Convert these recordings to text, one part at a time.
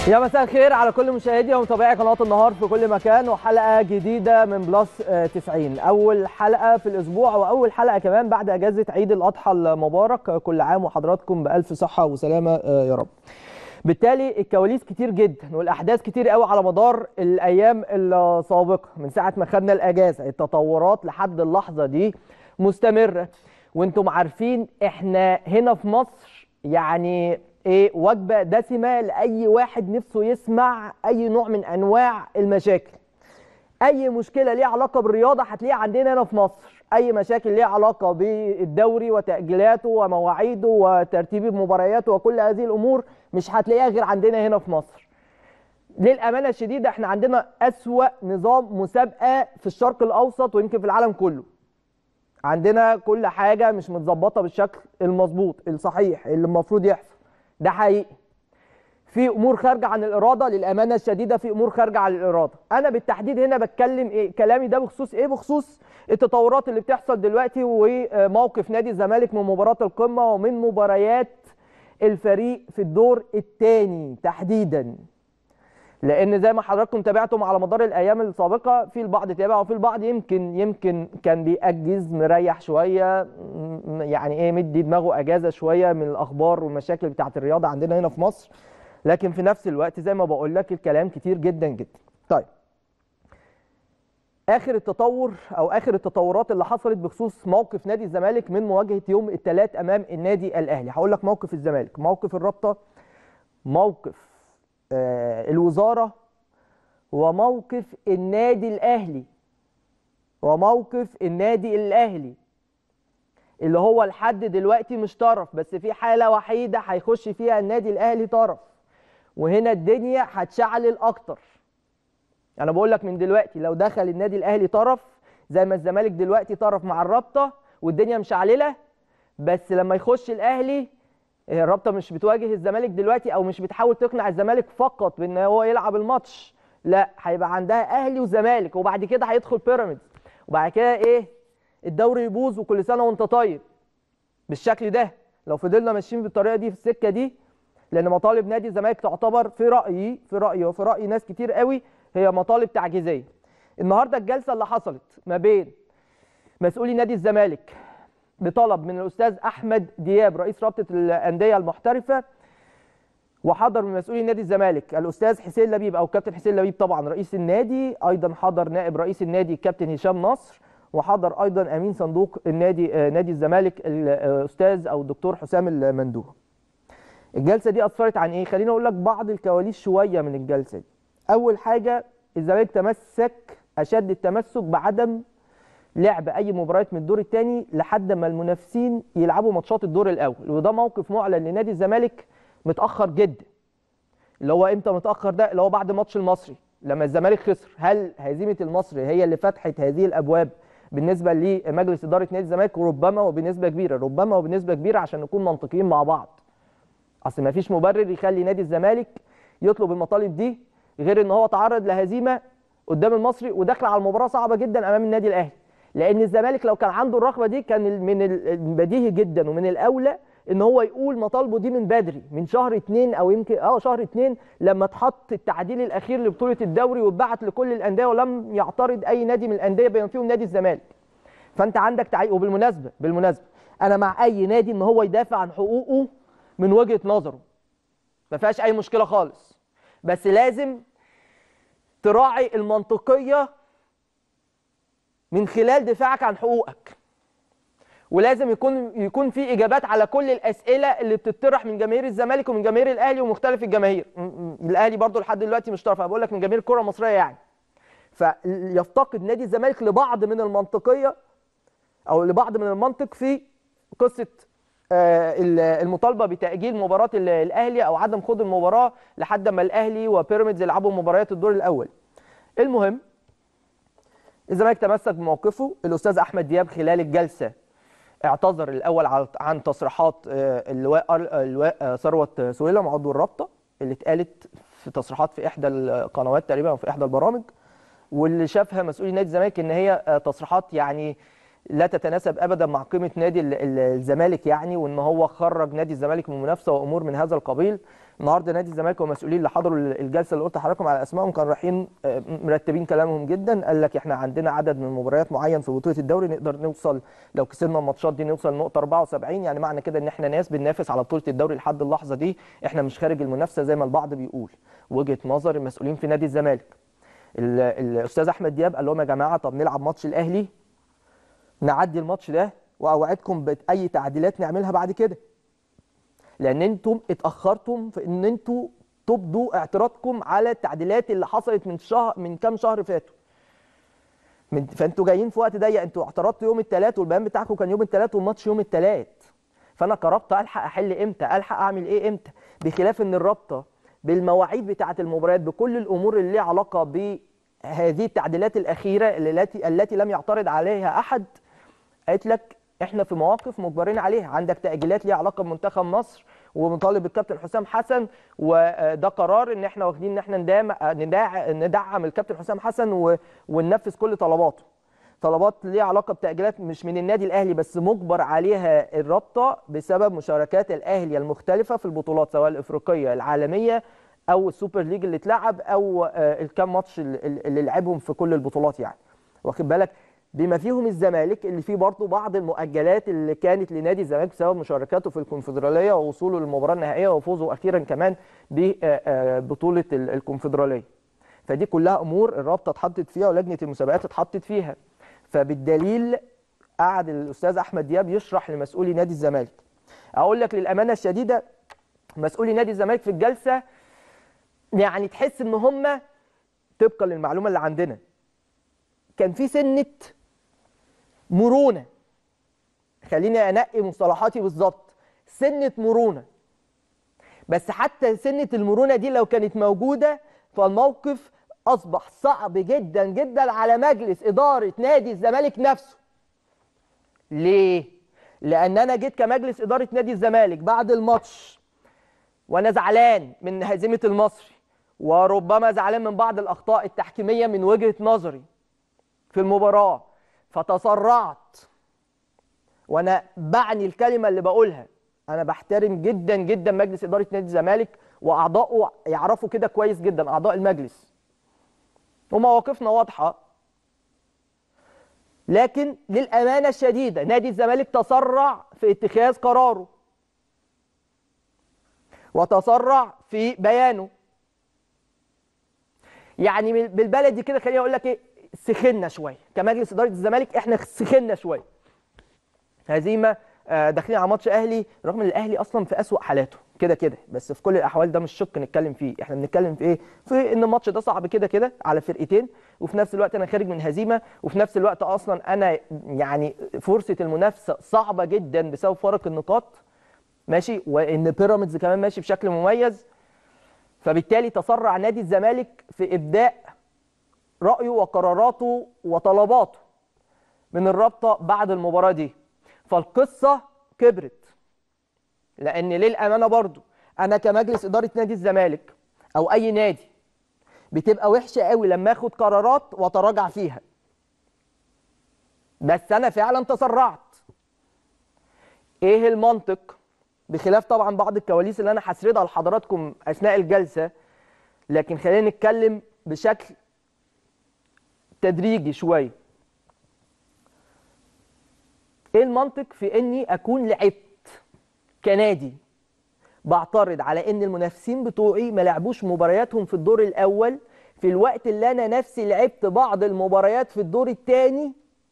يا مساء الخير على كل مشاهدي ومتابعي قناه النهار في كل مكان وحلقه جديده من بلس آه، 90 اول حلقه في الاسبوع واول حلقه كمان بعد اجازه عيد الاضحى المبارك آه، كل عام وحضراتكم بالف صحه وسلامه آه، يا رب بالتالي الكواليس كتير جدا والاحداث كتير قوي على مدار الايام السابقه من ساعه ما خدنا الاجازه التطورات لحد اللحظه دي مستمره وانتم عارفين احنا هنا في مصر يعني ايه وجبه دسمه لاي واحد نفسه يسمع اي نوع من انواع المشاكل اي مشكله ليها علاقه بالرياضه هتلاقيها عندنا هنا في مصر اي مشاكل ليها علاقه بالدوري وتاجيلاته ومواعيده وترتيب مبارياته وكل هذه الامور مش هتلاقيها غير عندنا هنا في مصر للامانه الشديده احنا عندنا اسوا نظام مسابقه في الشرق الاوسط ويمكن في العالم كله عندنا كل حاجه مش متظبطه بالشكل المظبوط الصحيح اللي المفروض يحصل ده حقيقي في امور خارجه عن الاراده للامانه الشديده في امور خارجه عن الاراده انا بالتحديد هنا بتكلم ايه كلامي ده بخصوص ايه بخصوص التطورات اللي بتحصل دلوقتي وموقف نادي الزمالك من مباراه القمه ومن مباريات الفريق في الدور الثاني تحديدا لان زي ما حضراتكم تابعتم على مدار الايام السابقه في البعض تابع وفي البعض يمكن يمكن كان بيأجز مريح شويه م- يعني ايه مدي دماغه اجازه شويه من الاخبار والمشاكل بتاعه الرياضه عندنا هنا في مصر لكن في نفس الوقت زي ما بقول لك الكلام كتير جدا جدا طيب اخر التطور او اخر التطورات اللي حصلت بخصوص موقف نادي الزمالك من مواجهه يوم الثلاث امام النادي الاهلي هقول لك موقف الزمالك موقف الرابطه موقف آه، الوزاره وموقف النادي الاهلي وموقف النادي الاهلي اللي هو لحد دلوقتي مش طرف بس في حاله وحيده هيخش فيها النادي الاهلي طرف وهنا الدنيا هتشعلل اكتر انا بقول لك من دلوقتي لو دخل النادي الاهلي طرف زي ما الزمالك دلوقتي طرف مع الرابطه والدنيا مشعلله بس لما يخش الاهلي الرابطه مش بتواجه الزمالك دلوقتي او مش بتحاول تقنع الزمالك فقط بان هو يلعب الماتش لا هيبقى عندها اهلي وزمالك وبعد كده هيدخل بيراميدز وبعد كده ايه الدوري يبوظ وكل سنه وانت طيب بالشكل ده لو فضلنا ماشيين بالطريقه دي في السكه دي لان مطالب نادي الزمالك تعتبر في رايي في رايي وفي راي ناس كتير قوي هي مطالب تعجيزيه النهارده الجلسه اللي حصلت ما بين مسؤولي نادي الزمالك بطلب من الاستاذ احمد دياب رئيس رابطه الانديه المحترفه وحضر من مسؤولي نادي الزمالك الاستاذ حسين لبيب او كابتن حسين لبيب طبعا رئيس النادي ايضا حضر نائب رئيس النادي كابتن هشام نصر وحضر ايضا امين صندوق النادي آه، نادي الزمالك الاستاذ او الدكتور حسام المندوه الجلسه دي اثرت عن ايه خليني اقول لك بعض الكواليس شويه من الجلسه دي اول حاجه الزمالك تمسك اشد التمسك بعدم لعب اي مباريات من الدور الثاني لحد ما المنافسين يلعبوا ماتشات الدور الاول وده موقف معلن لنادي الزمالك متاخر جدا اللي هو امتى متاخر ده اللي هو بعد ماتش المصري لما الزمالك خسر هل هزيمه المصري هي اللي فتحت هذه الابواب بالنسبه لمجلس اداره نادي الزمالك ربما وبنسبه كبيره ربما وبنسبه كبيره عشان نكون منطقيين مع بعض اصل ما فيش مبرر يخلي نادي الزمالك يطلب المطالب دي غير ان هو تعرض لهزيمه قدام المصري وداخل على مباراه صعبه جدا امام النادي الاهلي لان الزمالك لو كان عنده الرغبه دي كان من البديهي جدا ومن الاولى ان هو يقول مطالبه دي من بدري من شهر اتنين او يمكن اه شهر اتنين لما اتحط التعديل الاخير لبطوله الدوري واتبعت لكل الانديه ولم يعترض اي نادي من الانديه بما فيهم نادي الزمالك فانت عندك تعيق وبالمناسبه بالمناسبه انا مع اي نادي ان هو يدافع عن حقوقه من وجهه نظره ما فيهاش اي مشكله خالص بس لازم تراعي المنطقيه من خلال دفاعك عن حقوقك ولازم يكون يكون في اجابات على كل الاسئله اللي بتطرح من جماهير الزمالك ومن جماهير الاهلي ومختلف الجماهير م- م- الاهلي برضو لحد دلوقتي مش طرف انا بقول لك من جماهير الكره المصريه يعني فيفتقد نادي الزمالك لبعض من المنطقيه او لبعض من المنطق في قصه آه، ال- المطالبه بتاجيل مباراه ال- الاهلي او عدم خوض المباراه لحد ما الاهلي وبيراميدز يلعبوا مباريات الدور الاول المهم الزمالك تمسك بموقفه الاستاذ احمد دياب خلال الجلسه اعتذر الاول على- عن تصريحات آه، اللواء اللواء آه، ثروت سويلم عضو الرابطه اللي اتقالت في تصريحات في احدى القنوات تقريبا او في احدى البرامج واللي شافها مسؤولي نادي الزمالك ان هي آه، تصريحات يعني لا تتناسب ابدا مع قيمه نادي ال- ال- الزمالك يعني وان هو خرج نادي الزمالك من المنافسه وامور من هذا القبيل النهارده نادي الزمالك والمسؤولين اللي حضروا الجلسه اللي قلت لحضراتكم على اسمائهم كانوا رايحين آه، مرتبين كلامهم جدا قال لك احنا عندنا عدد من المباريات معين في بطوله الدوري نقدر نوصل لو كسبنا الماتشات دي نوصل لنقطه 74 يعني معنى كده ان احنا ناس بننافس على بطوله الدوري لحد اللحظه دي احنا مش خارج المنافسه زي ما البعض بيقول وجهه نظر المسؤولين في نادي الزمالك ال- الاستاذ احمد دياب قال لهم يا جماعه طب نلعب ماتش الاهلي نعدي الماتش ده واوعدكم باي تعديلات نعملها بعد كده لان انتم اتاخرتم في ان انتم تبدوا اعتراضكم على التعديلات اللي حصلت من شهر من كام شهر فاتوا من فانتوا جايين في وقت ضيق انتوا اعترضتوا يوم الثلاث والبيان بتاعكم كان يوم الثلاث والماتش يوم الثلاث فانا كرابطه الحق احل امتى الحق اعمل ايه امتى بخلاف ان الرابطه بالمواعيد بتاعه المباريات بكل الامور اللي ليها علاقه بهذه التعديلات الاخيره التي التي لم يعترض عليها احد قالت لك احنا في مواقف مجبرين عليها عندك تاجيلات ليها علاقه بمنتخب مصر ومطالب الكابتن حسام حسن وده قرار ان احنا واخدين ان احنا ندعم ندع- ندعم الكابتن حسام حسن و- وننفذ كل طلباته طلبات ليها علاقه بتاجيلات مش من النادي الاهلي بس مجبر عليها الرابطه بسبب مشاركات الاهلي المختلفه في البطولات سواء الافريقيه العالميه او السوبر ليج اللي اتلعب او آه، الكام ماتش اللي اللي لعبهم في كل البطولات يعني واخد بالك بما فيهم الزمالك اللي فيه برضه بعض المؤجلات اللي كانت لنادي الزمالك بسبب مشاركاته في الكونفدراليه ووصوله للمباراه النهائيه وفوزه اخيرا كمان ببطوله ال- الكونفدراليه فدي كلها امور الرابطه اتحطت فيها ولجنه المسابقات اتحطت فيها فبالدليل قعد الاستاذ احمد دياب يشرح لمسؤولي نادي الزمالك اقول لك للامانه الشديده مسؤولي نادي الزمالك في الجلسه يعني تحس ان هم طبقا للمعلومه اللي عندنا كان في سنه مرونه خليني انقي مصطلحاتي بالظبط سنه مرونه بس حتى سنه المرونه دي لو كانت موجوده فالموقف اصبح صعب جدا جدا على مجلس اداره نادي الزمالك نفسه ليه لان انا جيت كمجلس اداره نادي الزمالك بعد الماتش وانا زعلان من هزيمه المصري وربما زعلان من بعض الاخطاء التحكيميه من وجهه نظري في المباراه فتسرعت وانا بعني الكلمه اللي بقولها انا بحترم جدا جدا مجلس اداره نادي الزمالك واعضائه يعرفوا كده كويس جدا اعضاء المجلس ومواقفنا واضحه لكن للامانه الشديده نادي الزمالك تسرع في اتخاذ قراره وتسرع في بيانه يعني من- بالبلدي كده خليني اقول لك ايه سخنا شويه كمجلس اداره الزمالك احنا سخنا شويه هزيمه آه، داخلين على ماتش اهلي رغم ان الاهلي اصلا في اسوأ حالاته كده كده بس في كل الاحوال ده مش شق نتكلم فيه احنا بنتكلم في ايه في ان الماتش ده صعب كده كده على فرقتين وفي نفس الوقت انا خارج من هزيمه وفي نفس الوقت اصلا انا يعني فرصه المنافسه صعبه جدا بسبب فرق النقاط ماشي وان بيراميدز كمان ماشي بشكل مميز فبالتالي تسرع نادي الزمالك في ابداء رايه وقراراته وطلباته من الرابطه بعد المباراه دي فالقصه كبرت لان للامانه برضو انا كمجلس اداره نادي الزمالك او اي نادي بتبقى وحشه قوي لما اخد قرارات واتراجع فيها بس انا فعلا تسرعت ايه المنطق بخلاف طبعا بعض الكواليس اللي انا هسردها لحضراتكم اثناء الجلسه لكن خلينا نتكلم بشكل تدريجي شويه ايه المنطق في اني اكون لعبت كنادي بعترض على ان المنافسين بتوعي ما لعبوش مبارياتهم في الدور الاول في الوقت اللي انا نفسي لعبت بعض المباريات في الدور الثاني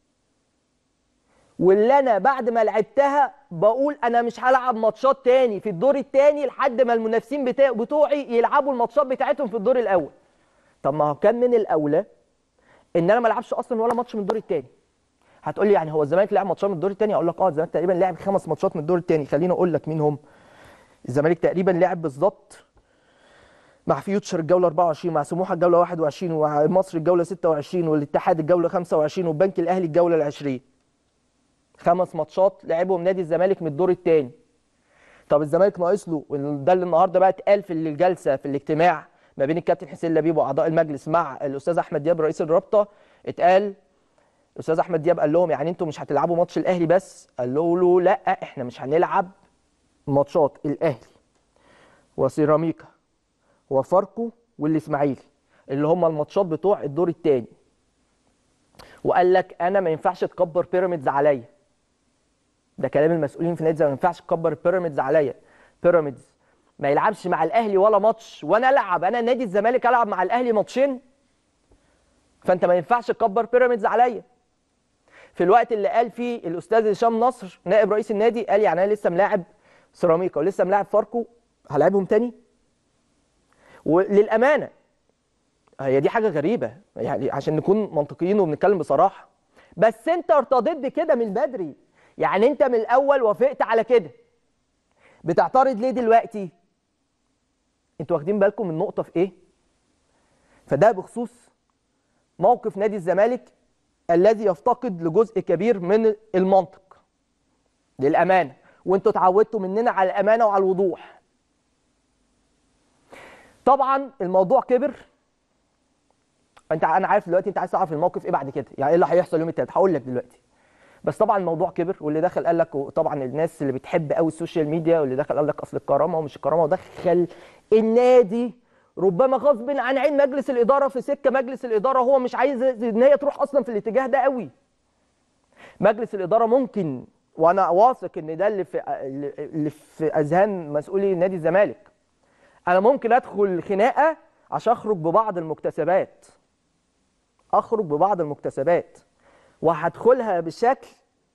واللي انا بعد ما لعبتها بقول انا مش هلعب ماتشات تاني في الدور الثاني لحد ما المنافسين بتاع بتوعي يلعبوا الماتشات بتاعتهم في الدور الاول طب ما هو كان من الاولى ان انا ما العبش اصلا ولا ماتش من الدور الثاني هتقول لي يعني هو الزمالك لعب ماتشات من الدور الثاني اقول لك اه الزمالك تقريبا لعب خمس ماتشات من الدور الثاني خليني اقول لك مين هم الزمالك تقريبا لعب بالظبط مع فيوتشر الجوله 24 مع سموحه الجوله 21 ومصر الجوله 26 والاتحاد الجوله 25 والبنك الاهلي الجوله ال 20 خمس ماتشات لعبهم نادي الزمالك من الدور الثاني طب الزمالك ناقص له ده اللي النهارده بقى اتقال في الجلسه في الاجتماع ما بين الكابتن حسين لبيب واعضاء المجلس مع الاستاذ احمد دياب رئيس الرابطه اتقال الاستاذ احمد دياب قال لهم يعني انتوا مش هتلعبوا ماتش الاهلي بس قال له له لا احنا مش هنلعب ماتشات الاهلي وسيراميكا وفاركو والاسماعيلي اللي هم الماتشات بتوع الدور الثاني وقال لك انا ما ينفعش تكبر بيراميدز عليا ده كلام المسؤولين في نادي الزمالك ما ينفعش تكبر بيراميدز عليا بيراميدز ما يلعبش مع الاهلي ولا ماتش وانا العب انا نادي الزمالك العب مع الاهلي ماتشين فانت ما ينفعش تكبر بيراميدز عليا في الوقت اللي قال فيه الاستاذ هشام نصر نائب رئيس النادي قال يعني انا لسه ملاعب سيراميكا ولسه ملاعب فاركو هلاعبهم تاني وللامانه هي دي حاجه غريبه يعني عشان نكون منطقيين وبنتكلم بصراحه بس انت ارتضيت بكده من بدري يعني انت من الاول وافقت على كده بتعترض ليه دلوقتي انتوا واخدين بالكم من نقطه في ايه فده بخصوص موقف نادي الزمالك الذي يفتقد لجزء كبير من المنطق للامانه وانتوا اتعودتوا مننا على الامانه وعلى الوضوح طبعا الموضوع كبر انت انا عارف دلوقتي انت عايز تعرف الموقف ايه بعد كده يعني ايه اللي هيحصل يوم التلات هقول لك دلوقتي بس طبعا الموضوع كبر واللي دخل قال لك طبعا الناس اللي بتحب قوي السوشيال ميديا واللي دخل قال لك اصل الكرامه ومش الكرامه ودخل النادي ربما غصب عن عين مجلس الاداره في سكه مجلس الاداره هو مش عايز ان هي تروح اصلا في الاتجاه ده قوي مجلس الاداره ممكن وانا واثق ان ده اللي في اللي في اذهان مسؤولي نادي الزمالك انا ممكن ادخل خناقه عشان اخرج ببعض المكتسبات اخرج ببعض المكتسبات وهدخلها بشكل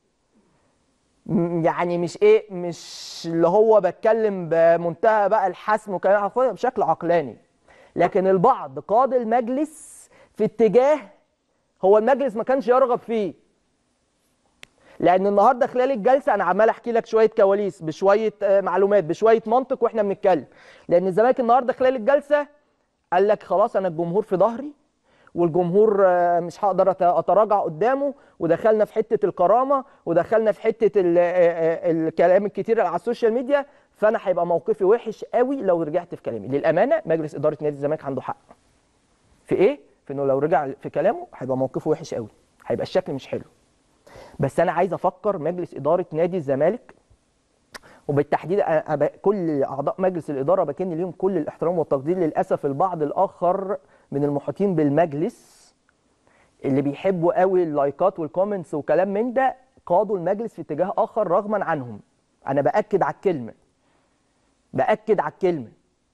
م- يعني مش ايه مش اللي هو بتكلم بمنتهى بقى الحسم وكلام هدخلها بشكل عقلاني لكن البعض قاد المجلس في اتجاه هو المجلس ما كانش يرغب فيه لان النهارده خلال الجلسه انا عمال احكي لك شويه كواليس بشويه آه، معلومات بشويه منطق واحنا بنتكلم لان الزمالك النهارده خلال الجلسه قال لك خلاص انا الجمهور في ظهري والجمهور آه، مش هقدر أت- اتراجع قدامه ودخلنا في حته الكرامه ودخلنا في حته ال- آه، آه، الكلام الكتير اللي على السوشيال ميديا فانا هيبقى موقفي وحش قوي لو رجعت في كلامي للامانه مجلس اداره نادي الزمالك عنده حق في ايه في انه لو رجع في كلامه هيبقى موقفه وحش قوي هيبقى الشكل مش حلو بس انا عايز افكر مجلس اداره نادي الزمالك وبالتحديد أنا- أنا ب- كل اعضاء مجلس الاداره بكن ليهم كل الاحترام والتقدير للاسف البعض الاخر من المحيطين بالمجلس اللي بيحبوا قوي اللايكات والكومنتس وكلام من ده قادوا المجلس في اتجاه اخر رغما عنهم انا باكد على الكلمه باكد على الكلمه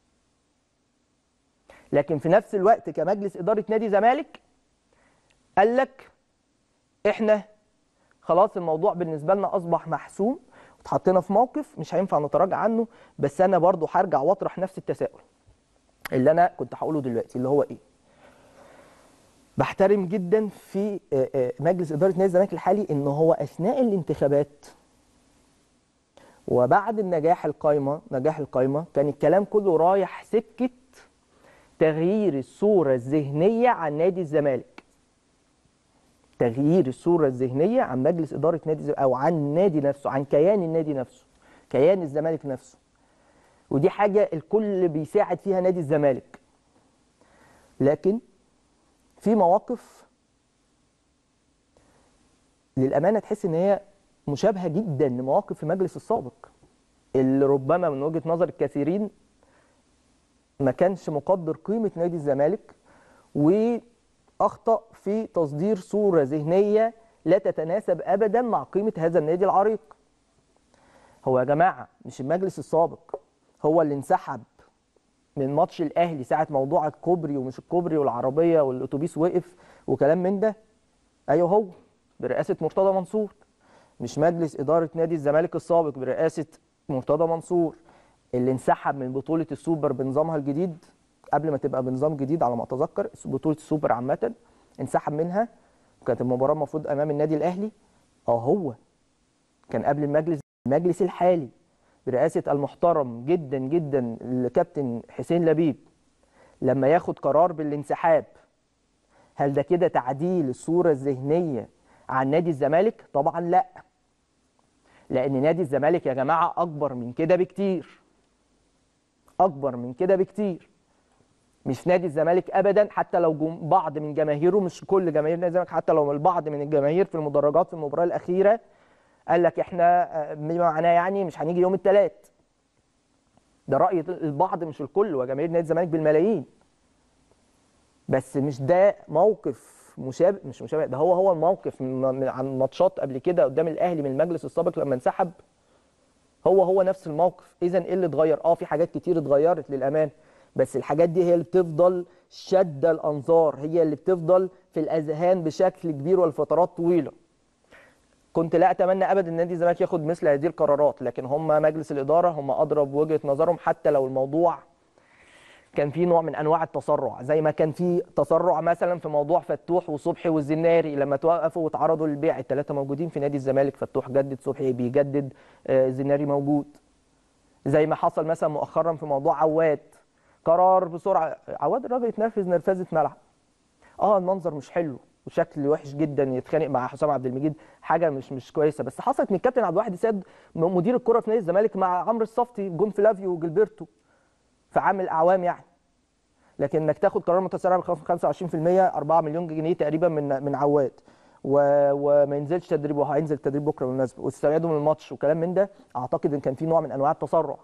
لكن في نفس الوقت كمجلس اداره نادي زمالك قال لك احنا خلاص الموضوع بالنسبه لنا اصبح محسوم اتحطينا في موقف مش هينفع نتراجع عنه بس انا برضو هرجع واطرح نفس التساؤل اللي انا كنت هقوله دلوقتي اللي هو ايه بحترم جدا في آه، آه، مجلس اداره نادي الزمالك الحالي ان هو اثناء الانتخابات وبعد النجاح القايمه نجاح القايمه كان الكلام كله رايح سكه تغيير الصوره الذهنيه عن نادي الزمالك تغيير الصوره الذهنيه عن مجلس اداره نادي الزمالك او عن النادي نفسه عن كيان النادي نفسه كيان الزمالك نفسه ودي حاجه الكل بيساعد فيها نادي الزمالك لكن في مواقف للامانه تحس ان هي مشابهه جدا لمواقف المجلس السابق اللي ربما من وجهه نظر الكثيرين ما كانش مقدر قيمه نادي الزمالك واخطا في تصدير صوره ذهنيه لا تتناسب ابدا مع قيمه هذا النادي العريق هو يا جماعه مش المجلس السابق هو اللي انسحب من ماتش الاهلي ساعه موضوع الكوبري ومش الكوبري والعربيه والاتوبيس وقف وكلام من ده ايوه هو برئاسه مرتضى منصور مش مجلس اداره نادي الزمالك السابق برئاسه مرتضى منصور اللي انسحب من بطوله السوبر بنظامها الجديد قبل ما تبقى بنظام جديد على ما اتذكر بطوله السوبر عامه انسحب منها كانت المباراه المفروض امام النادي الاهلي اه هو كان قبل المجلس المجلس الحالي برئاسه المحترم جدا جدا الكابتن حسين لبيب لما ياخد قرار بالانسحاب هل ده كده تعديل الصوره الذهنيه عن نادي الزمالك طبعا لا لان نادي الزمالك يا جماعه اكبر من كده بكتير اكبر من كده بكتير مش نادي الزمالك ابدا حتى لو جم بعض من جماهيره مش كل جماهير نادي الزمالك حتى لو البعض من الجماهير في المدرجات في المباراه الاخيره قال لك احنا آه، بما معناه يعني مش هنيجي يوم الثلاث ده راي البعض مش الكل وجماهير نادي الزمالك بالملايين بس مش ده موقف مشابه مش مشابه ده هو هو الموقف من من- عن ماتشات قبل كده قدام الاهلي من المجلس السابق لما انسحب هو هو نفس الموقف اذا ايه اللي اتغير اه في حاجات كتير اتغيرت للامان بس الحاجات دي هي اللي بتفضل شاده الانظار هي اللي بتفضل في الاذهان بشكل كبير ولفترات طويله كنت لا اتمنى ابدا ان نادي الزمالك ياخد مثل هذه القرارات لكن هم مجلس الاداره هم ادرى بوجهه نظرهم حتى لو الموضوع كان في نوع من انواع التسرع زي ما كان في تسرع مثلا في موضوع فتوح وصبحي والزناري لما توقفوا واتعرضوا للبيع الثلاثه موجودين في نادي الزمالك فتوح جدد صبحي بيجدد آه، الزناري موجود زي ما حصل مثلا مؤخرا في موضوع عواد قرار بسرعه عواد الراجل اتنرفز نرفزه ملعب اه المنظر مش حلو وشكل وحش جدا يتخانق مع حسام عبد المجيد حاجه مش مش كويسه بس حصلت من الكابتن عبد الواحد السيد م- مدير الكره في نادي الزمالك مع عمرو الصفتي جون فلافيو وجilberto في عام الاعوام يعني لكن انك تاخد قرار متسارع ب 25% 4 مليون جنيه تقريبا من من عواد و... وما ينزلش تدريب وهينزل تدريب بكره بالمناسبه واستبعاده من الماتش وكلام من ده اعتقد ان كان في نوع من انواع التسرع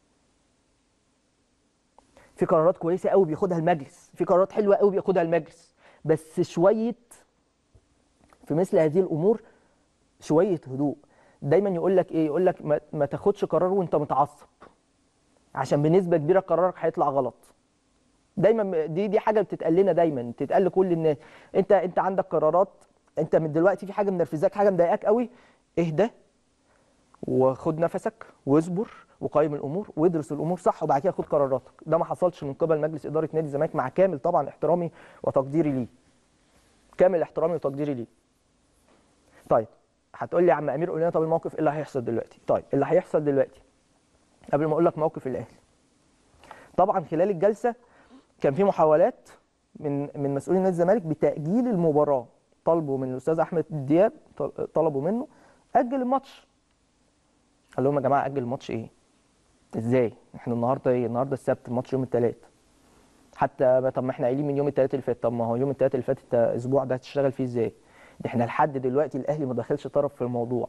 في قرارات كويسه قوي بياخدها المجلس في قرارات حلوه قوي بياخدها المجلس بس شويه في مثل هذه الامور شويه هدوء دايما يقول لك ايه يقول لك ما, ما تاخدش قرار وانت متعصب عشان بنسبه كبيره قرارك هيطلع غلط دايما دي دي حاجه بتتقال لنا دايما بتتقال لكل الناس انت انت عندك قرارات انت من دلوقتي في حاجه منرفزاك حاجه مضايقاك قوي اهدى وخد نفسك واصبر وقيم الامور وادرس الامور صح وبعد كده خد قراراتك ده ما حصلش من قبل مجلس اداره نادي الزمالك مع كامل طبعا احترامي وتقديري ليه كامل احترامي وتقديري ليه طيب هتقول لي يا عم امير قول لنا طب الموقف ايه اللي هيحصل دلوقتي طيب اللي هيحصل دلوقتي قبل ما اقول لك موقف الاهلي طبعا خلال الجلسه كان في محاولات من من مسؤولين نادي الزمالك بتاجيل المباراه طلبوا من الاستاذ احمد دياب طل- طلبوا منه اجل الماتش قال لهم يا جماعه اجل الماتش ايه ازاي احنا النهارده ايه النهارده السبت الماتش يوم الثلاث حتى طب ما احنا قايلين من يوم الثلاث اللي فات طب ما هو يوم الثلاث اللي فات انت اسبوع ده هتشتغل فيه ازاي ده احنا لحد دلوقتي الاهلي ما دخلش طرف في الموضوع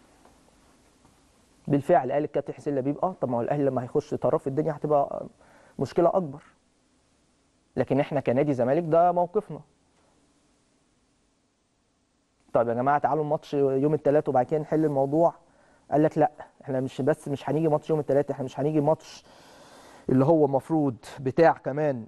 بالفعل قال الكابتن حسين لبيب اه طب ما هو الاهلي لما هيخش طرف الدنيا هتبقى مشكله اكبر لكن احنا كنادي زمالك ده موقفنا طيب يا جماعه تعالوا الماتش يوم الثلاث وبعد كده نحل الموضوع قال لك لا احنا مش بس مش هنيجي ماتش يوم الثلاث احنا مش هنيجي ماتش اللي هو مفروض بتاع كمان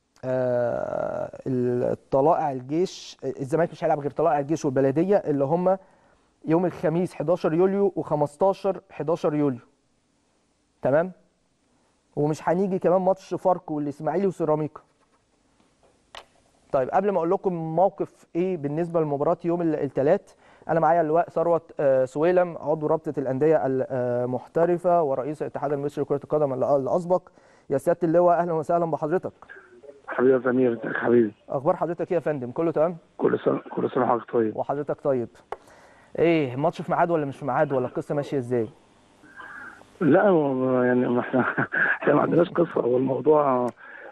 آه الطلائع الجيش الزمالك مش هيلعب غير طلائع الجيش والبلديه اللي هم يوم الخميس 11 يوليو و15 11 يوليو تمام ومش هنيجي كمان ماتش فاركو والاسماعيلي وسيراميكا طيب قبل ما اقول لكم موقف ايه بالنسبه لمباراه يوم الثلاث انا معايا اللواء ثروت آه، سويلم عضو رابطه الانديه المحترفه ورئيس الاتحاد المصري لكره القدم الل- الاسبق يا سياده اللواء اهلا وسهلا بحضرتك حبيبي يا زمير ازيك حبيبي اخبار حضرتك ايه يا فندم كله تمام كل سنه كل سنه وحضرتك طيب وحضرتك طيب ايه ماتش في ميعاد ولا مش في ميعاد ولا القصه ماشيه ازاي لا هو يعني ما احنا احنا ما عندناش قصه هو الموضوع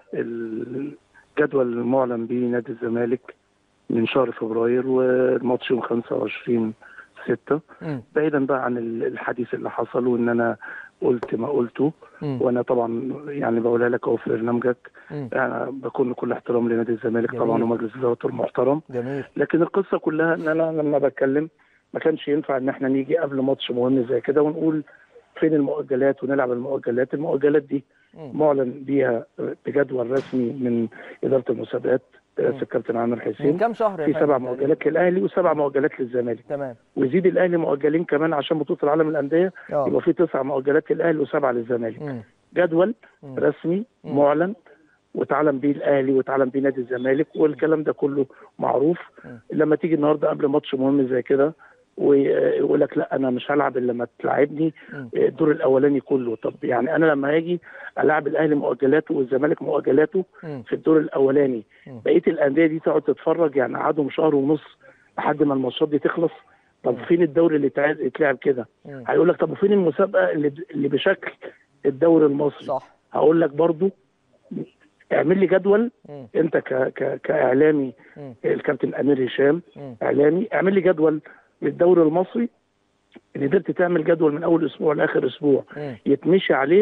الجدول المعلن به نادي الزمالك من شهر فبراير والماتش يوم 25 6 امم بعيدا بقى عن الحديث اللي حصل وان انا قلت ما قلته امم وانا طبعا يعني بقولها لك اهو في برنامجك امم يعني بكون كل احترام لنادي الزمالك جميل. طبعا ومجلس ادارته المحترم جميل لكن القصه كلها ان انا لما بتكلم ما كانش ينفع ان احنا نيجي قبل ماتش مهم زي كده ونقول فين المؤجلات ونلعب المؤجلات المؤجلات دي مم. معلن بيها بجدول رسمي من اداره المسابقات رئاسه الكابتن عامر من حسين كام شهر يا في فندم سبع تقريباً؟ مؤجلات للاهلي وسبع مؤجلات للزمالك تمام ويزيد الاهلي مؤجلين كمان عشان بطوله العالم للانديه اه يبقى في تسع مؤجلات للاهلي وسبعه للزمالك امم جدول مم. رسمي مم. معلن واتعلم بيه الاهلي واتعلم بيه نادي الزمالك والكلام ده كله معروف مم. لما تيجي النهارده قبل ماتش مهم زي كده ويقول لك لا انا مش هلعب الا لما تلعبني مم. الدور الاولاني كله طب يعني انا لما هاجي العب الاهلي مؤجلاته والزمالك مؤجلاته مم. في الدور الاولاني مم. بقيه الانديه دي تقعد تتفرج يعني قعدهم شهر ونص لحد ما الماتشات دي تخلص طب مم. فين الدوري اللي اتعاد- اتلعب كده مم. هيقول لك طب وفين المسابقه اللي اللي بشكل الدوري المصري صح هقول لك برضو اعمل لي جدول مم. انت ك ك كاعلامي مم. الكابتن امير هشام مم. اعلامي اعمل لي جدول للدوري المصري اللي قدرت تعمل جدول من اول اسبوع لاخر اسبوع مم. يتمشي عليه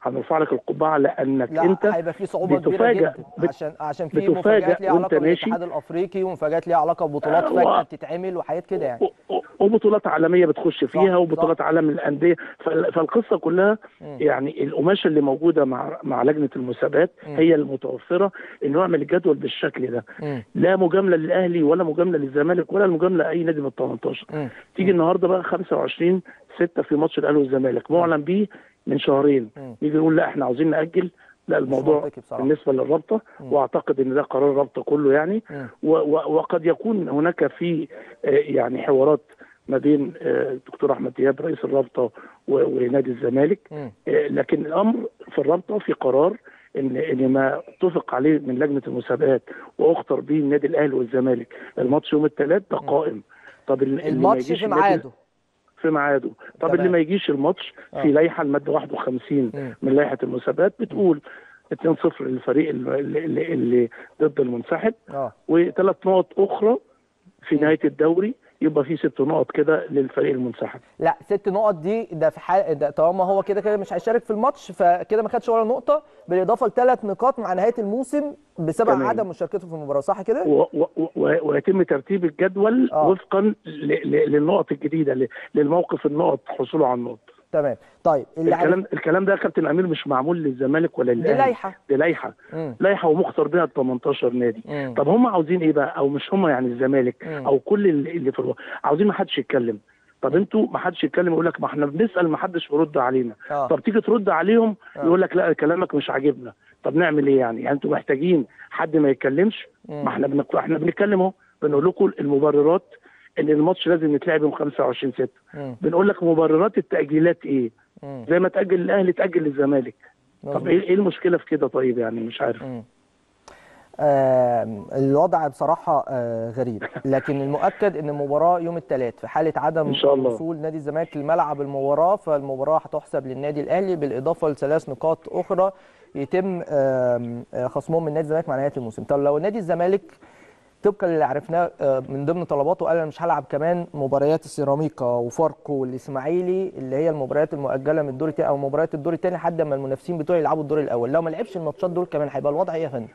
هنرفع لك القبعه لانك لا انت هيبقى في صعوبه كبيره بتفاجأ- جدا بت- عشان عشان في بتفاجأ مفاجات ليها وأنت علاقه ماشي. بالاتحاد الافريقي ومفاجات ليها علاقه ببطولات آه، فجاه و- بتتعمل وحاجات كده يعني و- و- وبطولات عالميه بتخش فيها صح، وبطولات عالم الانديه فال- فالقصه كلها مم. يعني القماشه اللي موجوده مع مع لجنه المسابقات مم. هي المتوفره انه يعمل الجدول بالشكل ده مم. لا مجامله للاهلي ولا مجامله للزمالك ولا مجامله لاي نادي من ال 18 مم. تيجي النهارده بقى 25 6 في ماتش الاهلي والزمالك معلن بيه من شهرين مم. نيجي نقول لا احنا عاوزين ناجل لا الموضوع منطقي بصراحة. بالنسبه للرابطه مم. واعتقد ان ده قرار الرابطه كله يعني مم. و- و- وقد يكون هناك في آه، يعني حوارات ما بين آه، الدكتور احمد دياب رئيس الرابطه و- ونادي الزمالك مم. آه، لكن الامر في الرابطه في قرار ان ان ما اتفق عليه من لجنه المسابقات واختر به النادي الاهلي والزمالك الماتش يوم الثلاث ده قائم طب ال- اللي ما الماتش يجيش في النادي- ميعاده في ميعاده طب تمام. اللي ما يجيش الماتش آه. في لائحه الماده 51 مم. من لائحه المسابقات بتقول 2-0 للفريق اللي, اللي, اللي ضد المنسحب اه وثلاث نقط اخرى في نهايه الدوري يبقى في ست نقط كده للفريق المنسحب لا ست نقط دي ده في حال ده طالما هو كده كده مش هيشارك في الماتش فكده ما خدش ولا نقطه بالاضافه لثلاث نقاط مع نهايه الموسم بسبب تمام. عدم مشاركته في المباراه صح كده؟ و- و- و- ويتم ترتيب الجدول آه. وفقا ل- ل- للنقط الجديده ل- للموقف النقط حصوله على النقط تمام طيب اللي عرف- الكلام الكلام ده يا كابتن امير مش معمول للزمالك ولا دي للاهلي لائحه دي لائحه مم. لائحه ومختار بها ال 18 نادي مم. طب هم عاوزين ايه بقى او مش هم يعني الزمالك مم. او كل اللي اللي في الوقت عاوزين ما حدش يتكلم طب انتوا ما حدش يتكلم يقول لك ما احنا بنسال ما حدش بيرد علينا اه طب تيجي ترد عليهم آه. يقول لك لا كلامك مش عاجبنا طب نعمل ايه يعني يعني انتوا محتاجين حد ما يتكلمش مم. ما احنا بنك... احنا بنتكلم اهو بنقول لكم المبررات ان الماتش لازم يتلعب يوم 25 6 مم. بنقول لك مبررات التاجيلات ايه مم. زي ما تاجل الاهلي تاجل للزمالك طب مظبوط. ايه ايه المشكله في كده طيب يعني مش عارف مم. آم، الوضع بصراحة آه، غريب لكن المؤكد ان المباراة يوم الثلاث في حالة عدم إن شاء الله. وصول نادي الزمالك لملعب المباراة فالمباراة هتحسب للنادي الاهلي بالاضافة لثلاث نقاط اخرى يتم آم، آه، خصمهم من نادي الزمالك مع نهاية الموسم طب لو نادي الزمالك طبقا للي عرفناه آه، من ضمن طلباته قال انا مش هلعب كمان مباريات السيراميكا وفاركو والاسماعيلي اللي هي المباريات المؤجله من الدور الثاني او مباريات الدور الثاني لحد ما المنافسين بتوعي يلعبوا الدور الاول لو ما لعبش الماتشات دول كمان هيبقى الوضع ايه يا فندم؟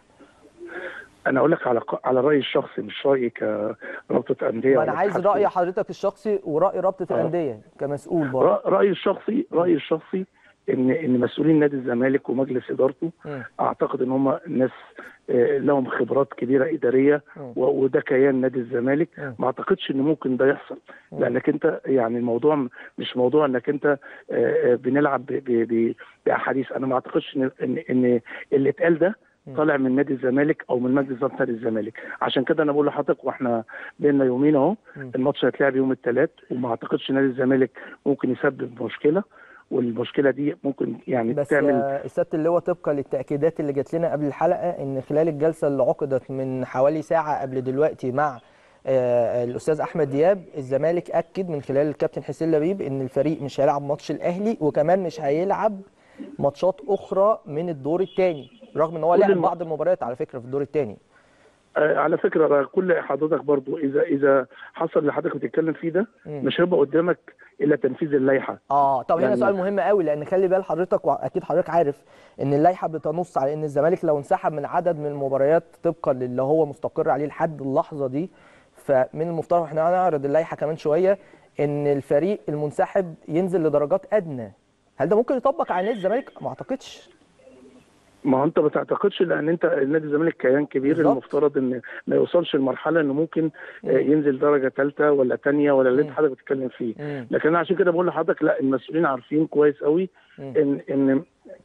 انا اقول لك على ق- على رايي الشخصي مش رايي كرابطه انديه ما ولا انا عايز اتحاد راي كورة. حضرتك الشخصي وراي رابطه آه. الانديه كمسؤول برضه رأ- رايي الشخصي رايي الشخصي ان ان مسؤولين نادي الزمالك ومجلس ادارته مم. اعتقد ان هم ناس آه، لهم خبرات كبيره اداريه مم. و- وده كيان نادي الزمالك مم. ما اعتقدش ان ممكن ده يحصل مم. لانك انت يعني الموضوع م- مش موضوع انك انت آه، آه، بنلعب ب- ب- ب- باحاديث انا ما اعتقدش ان ان ان اللي اتقال ده مم. طالع من نادي الزمالك او من مجلس اداره نادي الزمالك عشان كده انا بقول لحضرتك واحنا بينا يومين اهو مم. الماتش هيتلعب يوم الثلاث وما اعتقدش نادي الزمالك ممكن يسبب مشكله والمشكله دي ممكن يعني بس تعمل آه، السياده اللواء طبقا للتاكيدات اللي جات لنا قبل الحلقه ان خلال الجلسه اللي عقدت من حوالي ساعه قبل دلوقتي مع آه، الاستاذ احمد دياب الزمالك اكد من خلال الكابتن حسين لبيب ان الفريق مش هيلعب ماتش الاهلي وكمان مش هيلعب ماتشات اخرى من الدور الثاني رغم ان هو كل لعب الم- بعض المباريات على فكره في الدور الثاني آه، على فكره كل حضرتك برضو اذا اذا حصل اللي حضرتك بتتكلم فيه ده مم. مش هيبقى قدامك الا تنفيذ اللائحه اه طب هنا يعني- سؤال مهم قوي لان خلي بال حضرتك واكيد حضرتك عارف ان اللائحه بتنص على ان الزمالك لو انسحب من عدد من المباريات طبقا للي هو مستقر عليه لحد اللحظه دي فمن المفترض احنا هنعرض اللائحه كمان شويه ان الفريق المنسحب ينزل لدرجات ادنى هل ده ممكن يطبق على نادي الزمالك ما اعتقدش ما هو انت ما تعتقدش لان انت نادي الزمالك كيان كبير بالظبط. المفترض ان ما يوصلش لمرحله انه ممكن آه، ينزل درجه ثالثه ولا ثانيه ولا اللي انت مم. حضرتك بتتكلم فيه مم. لكن انا عشان كده بقول لحضرتك لا المسؤولين عارفين كويس قوي مم. ان ان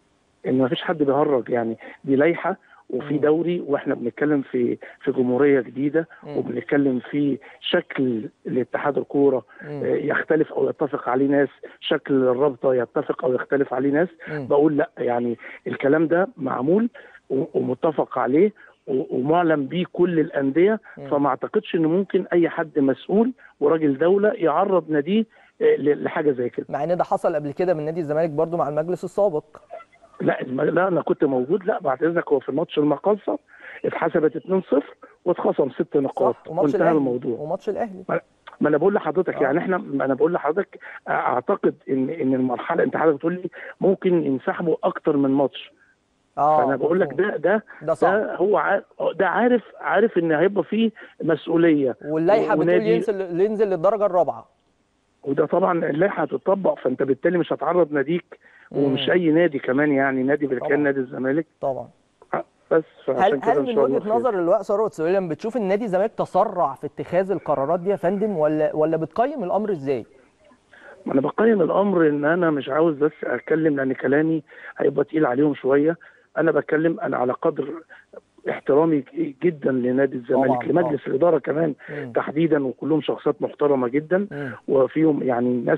ان ما فيش حد بيهرج يعني دي لائحه وفي مم. دوري واحنا بنتكلم في في جمهوريه جديده مم. وبنتكلم في شكل لاتحاد الكوره مم. آه، يختلف او يتفق عليه ناس شكل الرابطه يتفق او يختلف عليه ناس مم. بقول لا يعني الكلام ده معمول و- ومتفق عليه و- ومعلن بيه كل الانديه مم. فما اعتقدش ان ممكن اي حد مسؤول وراجل دوله يعرض ناديه آه، ل- لحاجه زي كده مع ان ده حصل قبل كده من نادي الزمالك برضو مع المجلس السابق لا الم- لا انا كنت موجود لا بعد اذنك هو في ماتش المقاصه اتحسبت 2-0 واتخصم ست نقاط صح وماتش وانتهى الاهلي الموضوع وماتش الاهلي ما انا بقول لحضرتك آه. يعني احنا ما انا بقول لحضرتك اعتقد ان ان المرحله انت حضرتك بتقول لي ممكن ينسحبوا اكتر من ماتش اه فانا بقول لك مفهوم. ده ده ده صعب ده هو عارف ده عارف عارف ان هيبقى فيه مسؤوليه واللائحه بتقول ونادي- ينزل ينزل للدرجه الرابعه وده طبعا اللائحه هتطبق فانت بالتالي مش هتعرض ناديك ومش مم. اي نادي كمان يعني نادي طبعا. بالكامل نادي الزمالك طبعا بس هل فعشان كده هل ان من شاء الله وجهه خير. نظر اللواء ثروت سويلم بتشوف ان نادي الزمالك تسرع في اتخاذ القرارات دي يا فندم ولا ولا بتقيم الامر ازاي؟ ما انا بقيم الامر ان انا مش عاوز بس اتكلم لان كلامي هيبقى تقيل عليهم شويه انا بتكلم انا على قدر احترامي جدا لنادي الزمالك طبعاً، لمجلس الاداره كمان مم. تحديدا وكلهم شخصيات محترمه جدا مم. وفيهم يعني ناس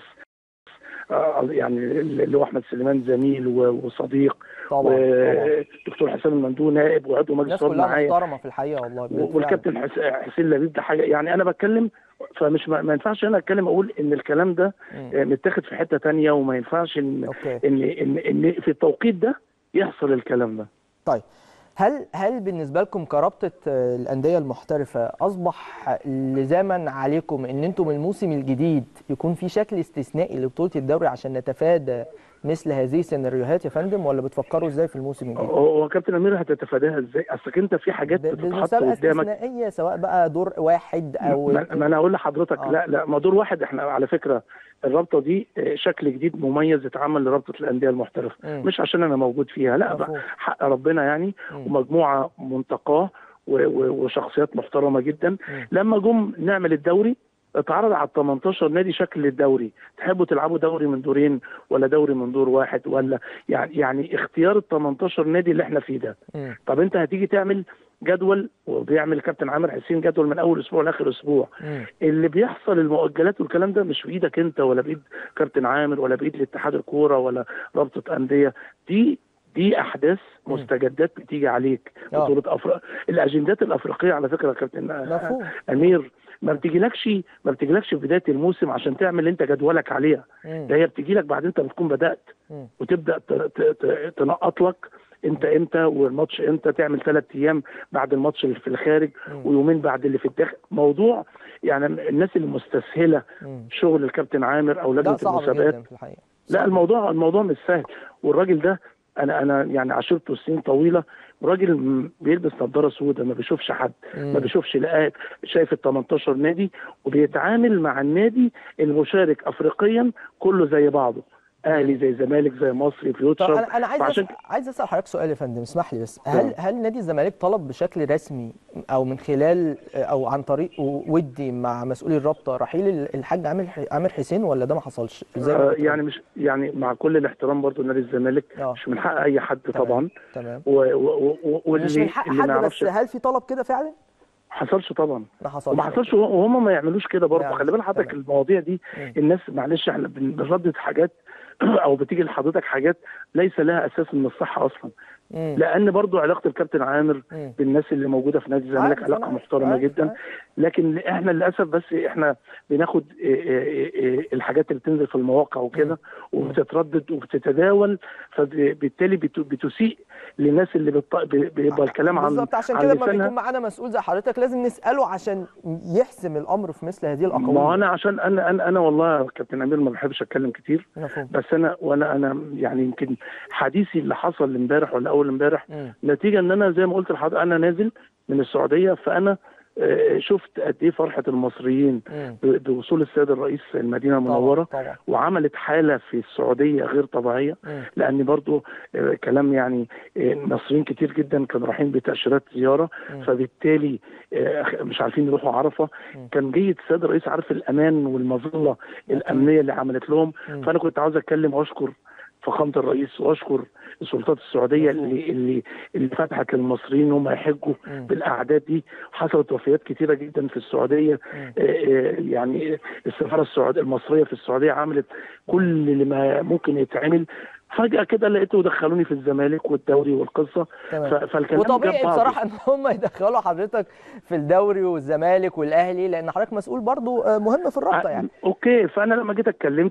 آه، يعني اللي هو احمد سليمان زميل و- وصديق طبعا طبعا ودكتور حسام المندوب نائب وعضو مجلس الناس الاداره كلها معايا محترمه في الحقيقه والله بجد فعلاً. والكابتن حس- حسين لبيب ده حاجه يعني انا بتكلم فمش ما ما ينفعش انا اتكلم اقول ان الكلام ده مم. آه، متاخد في حته تانية وما ينفعش ان اوكي ان ان, إن في التوقيت ده يحصل الكلام ده طيب هل هل بالنسبه لكم كرابطه آه، الانديه المحترفه اصبح لزاما عليكم ان انتم الموسم الجديد يكون في شكل استثنائي لبطوله الدوري عشان نتفادى مثل هذه السيناريوهات يا فندم ولا بتفكروا ازاي في الموسم الجديد؟ هو هو كابتن امير هتتفاداها ازاي؟ اصلك انت في حاجات ب- بتتحط بمسابقه قدامك استثنائيه سواء بقى دور واحد او ما ما انا اقول لحضرتك آه. لا لا ما دور واحد احنا على فكره الرابطه دي آه، شكل جديد مميز اتعمل لرابطه الانديه المحترفه مم. مش عشان انا موجود فيها لا مفهوم. بقى حق ربنا يعني مم. ومجموعه منتقاه و- و- وشخصيات محترمه جدا مم. لما جم نعمل الدوري اتعرض على 18 نادي شكل الدوري تحبوا تلعبوا دوري من دورين ولا دوري من دور واحد ولا يعني يعني اختيار ال 18 نادي اللي احنا فيه ده مم. طب انت هتيجي تعمل جدول وبيعمل كابتن عامر حسين جدول من اول اسبوع لاخر اسبوع مم. اللي بيحصل المؤجلات والكلام ده مش بايدك انت ولا بايد كابتن عامر ولا بايد الاتحاد الكوره ولا رابطه انديه دي دي احداث مم. مستجدات بتيجي عليك آه. بطوله افريقيا الاجندات الافريقيه على فكره يا كابتن مفهوم امير ما بتجيلكش ما بتجيلكش في بدايه الموسم عشان تعمل انت جدولك عليها مم. ده هي بتجي لك بعد انت بتكون بدات مم. وتبدا ت- ت- ت- تنقط لك انت امتى والماتش امتى تعمل ثلاث ايام بعد الماتش اللي في الخارج مم. ويومين بعد اللي في الداخل موضوع يعني الناس اللي مستسهله مم. شغل الكابتن عامر او لا لجنه صعب المسابقات جدا في الحقيقه لا صعب. الموضوع الموضوع مش سهل والراجل ده انا انا يعني عاشرته سنين طويله راجل م- بيلبس نظاره سوداء ما بيشوفش حد ما مم. بيشوفش لقاء شايف ال 18 نادي وبيتعامل مع النادي المشارك افريقيا كله زي بعضه اهلي زي زمالك زي مصري طب فيوتشر انا انا عايز فعشان أسأل عايز اسال حضرتك سؤال يا فندم اسمح لي بس هل تمام. هل نادي الزمالك طلب بشكل رسمي او من خلال او عن طريق ودي مع مسؤولي الرابطه رحيل الحاج عامر عامر حسين ولا ده ما حصلش؟ ازاي آه يعني مش يعني مع كل الاحترام برضو نادي الزمالك اه مش من حق اي حد تمام. طبعا تمام و- و- و- واللي مش من حق اللي حد ما بس يعرفش هل في طلب كده فعلا؟ حصلش طبعا ما حصلش وما حصلش وهم ما يعملوش كده برضه يعني خلي بالك حضرتك تمام. المواضيع دي مم. الناس معلش احنا بن- بنردد حاجات او بتيجي لحضرتك حاجات ليس لها اساس من الصحه اصلا مم. لان برضو علاقه الكابتن عامر مم. بالناس اللي موجوده في نادي الزمالك عارف أنا علاقه عارف. محترمه عارف، جدا عارف. لكن احنا للاسف بس احنا بناخد إيه إيه إيه الحاجات اللي بتنزل في المواقع وكده وبتتردد وبتتداول فبالتالي بت- بتسيء للناس اللي بت- بيبقى الكلام عن بالظبط عشان عن كده لما لسانها. بيكون معانا مسؤول زي حضرتك لازم نساله عشان يحسم الامر في مثل هذه الاقاويل ما هو انا عشان انا انا انا والله يا كابتن امير ما بحبش اتكلم كتير مفهوم بس انا وانا انا يعني يمكن حديثي اللي حصل امبارح ولا اول امبارح مم. نتيجه ان انا زي ما قلت لحضرتك انا نازل من السعوديه فانا آه، شفت قد ايه فرحه المصريين مم. ب- بوصول السيد الرئيس المدينه المنوره طبعا طبعا وعملت حاله في السعوديه غير طبيعيه مم. لان برضو آه، كلام يعني آه، مصريين كتير جدا كانوا رايحين بتاشيرات زياره مم. فبالتالي آه، مش عارفين يروحوا عرفه مم. كان جيد السيد الرئيس عارف الامان والمظله الامنيه اللي عملت لهم مم. فانا كنت عاوز اتكلم واشكر فخامه الرئيس واشكر السلطات السعوديه مظبوط. اللي اللي اللي فتحت للمصريين ان هم يحجوا مم. بالاعداد دي حصلت وفيات كتيره جدا في السعوديه مم. آه، آه، يعني السفاره السعوديه المصريه في السعوديه عملت كل اللي ما ممكن يتعمل فجاه كده لقيته دخلوني في الزمالك والدوري والقصه تمام. ف- فالكلام جاب وطبيعي بعضه. بصراحه ان هم يدخلوا حضرتك في الدوري والزمالك والاهلي لان حضرتك مسؤول برضو آه، مهم في الرابطه يعني اوكي فانا لما جيت اتكلمت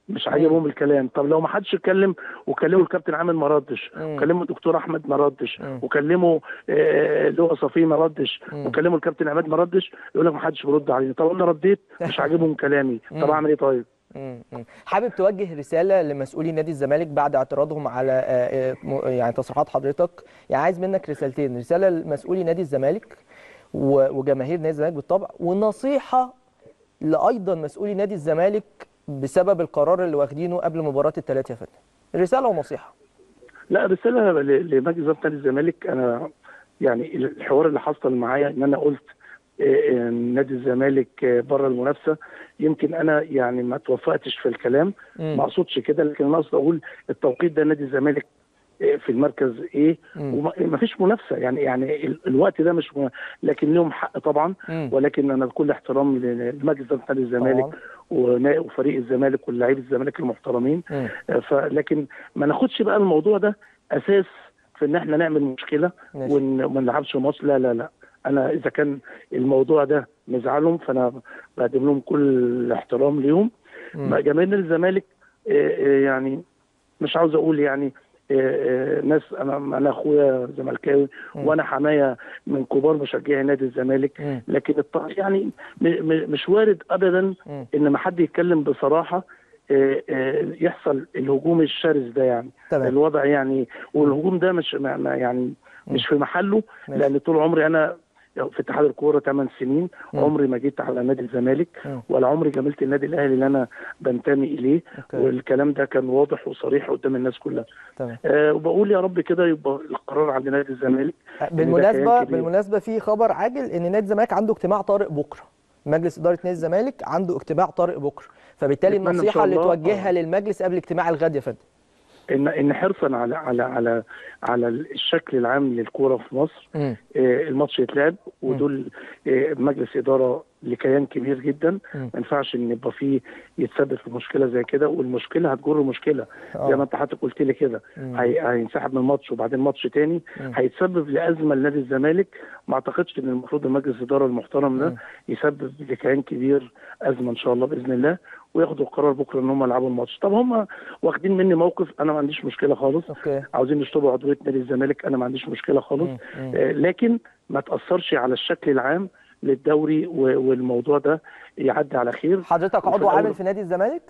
مش عاجبهم الكلام طب لو ما حدش اتكلم وكلموا الكابتن عامر ما ردش مم. وكلموا الدكتور احمد ما ردش مم. وكلموا آه، اللي هو صفي ما ردش مم. وكلموا الكابتن عماد ما ردش يقول لك ما حدش بيرد علينا طب انا رديت مش عاجبهم كلامي طب مم. اعمل ايه طيب مم. مم. حابب توجه رسالة لمسؤولي نادي الزمالك بعد اعتراضهم على آه، آه، م- يعني تصريحات حضرتك يعني عايز منك رسالتين رسالة لمسؤولي نادي الزمالك و- وجماهير نادي الزمالك بالطبع ونصيحة لأيضا مسؤولي نادي الزمالك بسبب القرار اللي واخدينه قبل مباراة الثلاث يا فندم رسالة ونصيحة لا رساله ل- لمجلس اداره نادي الزمالك انا يعني الحوار اللي حصل معايا ان انا قلت آه، آه، نادي الزمالك آه، بره المنافسه يمكن انا يعني ما توفقتش في الكلام مم. ما اقصدش كده لكن انا اقصد اقول التوقيت ده نادي الزمالك آه، في المركز ايه مم. وما فيش منافسه يعني يعني ال- الوقت ده مش م... لكن لهم حق طبعا مم. ولكن انا بكل احترام ل- لمجلس اداره نادي الزمالك طبعاً. ونا- وفريق الزمالك واللاعبي الزمالك المحترمين مم. فلكن ما ناخدش بقى الموضوع ده اساس في ان احنا نعمل مشكله ماشي. ون- وما نلعبش ماتش لا لا لا انا اذا كان الموضوع ده مزعلهم فانا بقدم لهم كل احترام ليهم مم. جماهير الزمالك آه، آه، يعني مش عاوز اقول يعني آه، آه، ناس انا انا اخويا زملكاوي مم. وانا حمايه من كبار مشجعي نادي الزمالك مم. لكن الط- يعني م- م- مش وارد ابدا مم. ان ما حد يتكلم بصراحه آه، آه، يحصل الهجوم الشرس ده يعني تمام الوضع يعني والهجوم ده مش ما ما يعني مش في محله ماشي. لان طول عمري انا في اتحاد الكوره 8 سنين مم. عمري ما جيت على نادي الزمالك مم. ولا عمري جاملت النادي الاهلي اللي انا بنتمي اليه أوكي. والكلام ده كان واضح وصريح قدام الناس كلها تمام أه وبقول يا رب كده يبقى القرار عند نادي الزمالك بالمناسبة كيان كبير. بالمناسبة في خبر عاجل ان نادي الزمالك عنده اجتماع طارئ بكرة مجلس إدارة نادي الزمالك عنده اجتماع طارئ بكرة فبالتالي نتمنى إن النصيحة شاء اللي الله. توجهها آه. للمجلس قبل اجتماع الغد يا فندم ان ان حرصا على على على على الشكل العام للكوره في مصر مم. آه، الماتش يتلعب ودول آه، مجلس اداره لكيان كبير جدا مم. ما ينفعش ان يبقى فيه يتسبب في مشكله زي كده والمشكله هتجر مشكله آه. زي ما انت حضرتك قلت لي كده مم. هي- هينسحب من الماتش وبعدين ماتش تاني مم. هيتسبب لازمه لنادي الزمالك ما اعتقدش ان المفروض المجلس الاداره المحترم ده مم. يسبب لكيان كبير ازمه ان شاء الله باذن الله وياخدوا القرار بكره ان هم يلعبوا الماتش طب هم واخدين مني موقف انا ما عنديش مشكله خالص اوكي عاوزين يشطبوا عضويه نادي الزمالك انا ما عنديش مشكله خالص مم. مم. آه، لكن ما تاثرش على الشكل العام للدوري و- والموضوع ده يعدي على خير حضرتك وفي عضو الأول- عامل في نادي الزمالك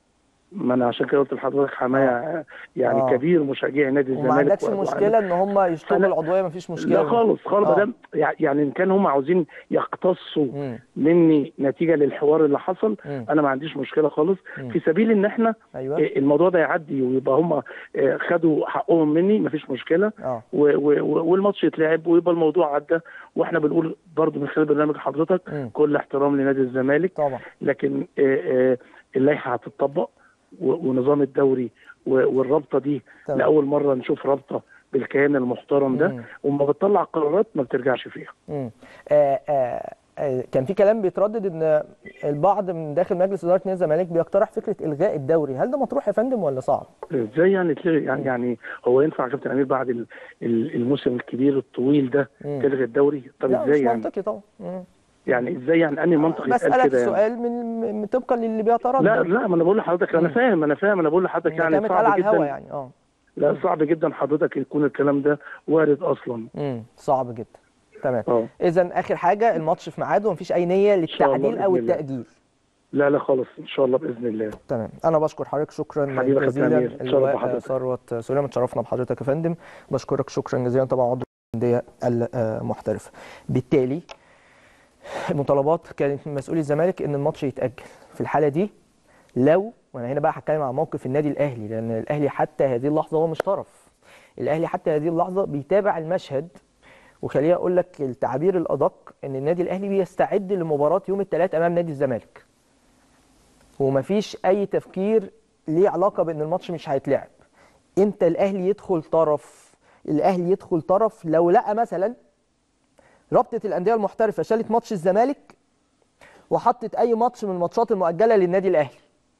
ما انا عشان كده قلت لحضرتك حمايه يعني آه. كبير مشجعي نادي الزمالك وما عندكش و- مشكلة ان هم يشطبوا فأنا- العضوية مفيش مشكلة لا خالص خالص آه. ده يعني ان كان هم عاوزين يقتصوا مم. مني نتيجه للحوار اللي حصل مم. انا ما عنديش مشكله خالص مم. في سبيل ان احنا ايوه آه، الموضوع ده يعدي ويبقى هم آه، خدوا حقهم مني مفيش مشكله اه و- و- و- والماتش يتلعب ويبقى الموضوع عدى واحنا بنقول برضو من خلال برنامج حضرتك مم. كل احترام لنادي الزمالك طبعا لكن آه، آه، اللائحه هتطبق و- ونظام الدوري و- والرابطه دي تمام. لاول مره نشوف رابطه بالكيان المحترم مم. ده وما بتطلع قرارات ما بترجعش فيها مم. آه آه آه كان في كلام بيتردد ان البعض من داخل مجلس اداره نادي الزمالك بيقترح فكره الغاء الدوري هل ده مطروح يا فندم ولا صعب ازاي يعني تلغي يعني, يعني هو ينفع يا كابتن امير بعد ال- ال- الموسم الكبير الطويل ده مم. تلغي الدوري طب لا مش ازاي يعني منطقي طبعا مم. يعني ازاي يعني انهي منطق يتقال بسالك كده يعني سؤال من من- طبقا للي بيتردد لا لا ما انا بقول لحضرتك انا مم. فاهم انا فاهم انا بقول لحضرتك ده يعني كلام اتقال صعب على الهوا جدا يعني اه لا صعب جدا حضرتك يكون الكلام ده وارد اصلا امم صعب جدا تمام اه اذا اخر حاجه الماتش في ميعاده ومفيش اي نيه شاء الله للتعديل او بإذن الله. التاجيل لا لا خالص ان شاء الله باذن الله تمام انا بشكر حضرتك شكرا حبيبي يا كابتن جزيلا أمير. اتشرف اللواء بحضرتك. ثروت سليمان اتشرفنا بحضرتك يا فندم بشكرك شكرا جزيلا طبعا عضو الانديه المحترفه بالتالي المطالبات كانت من مسؤولي الزمالك ان الماتش يتاجل في الحاله دي لو وانا هنا بقى هتكلم عن موقف النادي الاهلي لان الاهلي حتى هذه اللحظه هو مش طرف الاهلي حتى هذه اللحظه بيتابع المشهد وخليني اقول لك التعبير الادق ان النادي الاهلي بيستعد لمباراه يوم الثلاث امام نادي الزمالك ومفيش اي تفكير ليه علاقه بان الماتش مش هيتلعب امتى الاهلي يدخل طرف الاهلي يدخل طرف لو لقى مثلا رابطه الانديه المحترفه شالت ماتش الزمالك وحطت اي ماتش من الماتشات المؤجله للنادي الاهلي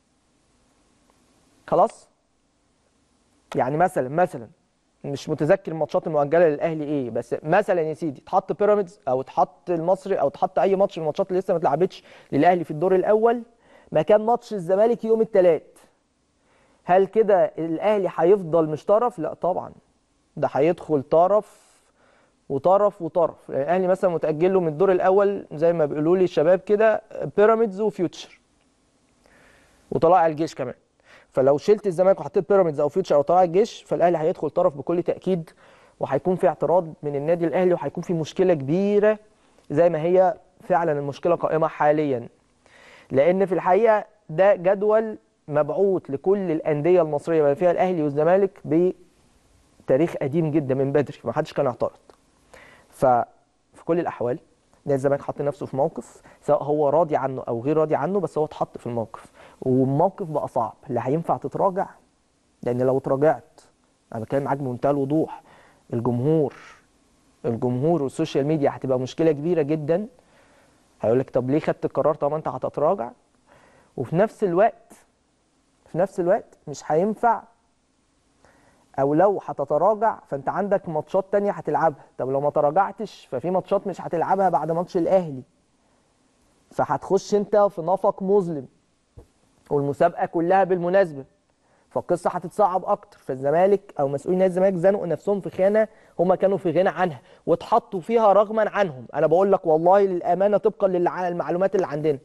خلاص يعني مثلا مثلا مش متذكر الماتشات المؤجله للاهلي ايه بس مثلا يا سيدي اتحط بيراميدز او اتحط المصري او اتحط اي ماتش من الماتشات اللي لسه ما اتلعبتش للاهلي في الدور الاول مكان ماتش الزمالك يوم الثلاث هل كده الاهلي هيفضل مش طرف لا طبعا ده هيدخل طرف وطرف وطرف يعني الاهلي مثلا متاجل له من الدور الاول زي ما بيقولوا لي الشباب كده بيراميدز وفيوتشر وطلائع الجيش كمان فلو شلت الزمالك وحطيت بيراميدز او فيوتشر او طلائع الجيش فالاهلي هيدخل طرف بكل تاكيد وهيكون في اعتراض من النادي الاهلي وهيكون في مشكله كبيره زي ما هي فعلا المشكله قائمه حاليا لان في الحقيقه ده جدول مبعوث لكل الانديه المصريه بما فيها الاهلي والزمالك بتاريخ قديم جدا من بدري ما حدش كان اعترض ففي كل الاحوال نادي الزمالك حط نفسه في موقف سواء هو راضي عنه او غير راضي عنه بس هو اتحط في الموقف والموقف بقى صعب لا هينفع تتراجع لان لو اتراجعت انا بتكلم معاك بمنتهى الوضوح الجمهور الجمهور والسوشيال ميديا هتبقى مشكله كبيره جدا هيقول لك طب ليه خدت القرار طالما انت هتتراجع وفي نفس الوقت في نفس الوقت مش هينفع او لو هتتراجع فانت عندك ماتشات تانية هتلعبها طب لو ما تراجعتش ففي ماتشات مش هتلعبها بعد ماتش الاهلي فهتخش انت في نفق مظلم والمسابقه كلها بالمناسبه فالقصه هتتصعب اكتر فالزمالك او مسؤولين نادي الزمالك زنقوا نفسهم في خانه هم كانوا في غنى عنها واتحطوا فيها رغما عنهم انا بقول لك والله للامانه طبقا للمعلومات اللي عندنا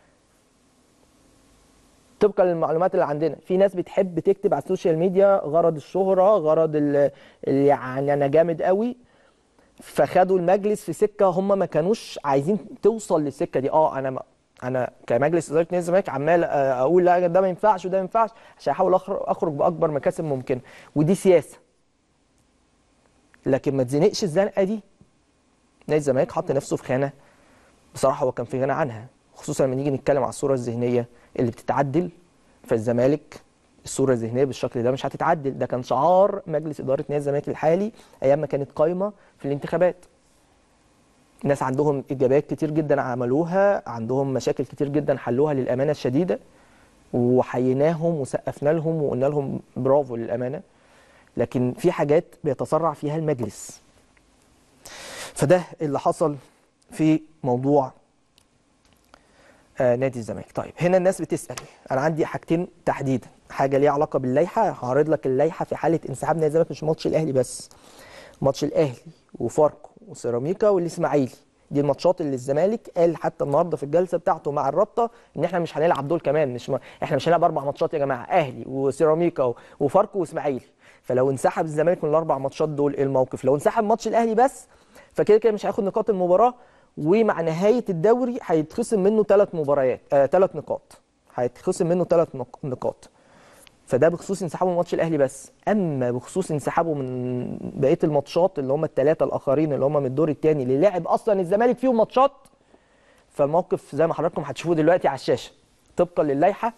طبقا للمعلومات اللي عندنا في ناس بتحب تكتب على السوشيال ميديا غرض الشهره غرض ال ال- يعني انا جامد قوي فخدوا المجلس في سكه هم ما كانوش عايزين توصل للسكه دي اه انا ما انا كمجلس اداره نادي الزمالك عمال آه، اقول لا ده ما ينفعش وده ما ينفعش عشان احاول أخر- اخرج باكبر مكاسب ممكنه ودي سياسه لكن ما تزنقش الزنقه دي نادي الزمالك حط نفسه في خانه بصراحه هو كان في غنى عنها خصوصا لما نيجي نتكلم على الصوره الذهنيه اللي بتتعدل فالزمالك الصوره الذهنيه بالشكل ده مش هتتعدل ده كان شعار مجلس اداره نادي الزمالك الحالي ايام ما كانت قايمه في الانتخابات ناس عندهم اجابات كتير جدا عملوها عندهم مشاكل كتير جدا حلوها للامانه الشديده وحييناهم وسقفنا لهم وقلنا لهم برافو للامانه لكن في حاجات بيتسرع فيها المجلس فده اللي حصل في موضوع آه نادي الزمالك طيب هنا الناس بتسأل انا عندي حاجتين تحديدا حاجه ليها علاقه باللائحه هعرض لك اللائحه في حاله انسحاب نادي الزمالك مش ماتش الاهلي بس ماتش الاهلي وفاركو وسيراميكا والاسماعيلي دي الماتشات اللي الزمالك قال حتى النهارده في الجلسه بتاعته مع الرابطه ان احنا مش هنلعب دول كمان مش ما احنا مش هنلعب اربع ماتشات يا جماعه اهلي وسيراميكا و- وفاركو واسماعيلي فلو انسحب الزمالك من الاربع ماتشات دول ايه الموقف لو انسحب ماتش الاهلي بس فكده كده مش هياخد نقاط المباراه ومع نهايه الدوري هيتخصم منه ثلاث مباريات ثلاث آه نقاط هيتخصم منه ثلاث نقاط فده بخصوص انسحابه من ماتش الاهلي بس اما بخصوص انسحابه من بقيه الماتشات اللي هم الثلاثه الاخرين اللي هم من الدور الثاني اللي لعب اصلا الزمالك فيهم ماتشات فالموقف زي ما حضراتكم هتشوفوه دلوقتي على الشاشه طبقا للائحه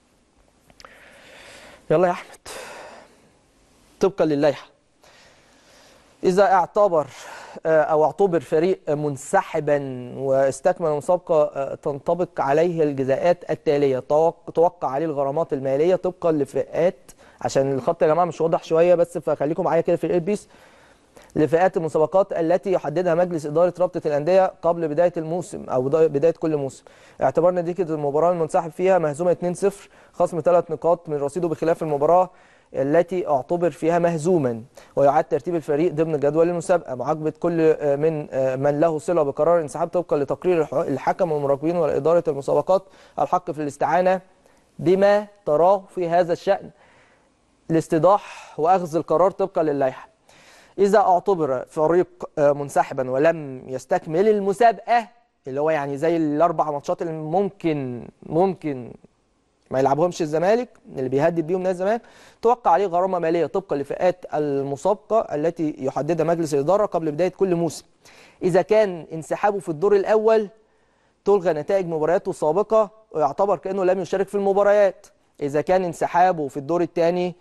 يلا يا احمد طبقا للائحه اذا اعتبر آه، او اعتبر فريق منسحبا واستكمل المسابقه آه، تنطبق عليه الجزاءات التاليه توق- توقع عليه الغرامات الماليه طبقا لفئات عشان الخط يا جماعه مش واضح شويه بس فخليكم معايا كده في الاير بيس لفئات المسابقات التي يحددها مجلس إدارة رابطة الأندية قبل بداية الموسم أو بدا- بداية كل موسم اعتبار نتيجة المباراة المنسحب فيها مهزومة 2-0 خصم ثلاث نقاط من رصيده بخلاف المباراة التي اعتبر فيها مهزوما ويعاد ترتيب الفريق ضمن جدول المسابقة معاقبة كل آه، من آه، من له صلة بقرار الانسحاب طبقا لتقرير الح- الحكم والمراقبين وإدارة المسابقات الحق في الاستعانة بما تراه في هذا الشأن لاستيضاح واخذ القرار طبقا للائحه. اذا اعتبر فريق آه، منسحبا ولم يستكمل المسابقه اللي هو يعني زي الاربع ماتشات اللي ممكن ممكن ما يلعبهمش الزمالك اللي بيهدد بيهم نادي الزمالك توقع عليه غرامه ماليه طبقا لفئات المسابقه التي يحددها مجلس الاداره قبل بدايه كل موسم. اذا كان انسحابه في الدور الاول تلغى نتائج مبارياته السابقه ويعتبر كانه لم يشارك في المباريات. اذا كان انسحابه في الدور الثاني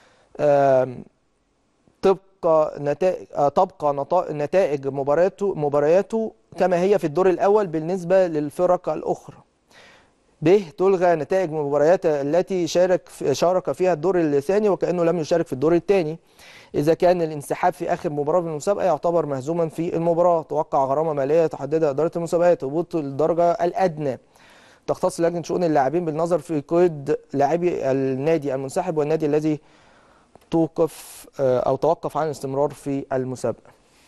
تبقى نتائج آه، تبقى نتا- نتائج مبارياته مبارياته كما هي في الدور الاول بالنسبه للفرق الاخرى. ب تلغى نتائج مباريات التي شارك شارك فيها الدور الثاني وكانه لم يشارك في الدور الثاني. اذا كان الانسحاب في اخر مباراه من المسابقه يعتبر مهزوما في المباراه، توقع غرامه ماليه تحددها اداره المسابقات، هبوط الدرجه الادنى. تختص لجنه شؤون اللاعبين بالنظر في قيد لاعبي النادي المنسحب والنادي الذي توقف آه، او توقف عن الاستمرار في المسابقه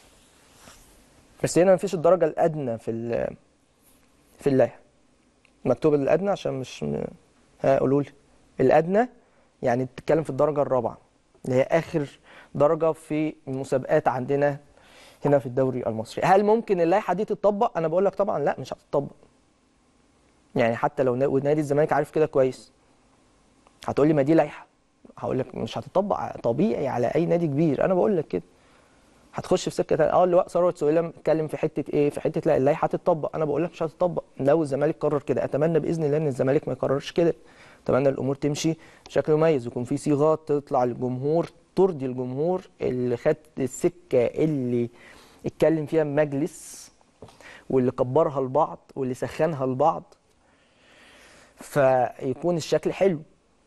بس هنا مفيش الدرجه الادنى في ال- في اللائحه مكتوب الادنى عشان مش م- ها قولوا لي الادنى يعني بتتكلم في الدرجه الرابعه اللي هي اخر درجه في المسابقات عندنا هنا في الدوري المصري هل ممكن اللائحه دي تتطبق انا بقول لك طبعا لا مش هتطبق يعني حتى لو نا- ونادي الزمالك عارف كده كويس هتقول لي ما دي لائحه هقول لك مش هتطبق طبيعي على اي نادي كبير انا بقول لك كده هتخش في سكه تانية. اه اللواء ثروت سويلم اتكلم في حته ايه في حته لا اللائحه هتطبق انا بقول لك مش هتطبق لو الزمالك قرر كده اتمنى باذن الله ان الزمالك ما يقررش كده اتمنى الامور تمشي بشكل مميز يكون في صيغات تطلع للجمهور ترضي الجمهور اللي خد السكه اللي اتكلم فيها المجلس واللي كبرها البعض واللي سخنها البعض فيكون الشكل حلو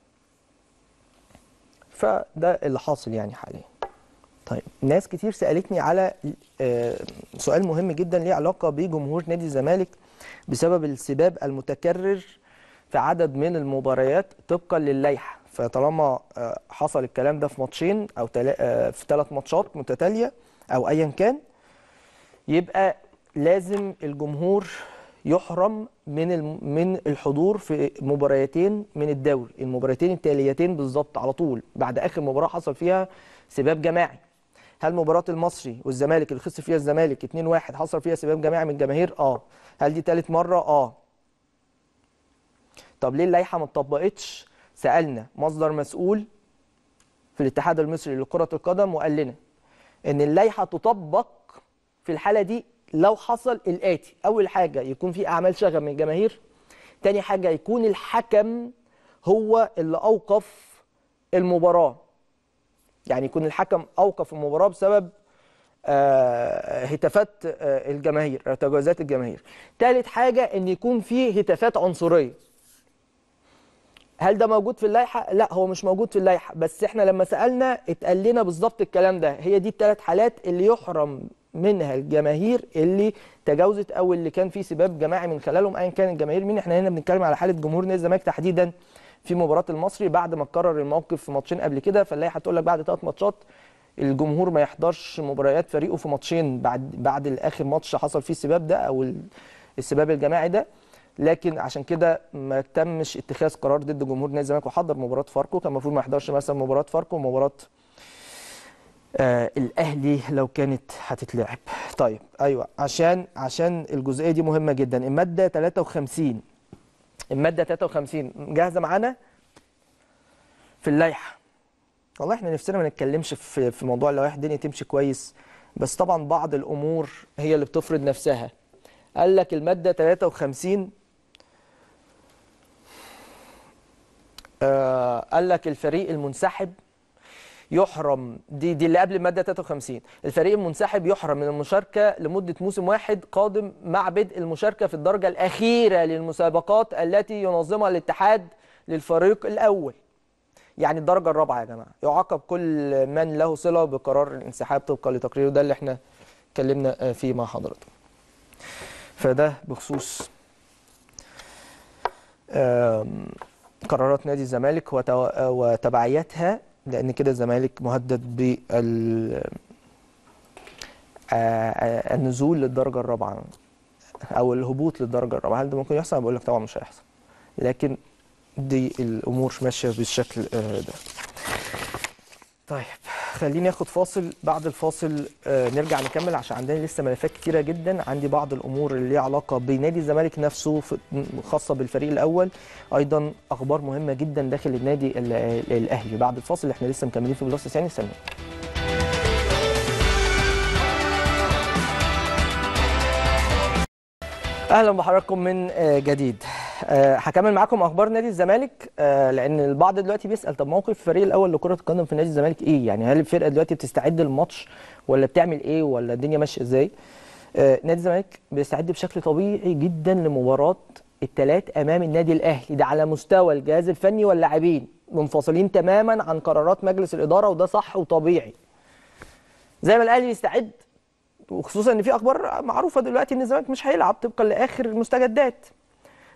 فده اللي حاصل يعني حاليا طيب ناس كتير سألتني على آه، سؤال مهم جدا ليه علاقة بجمهور نادي الزمالك بسبب السباب المتكرر في عدد من المباريات طبقا للائحة فطالما آه، حصل الكلام ده في ماتشين أو تلا- آه، في ثلاث ماتشات متتالية أو أيا كان يبقى لازم الجمهور يحرم من الم- من الحضور في مباريتين من الدوري المباريتين التاليتين بالظبط على طول بعد اخر مباراه حصل فيها سباب جماعي هل مباراه المصري والزمالك اللي خسر فيها الزمالك 2-1 حصل فيها سباب جماعي من الجماهير اه هل دي تالت مره اه طب ليه اللائحه ما اتطبقتش سالنا مصدر مسؤول في الاتحاد المصري لكره القدم وقال لنا ان اللائحه تطبق في الحاله دي لو حصل الاتي اول حاجه يكون في اعمال شغب من الجماهير تاني حاجه يكون الحكم هو اللي اوقف المباراه يعني يكون الحكم اوقف المباراه بسبب آه، هتافات آه، الجماهير أو تجاوزات الجماهير تالت حاجه ان يكون في هتافات عنصريه هل ده موجود في اللائحه لا هو مش موجود في اللائحه بس احنا لما سالنا اتقال لنا بالظبط الكلام ده هي دي الثلاث حالات اللي يحرم منها الجماهير اللي تجاوزت او اللي كان في سباب جماعي من خلالهم ايا كان الجماهير مين احنا هنا بنتكلم على حاله جمهور نادي الزمالك تحديدا في مباراه المصري بعد ما اتكرر الموقف في ماتشين قبل كده فاللائحه تقول لك بعد ثلاث ماتشات الجمهور ما يحضرش مباريات فريقه في ماتشين بعد بعد الاخر ماتش حصل فيه السباب ده او ال- السباب الجماعي ده لكن عشان كده ما تمش اتخاذ قرار ضد جمهور نادي الزمالك وحضر مباراه فاركو كان المفروض ما يحضرش مثلا مباراه فاركو ومباراه آه الاهلي لو كانت هتتلعب طيب ايوه عشان عشان الجزئيه دي مهمه جدا الماده 53 الماده 53 جاهزه معانا في اللائحه والله احنا نفسنا ما نتكلمش في في موضوع اللوائح الدنيا تمشي كويس بس طبعا بعض الامور هي اللي بتفرض نفسها قال لك الماده 53 آه قال لك الفريق المنسحب يحرم دي دي اللي قبل الماده 53 الفريق المنسحب يحرم من المشاركه لمده موسم واحد قادم مع بدء المشاركه في الدرجه الاخيره للمسابقات التي ينظمها الاتحاد للفريق الاول يعني الدرجه الرابعه يا جماعه يعاقب كل من له صله بقرار الانسحاب طبقا لتقريره ده اللي احنا اتكلمنا آه، فيه مع حضرتك فده بخصوص آم، قرارات نادي الزمالك وتو- وتبعياتها لان كده الزمالك مهدد بال آه، آه، النزول للدرجه الرابعه او الهبوط للدرجه الرابعه هل ده ممكن يحصل؟ بقول لك طبعا مش هيحصل لكن دي الامور ماشيه بالشكل آه، ده طيب خليني اخد فاصل بعد الفاصل آه، نرجع نكمل عشان عندنا لسه ملفات كتيره جدا عندي بعض الامور اللي ليها علاقه بنادي الزمالك نفسه في- خاصه بالفريق الاول ايضا اخبار مهمه جدا داخل النادي ال- الاهلي بعد الفاصل احنا لسه مكملين في بلس ثاني استنوا اهلا بحضراتكم من آه، جديد آه، هكمل معاكم اخبار نادي الزمالك آه، لان البعض دلوقتي بيسال طب موقف الفريق الاول لكره القدم في نادي الزمالك ايه يعني هل الفرقه دلوقتي بتستعد للماتش ولا بتعمل ايه ولا الدنيا ماشيه ازاي آه، نادي الزمالك بيستعد بشكل طبيعي جدا لمباراه الثلاث امام النادي الاهلي ده على مستوى الجهاز الفني واللاعبين منفصلين تماما عن قرارات مجلس الاداره وده صح وطبيعي زي ما الاهلي بيستعد وخصوصا ان في اخبار معروفه دلوقتي ان الزمالك مش هيلعب طبقا لاخر المستجدات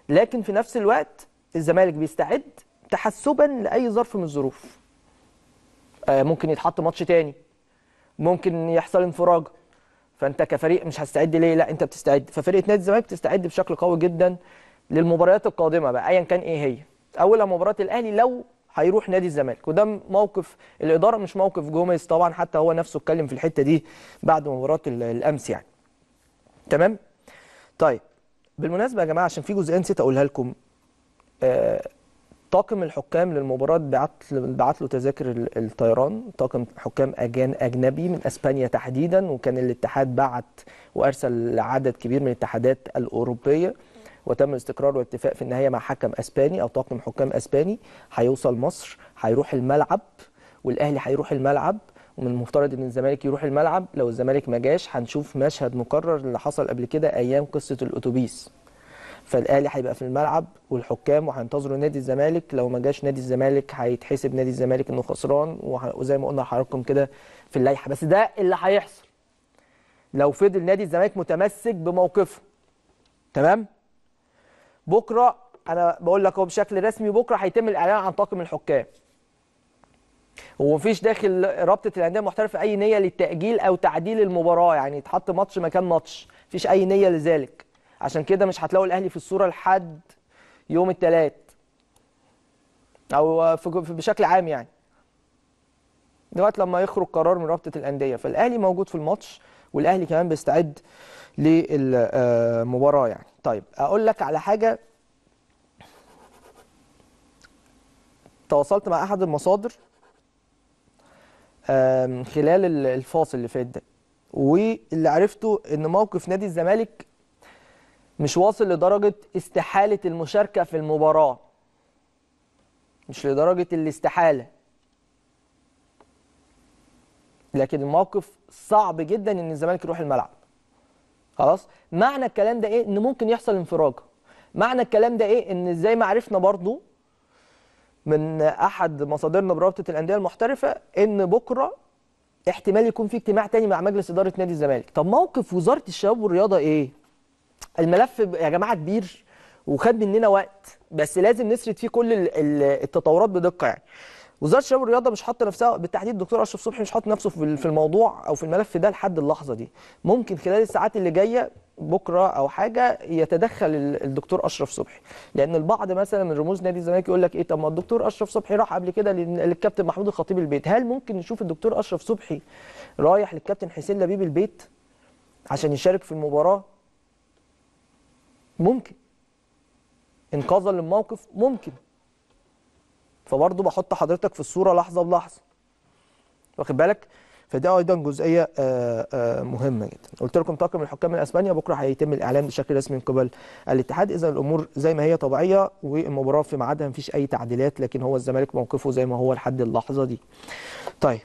لكن في نفس الوقت الزمالك بيستعد تحسبا لاي ظرف من الظروف آه، ممكن يتحط ماتش تاني ممكن يحصل انفراج فانت كفريق مش هتستعد ليه لا انت بتستعد ففرقه نادي الزمالك بتستعد بشكل قوي جدا للمباريات القادمه بقى ايا كان ايه هي اولها مباراه الاهلي لو هيروح نادي الزمالك وده موقف الاداره مش موقف جوميز طبعا حتى هو نفسه اتكلم في الحته دي بعد مباراه ال- الامس يعني تمام طيب بالمناسبه يا جماعه عشان في جزئيه نسيت اقولها لكم آه طاقم الحكام للمباراة بعت بعت له تذاكر ال- الطيران طاقم حكام أجان أجنبي من أسبانيا تحديدا وكان الاتحاد بعت وأرسل عدد كبير من الاتحادات الأوروبية وتم الاستقرار والاتفاق في النهاية مع حكم أسباني أو طاقم حكام أسباني هيوصل مصر هيروح الملعب والأهلي هيروح الملعب ومن المفترض ان الزمالك يروح الملعب لو الزمالك ما جاش هنشوف مشهد مكرر اللي حصل قبل كده ايام قصه الاتوبيس فالاهلي هيبقى في الملعب والحكام وهينتظروا نادي الزمالك لو ما جاش نادي الزمالك هيتحسب نادي الزمالك انه خسران وه- وزي ما قلنا لحضراتكم كده في اللائحه بس ده اللي هيحصل لو فضل نادي الزمالك متمسك بموقفه تمام بكره انا بقول لك هو بشكل رسمي بكره هيتم الاعلان عن طاقم الحكام ومفيش داخل رابطه الانديه المحترفه اي نيه للتاجيل او تعديل المباراه يعني يتحط ماتش مكان ماتش مفيش اي نيه لذلك عشان كده مش هتلاقوا الاهلي في الصوره لحد يوم الثلاث او في في- بشكل عام يعني لغايه لما يخرج قرار من رابطه الانديه فالاهلي موجود في الماتش والاهلي كمان بيستعد للمباراه يعني طيب اقول لك على حاجه تواصلت مع احد المصادر آم، خلال ال- الفاصل اللي فات ده واللي عرفته ان موقف نادي الزمالك مش واصل لدرجة استحالة المشاركة في المباراة مش لدرجة الاستحالة لكن الموقف صعب جدا ان الزمالك يروح الملعب خلاص معنى الكلام ده ايه ان ممكن يحصل انفراج معنى الكلام ده ايه ان زي ما عرفنا برضو من احد مصادرنا برابطه الانديه المحترفه ان بكره احتمال يكون في اجتماع تاني مع مجلس اداره نادي الزمالك طب موقف وزاره الشباب والرياضه ايه الملف ب- يا جماعه كبير وخد مننا وقت بس لازم نسرد فيه كل ال- ال- التطورات بدقه يعني وزاره الشباب والرياضه مش حاطه نفسها بالتحديد الدكتور اشرف صبحي مش حاطط نفسه في ال- في الموضوع او في الملف ده لحد اللحظه دي ممكن خلال الساعات اللي جايه بكره او حاجه يتدخل ال- الدكتور اشرف صبحي لان البعض مثلا من رموز نادي الزمالك يقول لك ايه طب ما الدكتور اشرف صبحي راح قبل كده لل- للكابتن محمود الخطيب البيت هل ممكن نشوف الدكتور اشرف صبحي رايح للكابتن حسين لبيب البيت عشان يشارك في المباراه ممكن انقاذا للموقف ممكن فبرضه بحط حضرتك في الصوره لحظه بلحظه واخد بالك فده ايضا جزئيه آه، آه، مهمه جدا قلت لكم طاقم الحكام من اسبانيا بكره هيتم الاعلان بشكل رسمي من قبل الاتحاد اذا الامور زي ما هي طبيعيه والمباراه في ميعادها مفيش اي تعديلات لكن هو الزمالك موقفه زي ما هو لحد اللحظه دي طيب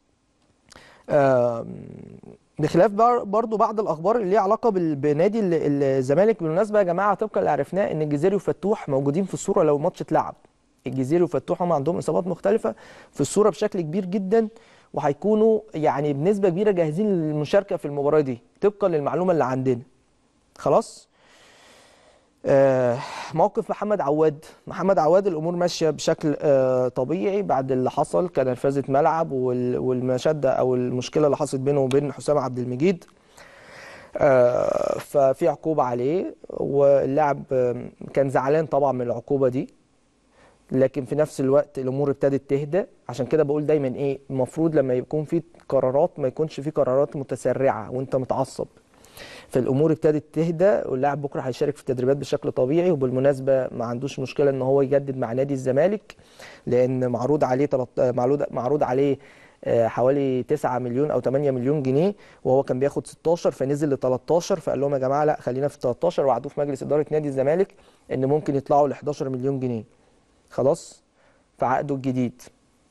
آم، بخلاف بر- برضو بعض الاخبار اللي ليها علاقه بال- بنادي ال- الزمالك بالمناسبه يا جماعه طبقا اللي عرفناه ان الجزيري وفتوح موجودين في الصوره لو الماتش اتلعب الجزيري وفتوح هم عندهم اصابات مختلفه في الصوره بشكل كبير جدا وهيكونوا يعني بنسبه كبيره جاهزين للمشاركه في المباراه دي طبقا للمعلومه اللي عندنا خلاص آه، موقف محمد عواد محمد عواد الامور ماشيه بشكل آه، طبيعي بعد اللي حصل كان نرفزه ملعب وال- والمشاده او المشكله اللي حصلت بينه وبين حسام عبد المجيد آه، ففي عقوبه عليه واللاعب آه، كان زعلان طبعا من العقوبه دي لكن في نفس الوقت الامور ابتدت تهدى عشان كده بقول دايما ايه المفروض لما يكون في قرارات ما يكونش في قرارات متسرعه وانت متعصب فالامور ابتدت تهدى واللاعب بكره هيشارك في التدريبات بشكل طبيعي وبالمناسبه ما عندوش مشكله ان هو يجدد مع نادي الزمالك لان معروض عليه تلت- معروض معروض عليه آه، حوالي 9 مليون او 8 مليون جنيه وهو كان بياخد 16 فنزل ل 13 فقال لهم يا جماعه لا خلينا في 13 وعدوه في مجلس اداره نادي الزمالك ان ممكن يطلعوا ل 11 مليون جنيه خلاص في عقده الجديد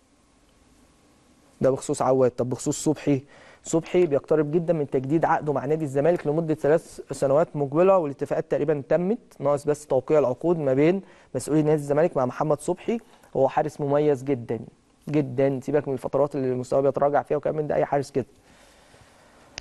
ده بخصوص عواد طب بخصوص صبحي صبحي بيقترب جدا من تجديد عقده مع نادي الزمالك لمده ثلاث سنوات مقبله والاتفاقات تقريبا تمت ناقص بس توقيع العقود ما بين مسؤولي نادي الزمالك مع محمد صبحي هو حارس مميز جدا جدا سيبك من الفترات اللي المستوى بيتراجع فيها وكمان من ده اي حارس كده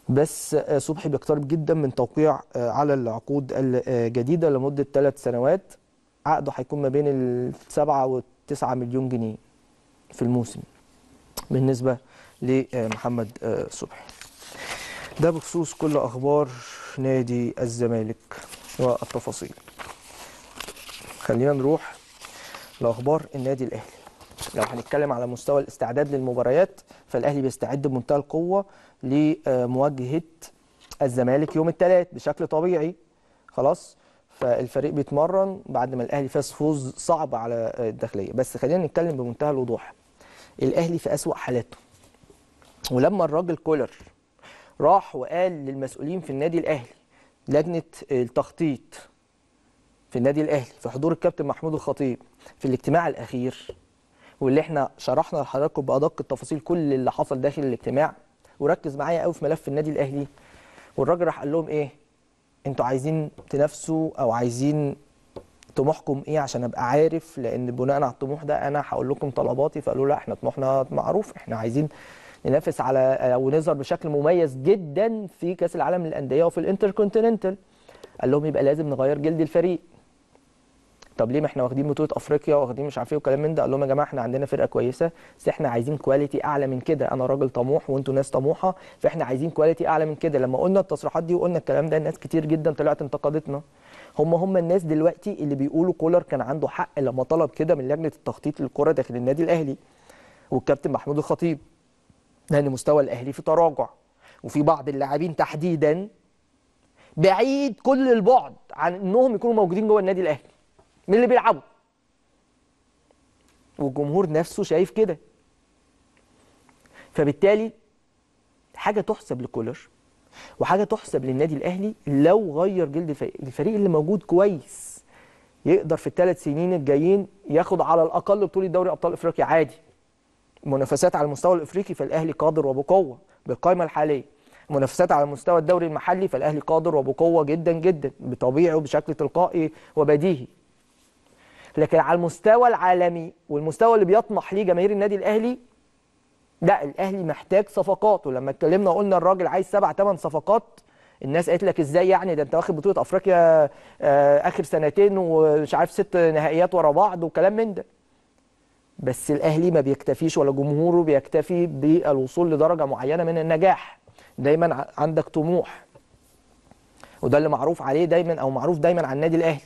بس آه، صبحي بيقترب جدا من توقيع آه، على العقود الجديده لمده ثلاث سنوات عقده هيكون ما بين السبعة والتسعة مليون جنيه في الموسم بالنسبه لمحمد آه، صبحي ده بخصوص كل اخبار نادي الزمالك والتفاصيل خلينا نروح لاخبار النادي الاهلي لو هنتكلم على مستوى الاستعداد للمباريات فالاهلي بيستعد بمنتهى القوه لمواجهه الزمالك يوم الثلاث بشكل طبيعي خلاص فالفريق بيتمرن بعد ما الاهلي فاز فوز صعب على الداخليه بس خلينا نتكلم بمنتهى الوضوح الاهلي في اسوا حالاته ولما الراجل كولر راح وقال للمسؤولين في النادي الاهلي لجنه التخطيط في النادي الاهلي في حضور الكابتن محمود الخطيب في الاجتماع الاخير واللي احنا شرحنا لحضراتكم بادق التفاصيل كل اللي حصل داخل الاجتماع وركز معايا قوي في ملف النادي الاهلي والراجل راح قال لهم ايه انتوا عايزين تنافسوا او عايزين طموحكم ايه عشان ابقى عارف لان بناء على الطموح ده انا هقول لكم طلباتي فقالوا لا احنا طموحنا معروف احنا عايزين ننافس على او نظهر بشكل مميز جدا في كاس العالم للانديه وفي الانتركونتيننتال قال لهم يبقى لازم نغير جلد الفريق طب ليه ما احنا واخدين بطوله افريقيا واخدين مش عارف ايه وكلام من ده قال لهم يا جماعه احنا عندنا فرقه كويسه بس احنا عايزين كواليتي اعلى من كده انا راجل طموح وانتوا ناس طموحه فاحنا عايزين كواليتي اعلى من كده لما قلنا التصريحات دي وقلنا الكلام ده الناس كتير جدا طلعت انتقدتنا هم هم الناس دلوقتي اللي بيقولوا كولر كان عنده حق لما طلب كده من لجنه التخطيط للكره داخل النادي الاهلي والكابتن محمود الخطيب لان مستوى الاهلي في تراجع وفي بعض اللاعبين تحديدا بعيد كل البعد عن انهم يكونوا موجودين جوه النادي الاهلي من اللي بيلعبوا والجمهور نفسه شايف كده فبالتالي حاجه تحسب لكولر وحاجه تحسب للنادي الاهلي لو غير جلد الفريق الفريق اللي موجود كويس يقدر في الثلاث سنين الجايين ياخد على الاقل بطوله دوري ابطال افريقيا عادي منافسات على المستوى الافريقي فالاهلي قادر وبقوه بالقائمه الحاليه منافسات على مستوى الدوري المحلي فالاهلي قادر وبقوه جدا جدا بطبيعي وبشكل تلقائي وبديهي لكن على المستوى العالمي والمستوى اللي بيطمح ليه جماهير النادي الاهلي لا الاهلي محتاج صفقات ولما اتكلمنا وقلنا الراجل عايز سبع ثمان صفقات الناس قالت لك ازاي يعني ده انت واخد بطوله افريقيا آه اخر سنتين ومش عارف ست نهائيات ورا بعض وكلام من ده بس الاهلي ما بيكتفيش ولا جمهوره بيكتفي بالوصول لدرجه معينه من النجاح دايما عندك طموح وده اللي معروف عليه دايما او معروف دايما عن النادي الاهلي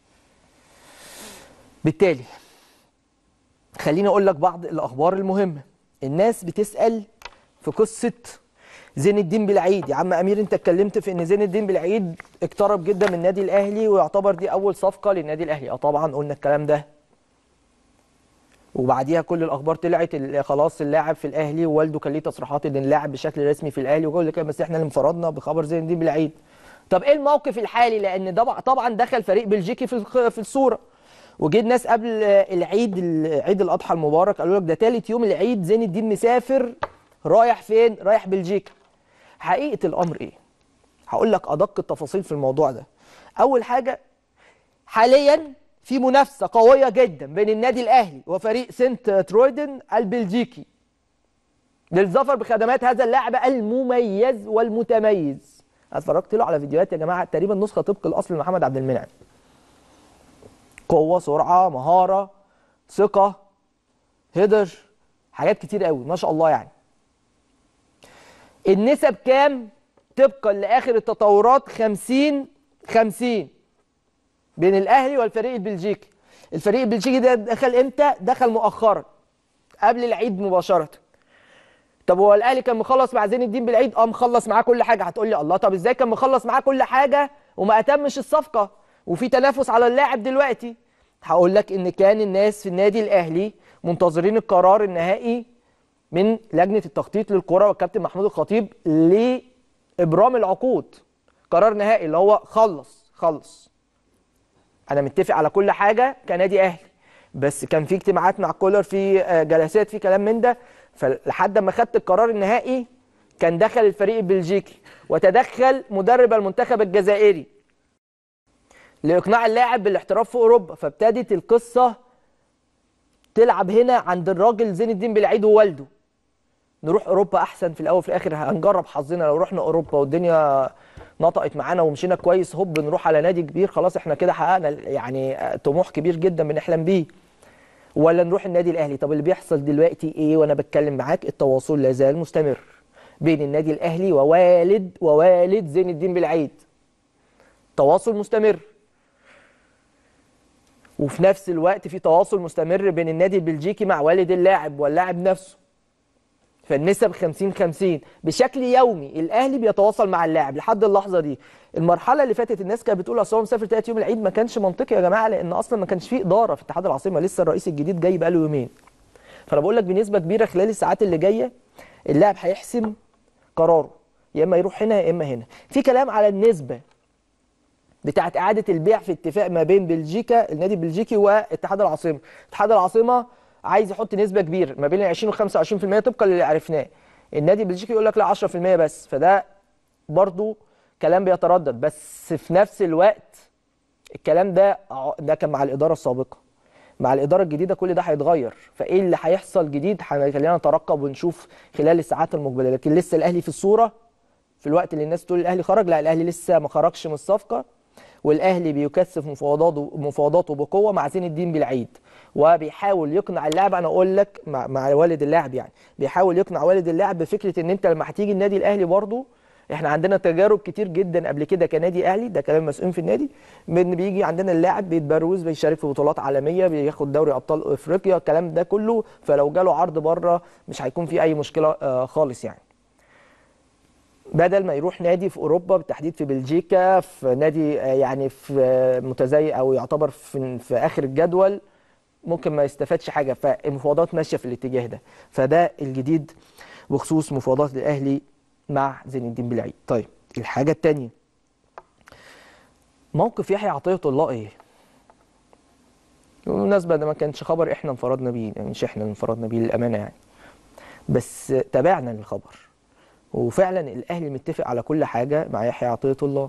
بالتالي خليني اقول لك بعض الاخبار المهمه الناس بتسال في قصه زين الدين بالعيد يا عم امير انت اتكلمت في ان زين الدين بالعيد اقترب جدا من النادي الاهلي ويعتبر دي اول صفقه للنادي الاهلي اه طبعا قلنا الكلام ده وبعديها كل الاخبار طلعت خلاص اللاعب في الاهلي ووالده كان ليه تصريحات ان اللاعب بشكل رسمي في الاهلي وكل كده بس احنا اللي انفردنا بخبر زين الدين بالعيد طب ايه الموقف الحالي لان ده طبعا دخل فريق بلجيكي في في الصوره وجه الناس قبل العيد عيد الاضحى المبارك قالوا لك ده ثالث يوم العيد زين الدين مسافر رايح فين رايح بلجيكا حقيقه الامر ايه هقول لك ادق التفاصيل في الموضوع ده اول حاجه حاليا في منافسه قويه جدا بين النادي الاهلي وفريق سنت ترويدن البلجيكي للظفر بخدمات هذا اللاعب المميز والمتميز اتفرجت له على فيديوهات يا جماعه تقريبا نسخه طبق الاصل لمحمد عبد المنعم قوه سرعه مهاره ثقه هيدر حاجات كتير قوي ما شاء الله يعني النسب كام طبقا لاخر التطورات 50 50 بين الاهلي والفريق البلجيكي الفريق البلجيكي ده دخل امتى دخل مؤخرا قبل العيد مباشره طب هو الاهلي كان مخلص مع زين الدين بالعيد اه مخلص معاه كل حاجه هتقول لي الله طب ازاي كان مخلص معاه كل حاجه وما اتمش الصفقه وفي تنافس على اللاعب دلوقتي هقول لك ان كان الناس في النادي الاهلي منتظرين القرار النهائي من لجنه التخطيط للكره والكابتن محمود الخطيب لابرام العقود قرار نهائي اللي هو خلص خلص انا متفق على كل حاجه كنادي اهلي بس كان في اجتماعات مع كولر في جلسات في كلام من ده فلحد ما خدت القرار النهائي كان دخل الفريق البلجيكي وتدخل مدرب المنتخب الجزائري لاقناع اللاعب بالاحتراف في اوروبا فابتدت القصه تلعب هنا عند الراجل زين الدين بالعيد ووالده نروح اوروبا احسن في الاول وفي الاخر هنجرب حظنا لو رحنا اوروبا والدنيا نطقت معانا ومشينا كويس هوب نروح على نادي كبير خلاص احنا كده حققنا يعني طموح كبير جدا بنحلم بيه ولا نروح النادي الاهلي طب اللي بيحصل دلوقتي ايه وانا بتكلم معاك التواصل لا زال مستمر بين النادي الاهلي ووالد ووالد زين الدين بالعيد تواصل مستمر وفي نفس الوقت في تواصل مستمر بين النادي البلجيكي مع والد اللاعب واللاعب نفسه فالنسب 50 50 بشكل يومي الاهلي بيتواصل مع اللاعب لحد اللحظه دي المرحله اللي فاتت الناس كانت بتقول اصل هو مسافر ثلاث يوم العيد ما كانش منطقي يا جماعه لان اصلا ما كانش فيه اداره في اتحاد العاصمه لسه الرئيس الجديد جاي بقاله يومين فانا بقول لك بنسبه كبيره خلال الساعات اللي جايه اللاعب هيحسم قراره يا اما يروح هنا يا اما هنا في كلام على النسبه بتاعت اعاده البيع في اتفاق ما بين بلجيكا النادي البلجيكي واتحاد العاصمه اتحاد العاصمه عايز يحط نسبه كبيره ما بين ال 20 و 25% طبقا للي عرفناه النادي البلجيكي يقول لك لا 10% بس فده برضو كلام بيتردد بس في نفس الوقت الكلام ده ده كان مع الاداره السابقه مع الاداره الجديده كل ده هيتغير فايه اللي هيحصل جديد خلينا نترقب ونشوف خلال الساعات المقبله لكن لسه الاهلي في الصوره في الوقت اللي الناس تقول الاهلي خرج لا الاهلي لسه ما خرجش من الصفقه والاهلي بيكثف مفاوضاته مفاوضاته بقوه مع زين الدين بالعيد وبيحاول يقنع اللاعب انا اقول لك مع, مع والد اللاعب يعني بيحاول يقنع والد اللاعب بفكره ان انت لما هتيجي النادي الاهلي برضه احنا عندنا تجارب كتير جدا قبل كده كنادي اهلي ده كلام مسؤول في النادي من بيجي عندنا اللاعب بيتبروز بيشارك في بطولات عالميه بياخد دوري ابطال افريقيا الكلام ده كله فلو جاله عرض بره مش هيكون في اي مشكله آه خالص يعني بدل ما يروح نادي في اوروبا بالتحديد في بلجيكا في نادي يعني في متزي او يعتبر في, في اخر الجدول ممكن ما يستفادش حاجه فالمفاوضات ماشيه في الاتجاه ده فده الجديد بخصوص مفاوضات الاهلي مع زين الدين بالعيد طيب الحاجه الثانيه موقف يحيى عطيه الله ايه بالمناسبه ده ما كانش خبر احنا انفردنا بيه يعني مش احنا اللي انفردنا بيه للامانه يعني بس تابعنا للخبر وفعلا الاهلي متفق على كل حاجه مع يحيى عطيه الله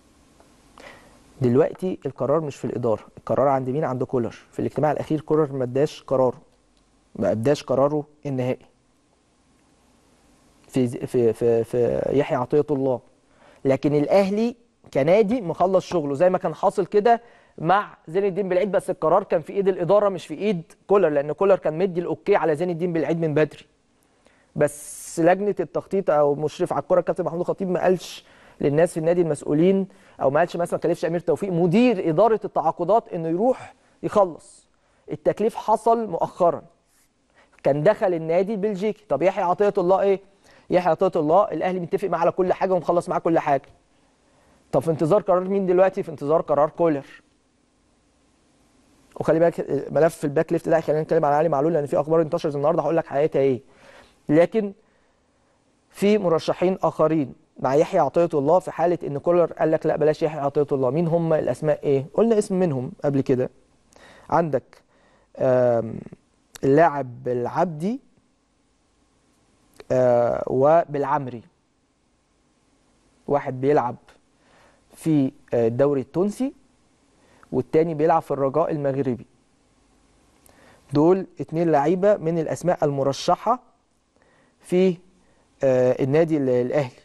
دلوقتي القرار مش في الاداره القرار عند مين عند كولر في الاجتماع الاخير كولر ما اداش قراره ما اداش قراره النهائي في في في, في يحيى عطيه الله لكن الاهلي كنادي مخلص شغله زي ما كان حاصل كده مع زين الدين بالعيد بس القرار كان في ايد الاداره مش في ايد كولر لان كولر كان مدي الاوكي على زين الدين بالعيد من بدري بس لجنه التخطيط او مشرف على الكره الكابتن محمود الخطيب ما قالش للناس في النادي المسؤولين او ما قالش مثلا ما كلفش امير توفيق مدير اداره التعاقدات انه يروح يخلص التكليف حصل مؤخرا كان دخل النادي البلجيكي طب يحيى عطيه الله ايه يحيى عطيه الله الاهلي متفق معاه على كل حاجه ومخلص معاه كل حاجه طب في انتظار قرار مين دلوقتي في انتظار قرار كولر وخلي بالك ملف الباك ليفت ده خلينا نتكلم على علي معلول لان في اخبار انتشرت النهارده هقول لك حقيقتها ايه لكن في مرشحين اخرين مع يحيى عطيه الله في حاله ان كولر قال لك لا بلاش يحيى عطيه الله مين هم الاسماء ايه قلنا اسم منهم قبل كده عندك اللاعب العبدي وبالعمري واحد بيلعب في الدوري التونسي والتاني بيلعب في الرجاء المغربي دول اتنين لعيبه من الاسماء المرشحه في النادي الاهلي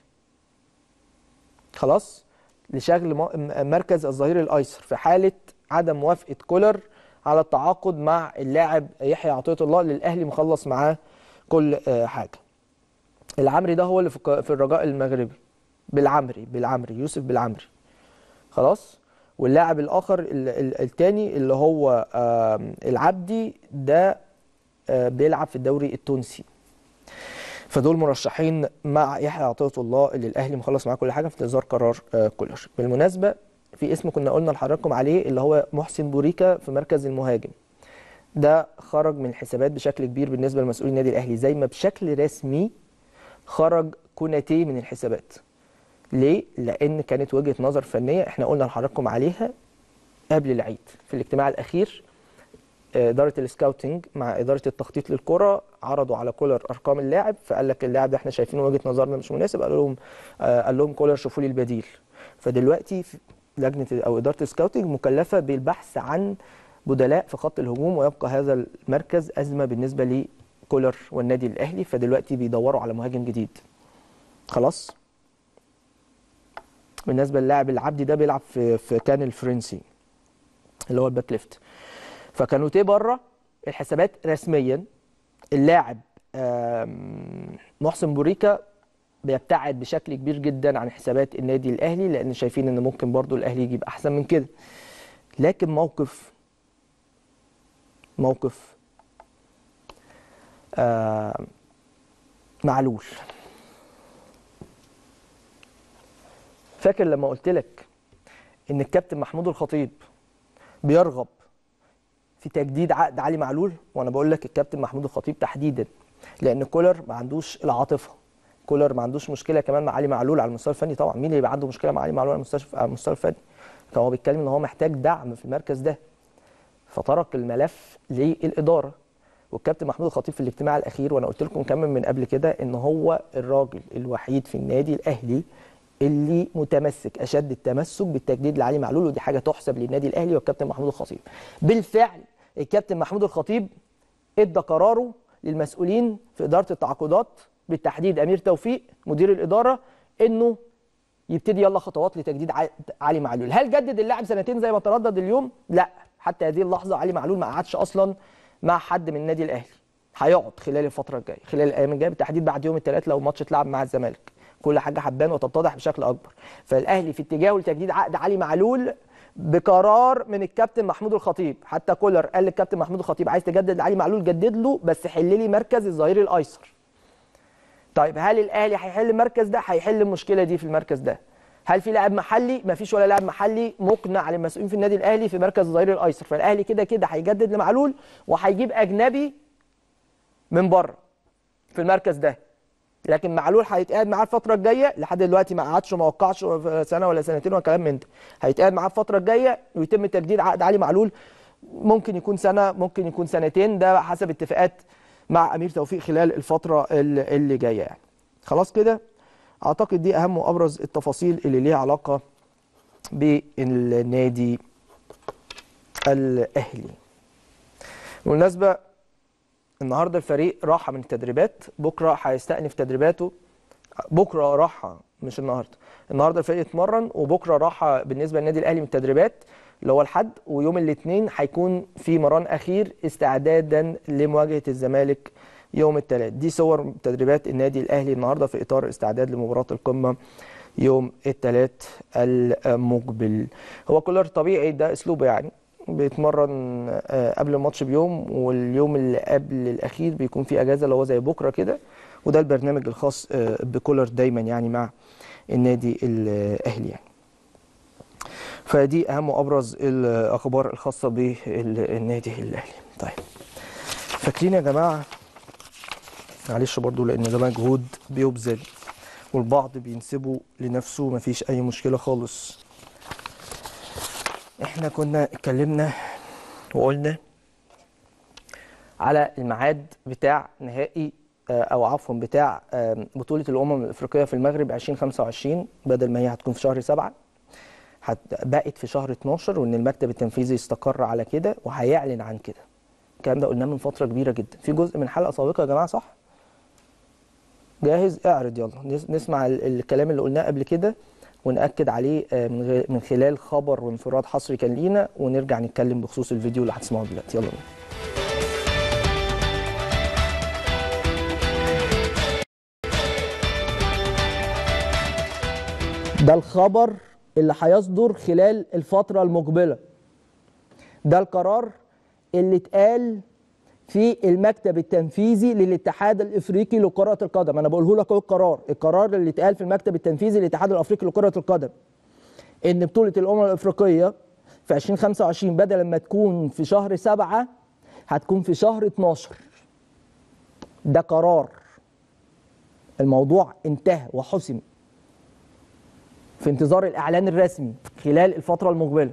خلاص لشغل مركز الظهير الايسر في حاله عدم موافقه كولر على التعاقد مع اللاعب يحيى عطيه الله اللي الاهلي مخلص معاه كل حاجه العمري ده هو اللي في الرجاء المغربي بالعمري بالعمري يوسف بالعمري خلاص واللاعب الاخر الثاني اللي هو العبدي ده بيلعب في الدوري التونسي فدول مرشحين مع يحيى عطيه الله اللي الاهلي مخلص معاه كل حاجه في انتظار قرار كولر بالمناسبه في اسم كنا قلنا لحضراتكم عليه اللي هو محسن بوريكا في مركز المهاجم ده خرج من الحسابات بشكل كبير بالنسبه لمسؤولي النادي الاهلي زي ما بشكل رسمي خرج كوناتي من الحسابات ليه لان كانت وجهه نظر فنيه احنا قلنا لحضراتكم عليها قبل العيد في الاجتماع الاخير اداره السكاوتنج مع اداره التخطيط للكره عرضوا على كولر ارقام اللاعب فقال لك اللاعب ده احنا شايفينه وجهه نظرنا مش مناسب قال لهم آه قال لهم كولر شوفوا لي البديل فدلوقتي لجنه او اداره السكاوتنج مكلفه بالبحث عن بدلاء في خط الهجوم ويبقى هذا المركز ازمه بالنسبه كولر والنادي الاهلي فدلوقتي بيدوروا على مهاجم جديد خلاص بالنسبه للاعب العبدي ده بيلعب في في كان الفرنسي اللي هو الباك ليفت فكانوتيه بره الحسابات رسميا اللاعب آم، محسن بوريكا بيبتعد بشكل كبير جدا عن حسابات النادي الاهلي لان شايفين ان ممكن برضو الاهلي يجيب احسن من كده لكن موقف موقف آه معلول فاكر لما قلت لك ان الكابتن محمود الخطيب بيرغب في تجديد عقد علي معلول وانا بقول لك الكابتن محمود الخطيب تحديدا لان كولر ما عندوش العاطفه كولر ما عندوش مشكله كمان مع علي معلول على المستوى الفني طبعا مين اللي يبقى عنده مشكله مع علي معلول على المستوى على المستوى الفني كان هو بيتكلم ان هو محتاج دعم في المركز ده فترك الملف للاداره والكابتن محمود الخطيب في الاجتماع الاخير وانا قلت لكم كمان من قبل كده ان هو الراجل الوحيد في النادي الاهلي اللي متمسك اشد التمسك بالتجديد لعلي معلول ودي حاجه تحسب للنادي الاهلي والكابتن محمود الخطيب بالفعل الكابتن محمود الخطيب ادى قراره للمسؤولين في اداره التعاقدات بالتحديد امير توفيق مدير الاداره انه يبتدي يلا خطوات لتجديد ع- علي معلول هل جدد اللاعب سنتين زي ما تردد اليوم لا حتى هذه اللحظه علي معلول ما قعدش اصلا مع حد من النادي الاهلي هيقعد خلال الفتره الجايه خلال الايام الجايه بالتحديد بعد يوم الثلاث لو ماتش اتلعب مع الزمالك كل حاجه هتبان وتتضح بشكل اكبر فالاهلي في اتجاهه لتجديد عقد علي معلول بقرار من الكابتن محمود الخطيب حتى كولر قال للكابتن محمود الخطيب عايز تجدد لعلي معلول جدد له بس حل لي مركز الظهير الايسر طيب هل الاهلي هيحل المركز ده هيحل المشكله دي في المركز ده هل في لاعب محلي مفيش ولا لاعب محلي مقنع للمسؤولين في النادي الاهلي في مركز الظهير الايسر فالاهلي كده كده هيجدد لمعلول وهيجيب اجنبي من بره في المركز ده لكن معلول هيتقعد معاه الفتره الجايه لحد دلوقتي ما قعدش ما وقعش سنه ولا سنتين ولا كلام من ده هيتقعد معاه الفتره الجايه ويتم تجديد عقد علي معلول ممكن يكون سنه ممكن يكون سنتين ده حسب اتفاقات مع امير توفيق خلال الفتره اللي اللي جايه يعني خلاص كده اعتقد دي اهم وابرز التفاصيل اللي ليها علاقه بالنادي الاهلي بالمناسبه النهارده الفريق راحه من التدريبات بكره هيستأنف تدريباته بكره راحه مش النهارده النهارده الفريق اتمرن وبكره راحه بالنسبه للنادي الاهلي من التدريبات اللي هو الحد ويوم الاثنين هيكون في مران اخير استعدادا لمواجهه الزمالك يوم الثلاث دي صور تدريبات النادي الاهلي النهارده في اطار استعداد لمباراه القمه يوم الثلاث المقبل هو كولر طبيعي ده اسلوبه يعني بيتمرن آه، قبل الماتش بيوم واليوم اللي قبل الاخير بيكون في اجازه اللي هو زي بكره كده وده البرنامج الخاص آه، بكولر دايما يعني مع النادي الاهلي يعني فدي اهم وابرز الاخبار الخاصه بالنادي الاهلي طيب فاكرين يا جماعه معلش برضو لان ده مجهود بيبذل والبعض بينسبه لنفسه مفيش اي مشكله خالص احنا كنا اتكلمنا وقلنا على الميعاد بتاع نهائي آه، او عفوا بتاع آه، بطوله الامم الافريقيه في المغرب 2025 بدل ما هي هتكون في شهر سبعة هت- بقت في شهر 12 وان المكتب التنفيذي استقر على كده وهيعلن عن كده الكلام ده قلناه من فتره كبيره جدا في جزء من حلقه سابقه يا جماعه صح جاهز اعرض يلا نس- نسمع ال- الكلام اللي قلناه قبل كده ونأكد عليه آه، من غير- من خلال خبر وانفراد حصري كان لينا ونرجع نتكلم بخصوص الفيديو اللي هتسمعوه دلوقتي يلا بينا ده الخبر اللي هيصدر خلال الفترة المقبلة ده القرار اللي اتقال في المكتب التنفيذي للاتحاد الافريقي لكرة القدم انا بقوله لك اهو القرار القرار اللي اتقال في المكتب التنفيذي للاتحاد الافريقي لكرة القدم ان بطولة الامم الافريقية في 2025 بدل ما تكون في شهر سبعة هتكون في شهر 12 ده قرار الموضوع انتهى وحسم في انتظار الاعلان الرسمي خلال الفتره المقبله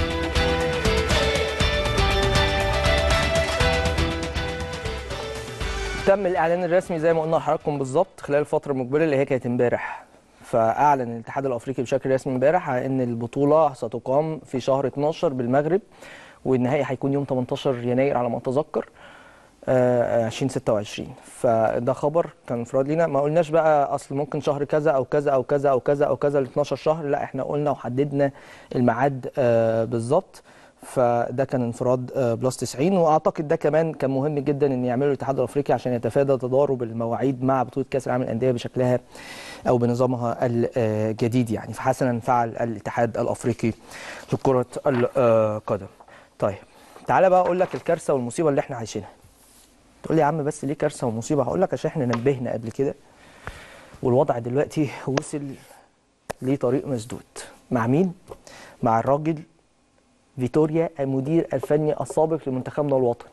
تم الاعلان الرسمي زي ما قلنا لحضراتكم بالظبط خلال الفتره المقبله اللي هي كانت امبارح فاعلن الاتحاد الافريقي بشكل رسمي امبارح على ان البطوله ستقام في شهر 12 بالمغرب والنهائي هيكون يوم 18 يناير على ما اتذكر آه، 2026 فده خبر كان انفراد لينا ما قلناش بقى اصل ممكن شهر كذا او كذا او كذا او كذا او كذا ل 12 شهر لا احنا قلنا وحددنا الميعاد آه، بالظبط فده كان انفراد آه، بلس 90 واعتقد ده كمان كان مهم جدا ان يعمله الاتحاد الافريقي عشان يتفادى تضارب المواعيد مع بطوله كاس العالم للانديه بشكلها او بنظامها الجديد يعني فحسنا فعل الاتحاد الافريقي لكره القدم. طيب تعالى بقى اقول لك الكارثه والمصيبه اللي احنا عايشينها. تقول لي يا عم بس ليه كارثه ومصيبه هقول لك عشان احنا نبهنا قبل كده والوضع دلوقتي وصل لطريق مسدود مع مين مع الراجل فيتوريا المدير الفني السابق لمنتخبنا الوطني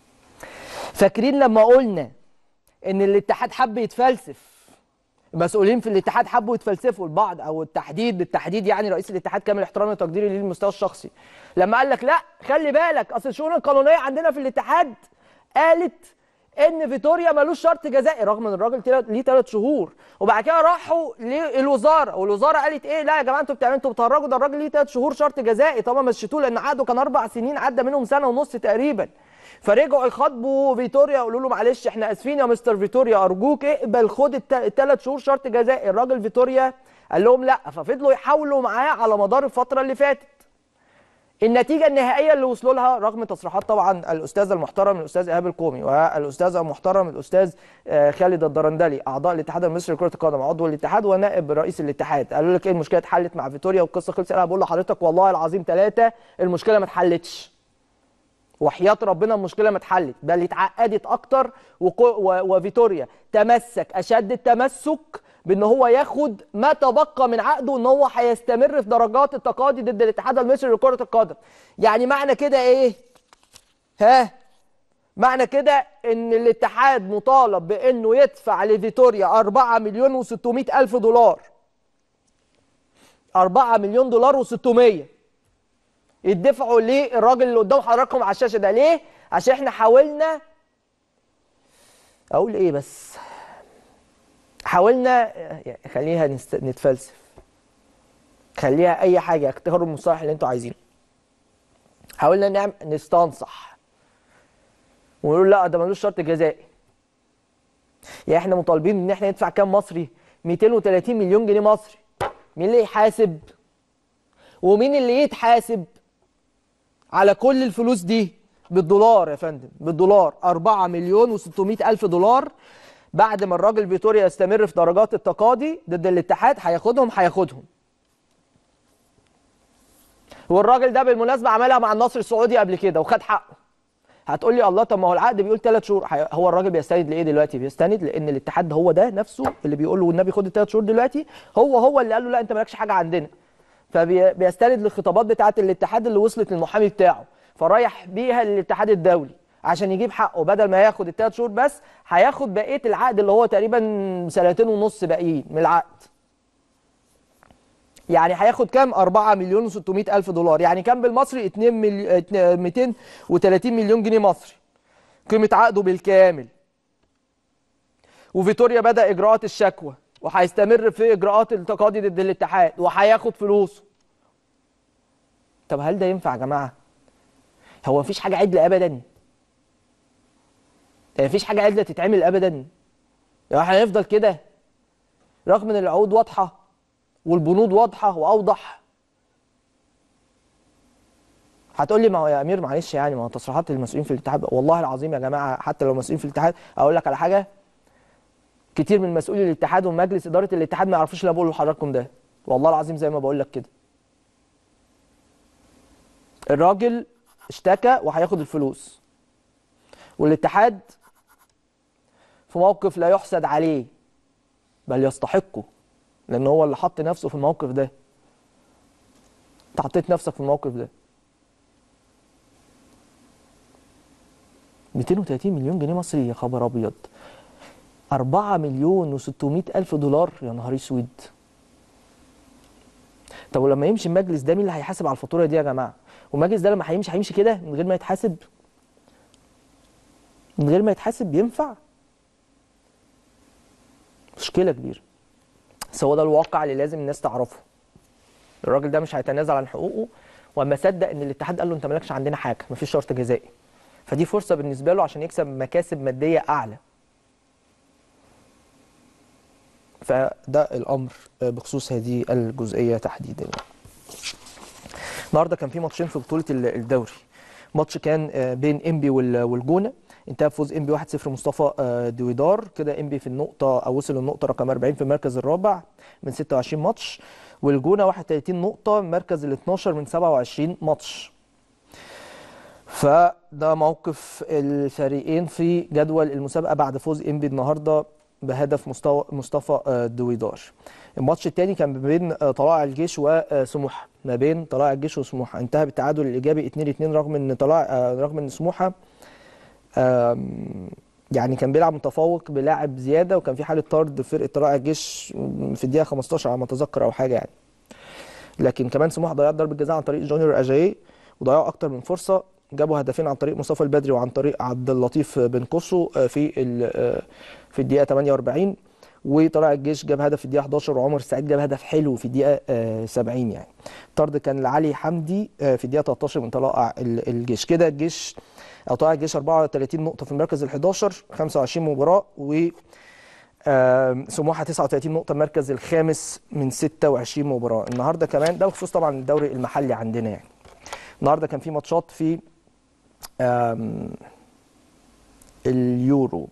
فاكرين لما قلنا ان الاتحاد حب يتفلسف المسؤولين في الاتحاد حبوا يتفلسفوا البعض او التحديد بالتحديد يعني رئيس الاتحاد كامل احترامي وتقديري ليه المستوى الشخصي لما قال لك لا خلي بالك اصل الشؤون القانونيه عندنا في الاتحاد قالت ان فيتوريا ملوش شرط جزائي رغم ان الراجل تلات- ليه ثلاث شهور وبعد كده راحوا للوزاره والوزاره قالت ايه لا يا جماعه انتوا بتعملوا انتوا بتهرجوا ده الراجل ليه ثلاث شهور شرط جزائي طبعا مشيتوه لان عقده كان اربع سنين عدى منهم سنه ونص تقريبا فرجعوا يخاطبوا فيتوريا يقولوا له معلش احنا اسفين يا مستر فيتوريا ارجوك اقبل خد الثلاث شهور شرط جزائي الراجل فيتوريا قال لهم لا ففضلوا يحاولوا معاه على مدار الفتره اللي فاتت النتيجه النهائيه اللي وصلوا لها رغم تصريحات طبعا الاستاذ المحترم الاستاذ ايهاب الكومي والاستاذ المحترم الاستاذ آه، خالد الدرندلي اعضاء الاتحاد المصري لكره القدم عضو الاتحاد ونائب رئيس الاتحاد قالوا لك ايه المشكله اتحلت مع فيتوريا والقصه خلصت انا بقول لحضرتك والله العظيم ثلاثه المشكله ما اتحلتش وحياة ربنا المشكلة ما اتحلت بل اتعقدت أكتر وكو- و- وفيتوريا تمسك أشد التمسك بأن هو ياخد ما تبقى من عقده أن هو هيستمر في درجات التقاضي ضد الاتحاد المصري لكرة القدم يعني معنى كده إيه؟ ها؟ معنى كده ان الاتحاد مطالب بانه يدفع لفيتوريا 4 مليون و600 الف دولار 4 مليون دولار و600 يدفعوا للراجل اللي قدام حضراتكم على الشاشه ده ليه؟ عشان احنا حاولنا اقول ايه بس حاولنا يعني خليها نست... نتفلسف خليها اي حاجه اختاروا المصطلح اللي انتوا عايزينه حاولنا نعمل نستنصح ونقول لا ده ملوش شرط جزائي يعني احنا مطالبين ان احنا ندفع كام مصري 230 مليون جنيه مصري مين اللي يحاسب ومين اللي يتحاسب على كل الفلوس دي بالدولار يا فندم بالدولار 4 مليون و600 الف دولار بعد ما الراجل فيتوريا يستمر في درجات التقاضي ضد الاتحاد هياخدهم هياخدهم والراجل ده بالمناسبه عملها مع النصر السعودي قبل كده وخد حقه هتقول لي الله طب ما هو العقد بيقول ثلاث شهور هي- هو الراجل بيستند لايه دلوقتي بيستند لان الاتحاد هو ده نفسه اللي بيقول له والنبي خد الثلاث شهور دلوقتي هو هو اللي قال له لا انت مالكش حاجه عندنا فبيستند للخطابات بتاعه الاتحاد اللي وصلت للمحامي بتاعه فرايح بيها للاتحاد الدولي عشان يجيب حقه بدل ما ياخد الثلاث شهور بس هياخد بقيه العقد اللي هو تقريبا سنتين ونص باقيين من العقد يعني هياخد كام 4 مليون و600 الف دولار يعني كام بالمصري 2 ملي... 230 مليون جنيه مصري قيمه عقده بالكامل وفيتوريا بدا اجراءات الشكوى وهيستمر في اجراءات التقاضي ضد الاتحاد وهياخد فلوسه طب هل ده ينفع يا جماعه هو مفيش حاجه عدله ابدا يعني مفيش حاجه عدله تتعمل ابدا يعني احنا هنفضل كده رغم ان العقود واضحه والبنود واضحه واوضح هتقول لي ما هو يا امير معلش يعني ما هو تصريحات المسؤولين في الاتحاد والله العظيم يا جماعه حتى لو مسؤولين في الاتحاد اقول لك على حاجه كتير من مسؤولي الاتحاد ومجلس اداره الاتحاد ما يعرفوش اللي أنا بقوله لحضراتكم ده والله العظيم زي ما بقول لك كده الراجل اشتكى وهياخد الفلوس والاتحاد في موقف لا يحسد عليه بل يستحقه لان هو اللي حط نفسه في الموقف ده انت حطيت نفسك في الموقف ده 230 مليون جنيه مصري يا خبر ابيض 4 مليون و600 الف دولار يا نهار اسود طب ولما يمشي المجلس ده مين اللي هيحاسب على الفاتوره دي يا جماعه والمجلس ده لما هيمشي هيمشي كده من غير ما يتحاسب من غير ما يتحاسب ينفع مشكله كبيره بس هو ده الواقع اللي لازم الناس تعرفه الراجل ده مش هيتنازل عن حقوقه واما صدق ان الاتحاد قال له انت مالكش عندنا حاجه مفيش شرط جزائي فدي فرصه بالنسبه له عشان يكسب مكاسب ماديه اعلى فده الامر بخصوص هذه الجزئيه تحديدا يعني. النهارده كان في ماتشين في بطوله ال- الدوري ماتش كان آه، بين انبي وال- والجونه انتهى بفوز انبي 1-0 مصطفى آه، دويدار كده انبي في النقطه او وصل النقطه رقم 40 في المركز الرابع من 26 ماتش والجونه 31 نقطه المركز ال 12 من 27 ماتش فده موقف الفريقين في جدول المسابقه بعد فوز انبي النهارده بهدف مستوى مصطفى آه، دويدار الماتش الثاني كان ما بين آه، طلائع الجيش وسموحه ما بين طلائع الجيش وسموحه انتهى بالتعادل الايجابي 2 2 رغم ان طلائع آه، رغم ان سموحه آم، يعني كان بيلعب متفوق بلاعب زياده وكان في حاله طرد فرقه طلائع الجيش في الدقيقه 15 على ما اتذكر او حاجه يعني لكن كمان سموحه ضيعت ضربه جزاء عن طريق جونيور اجاي وضيعوا اكتر من فرصه جابوا هدفين عن طريق مصطفى البدري وعن طريق عبد اللطيف بن قصو آه، في ال- آه، في الدقيقه 48 وطلع الجيش جاب هدف في الدقيقه 11 وعمر السعيد جاب هدف حلو في الدقيقه آه، 70 يعني طرد كان لعلي حمدي آه، في الدقيقه 13 من طلائع ال- الجيش كده الجيش او طلائع الجيش 34 نقطه في المركز ال 11 25 مباراه و آم، سموحه 39 نقطه المركز الخامس من 26 مباراه النهارده كمان ده بخصوص طبعا الدوري المحلي عندنا يعني النهارده كان في ماتشات في آم، اليورو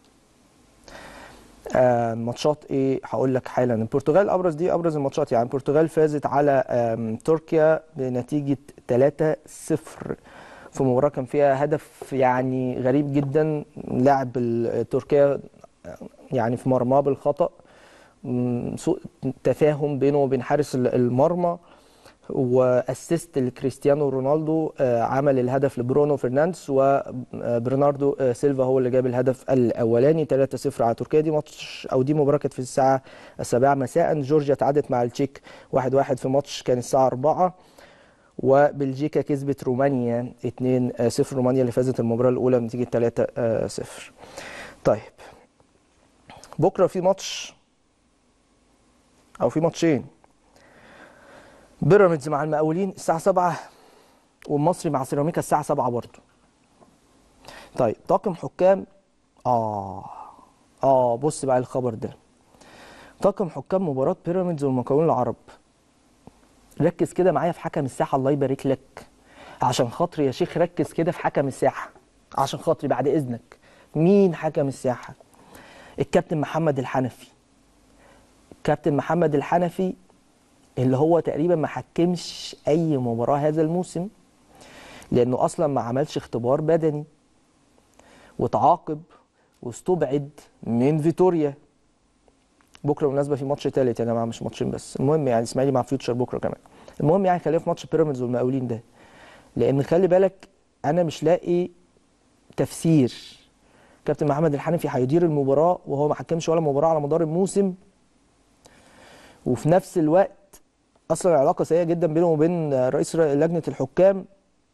آه، ماتشات ايه هقول لك حالا البرتغال ابرز دي ابرز الماتشات يعني البرتغال فازت على آم، تركيا بنتيجه 3-0 في مباراه كان فيها هدف يعني غريب جدا لاعب ال- تركيا يعني في مرماه بالخطا مم، سوء تفاهم بينه وبين حارس ال- المرمى واسيست لكريستيانو رونالدو آه، عمل الهدف لبرونو فرنانديز وبرناردو آه، سيلفا هو اللي جاب الهدف الاولاني 3-0 على تركيا دي ماتش او دي مباراه كانت في الساعه السابعه مساء جورجيا تعادلت مع التشيك 1-1 في ماتش كان الساعه 4 وبلجيكا كسبت رومانيا 2-0 رومانيا اللي فازت المباراه الاولى بنتيجه 3-0 طيب بكره في ماتش او في ماتشين بيراميدز مع المقاولين الساعة 7 والمصري مع سيراميكا الساعة 7 برضه. طيب طاقم حكام اه اه بص بقى الخبر ده. طاقم حكام مباراة بيراميدز والمقاولين العرب. ركز كده معايا في حكم الساحة الله يبارك لك. عشان خاطري يا شيخ ركز كده في حكم الساحة. عشان خاطري بعد إذنك. مين حكم الساحة؟ الكابتن محمد الحنفي. الكابتن محمد الحنفي اللي هو تقريبا ما حكمش اي مباراه هذا الموسم لانه اصلا ما عملش اختبار بدني وتعاقب واستبعد من فيتوريا بكره بالمناسبه في ماتش تالت يا جماعه مش ماتشين بس المهم يعني اسماعيلي مع فيوتشر بكره كمان المهم يعني خلينا في ماتش بيراميدز والمقاولين ده لان خلي بالك انا مش لاقي تفسير كابتن محمد الحنفي هيدير المباراه وهو ما حكمش ولا مباراه على مدار الموسم وفي نفس الوقت اصلا العلاقه سيئه جدا بينه وبين رئيس لجنه الحكام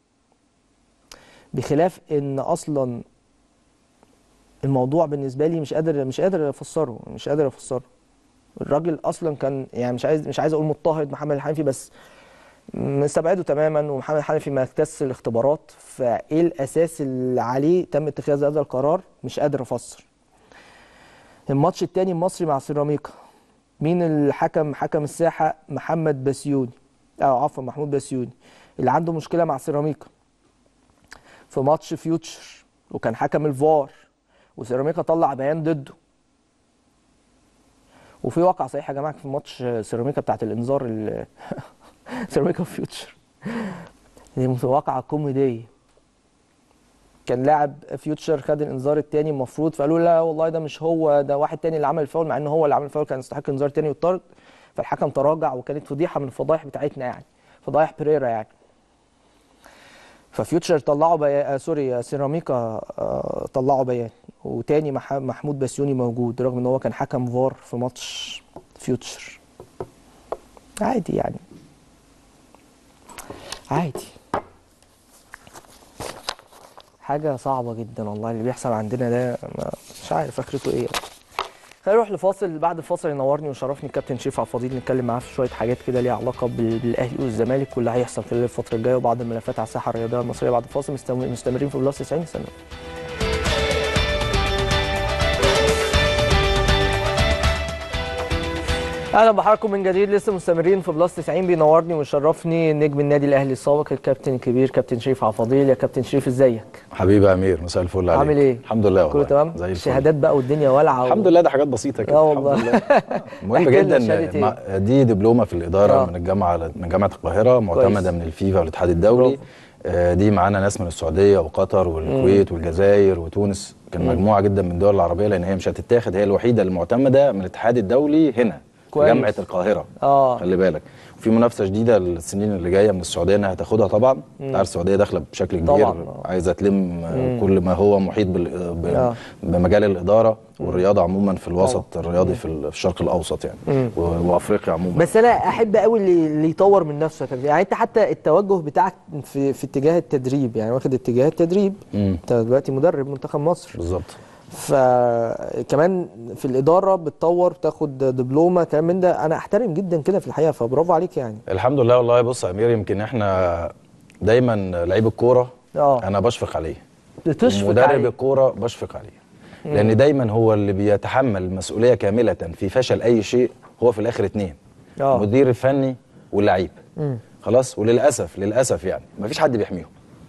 بخلاف ان اصلا الموضوع بالنسبه لي مش قادر مش قادر افسره مش قادر افسره الراجل اصلا كان يعني مش عايز مش عايز اقول مضطهد محمد الحنفي بس مستبعده تماما ومحمد الحنفي ما اكتسش الاختبارات فايه الاساس اللي عليه تم اتخاذ هذا القرار مش قادر افسر الماتش التاني المصري مع سيراميكا مين الحكم حكم الساحه محمد بسيوني اه عفوا محمود بسيوني اللي عنده مشكله مع سيراميكا في ماتش فيوتشر وكان حكم الفار وسيراميكا طلع بيان ضده وفي واقع صحيح يا جماعه في ماتش سيراميكا بتاعت الانذار ال- سيراميكا وفيوتشر دي واقعه كوميديه كان لاعب فيوتشر خد الانذار التاني المفروض فقالوا لا والله ده مش هو ده واحد تاني اللي عمل الفاول مع ان هو اللي عمل الفاول كان يستحق انذار تاني والطرد فالحكم تراجع وكانت فضيحه من الفضايح بتاعتنا يعني فضايح بريرا يعني ففيوتشر طلعوا بيان آه سوري سيراميكا آه طلعوا بيان وتاني مح... محمود بسيوني موجود رغم ان هو كان حكم فار في ماتش فيوتشر عادي يعني عادي حاجة صعبة جدا والله اللي بيحصل عندنا ده ما- مش عارف اخرته ايه خلينا نروح لفاصل بعد الفاصل ينورني ويشرفني الكابتن شريف عبد الفضيل نتكلم معاه في شويه حاجات كده ليها علاقه بال- بالاهلي والزمالك واللي هيحصل خلال الفتره الجايه وبعض الملفات على الساحه الرياضيه المصريه بعد الفاصل مستم- مستمرين في بلس 90 سنه اهلا بحضراتكم من جديد لسه مستمرين في بلس 90 بينورني ويشرفني نجم النادي الاهلي السابق الكابتن الكبير كابتن شريف عبد الفضيل يا كابتن شريف ازيك حبيبي يا امير مساء الفل عليك عامل ايه الحمد لله والله كله تمام زي الفل شهادات بقى والدنيا والعه الحمد لله ده حاجات بسيطه كده اه والله. الحمد لله. مهم احكي لنا جدا شهادة إيه؟ مع- دي دبلومه في الاداره آه. من الجامعه من جامعه القاهره معتمده من الفيفا والاتحاد الدولي برافو. آه، دي معانا ناس من السعوديه وقطر والكويت والجزائر وتونس كان مجموعه جدا من الدول العربيه لان هي مش هتتاخد هي الوحيده المعتمده من الاتحاد الدولي هنا في كويس. جامعه القاهره اه خلي بالك وفي منافسه شديده السنين اللي جايه من السعوديه انها هتاخدها طبعا انت عارف السعوديه داخله بشكل كبير طبعاً، آه. عايزه تلم آه، كل ما هو محيط بال- ب- آه. بمجال الاداره والرياضه عموما في الوسط الرياضي في ال- في الشرق الاوسط يعني و- وافريقيا عموما بس انا احب قوي اللي, اللي يطور من نفسه يا كابتن يعني انت حتى التوجه بتاعك في في اتجاه التدريب يعني واخد اتجاه التدريب مم. انت دلوقتي مدرب منتخب مصر بالظبط فكمان في الاداره بتطور بتاخد دبلومه كلام من ده انا احترم جدا كده في الحقيقه فبرافو عليك يعني الحمد لله والله بص يا امير يمكن احنا دايما لعيب الكوره اه انا بشفق عليه بتشفق مدرب عليه. الكوره بشفق عليه لان دايما هو اللي بيتحمل المسؤوليه كامله في فشل اي شيء هو في الاخر اتنين اه المدير الفني واللعيب مم. خلاص وللاسف للاسف يعني مفيش حد بيحميهم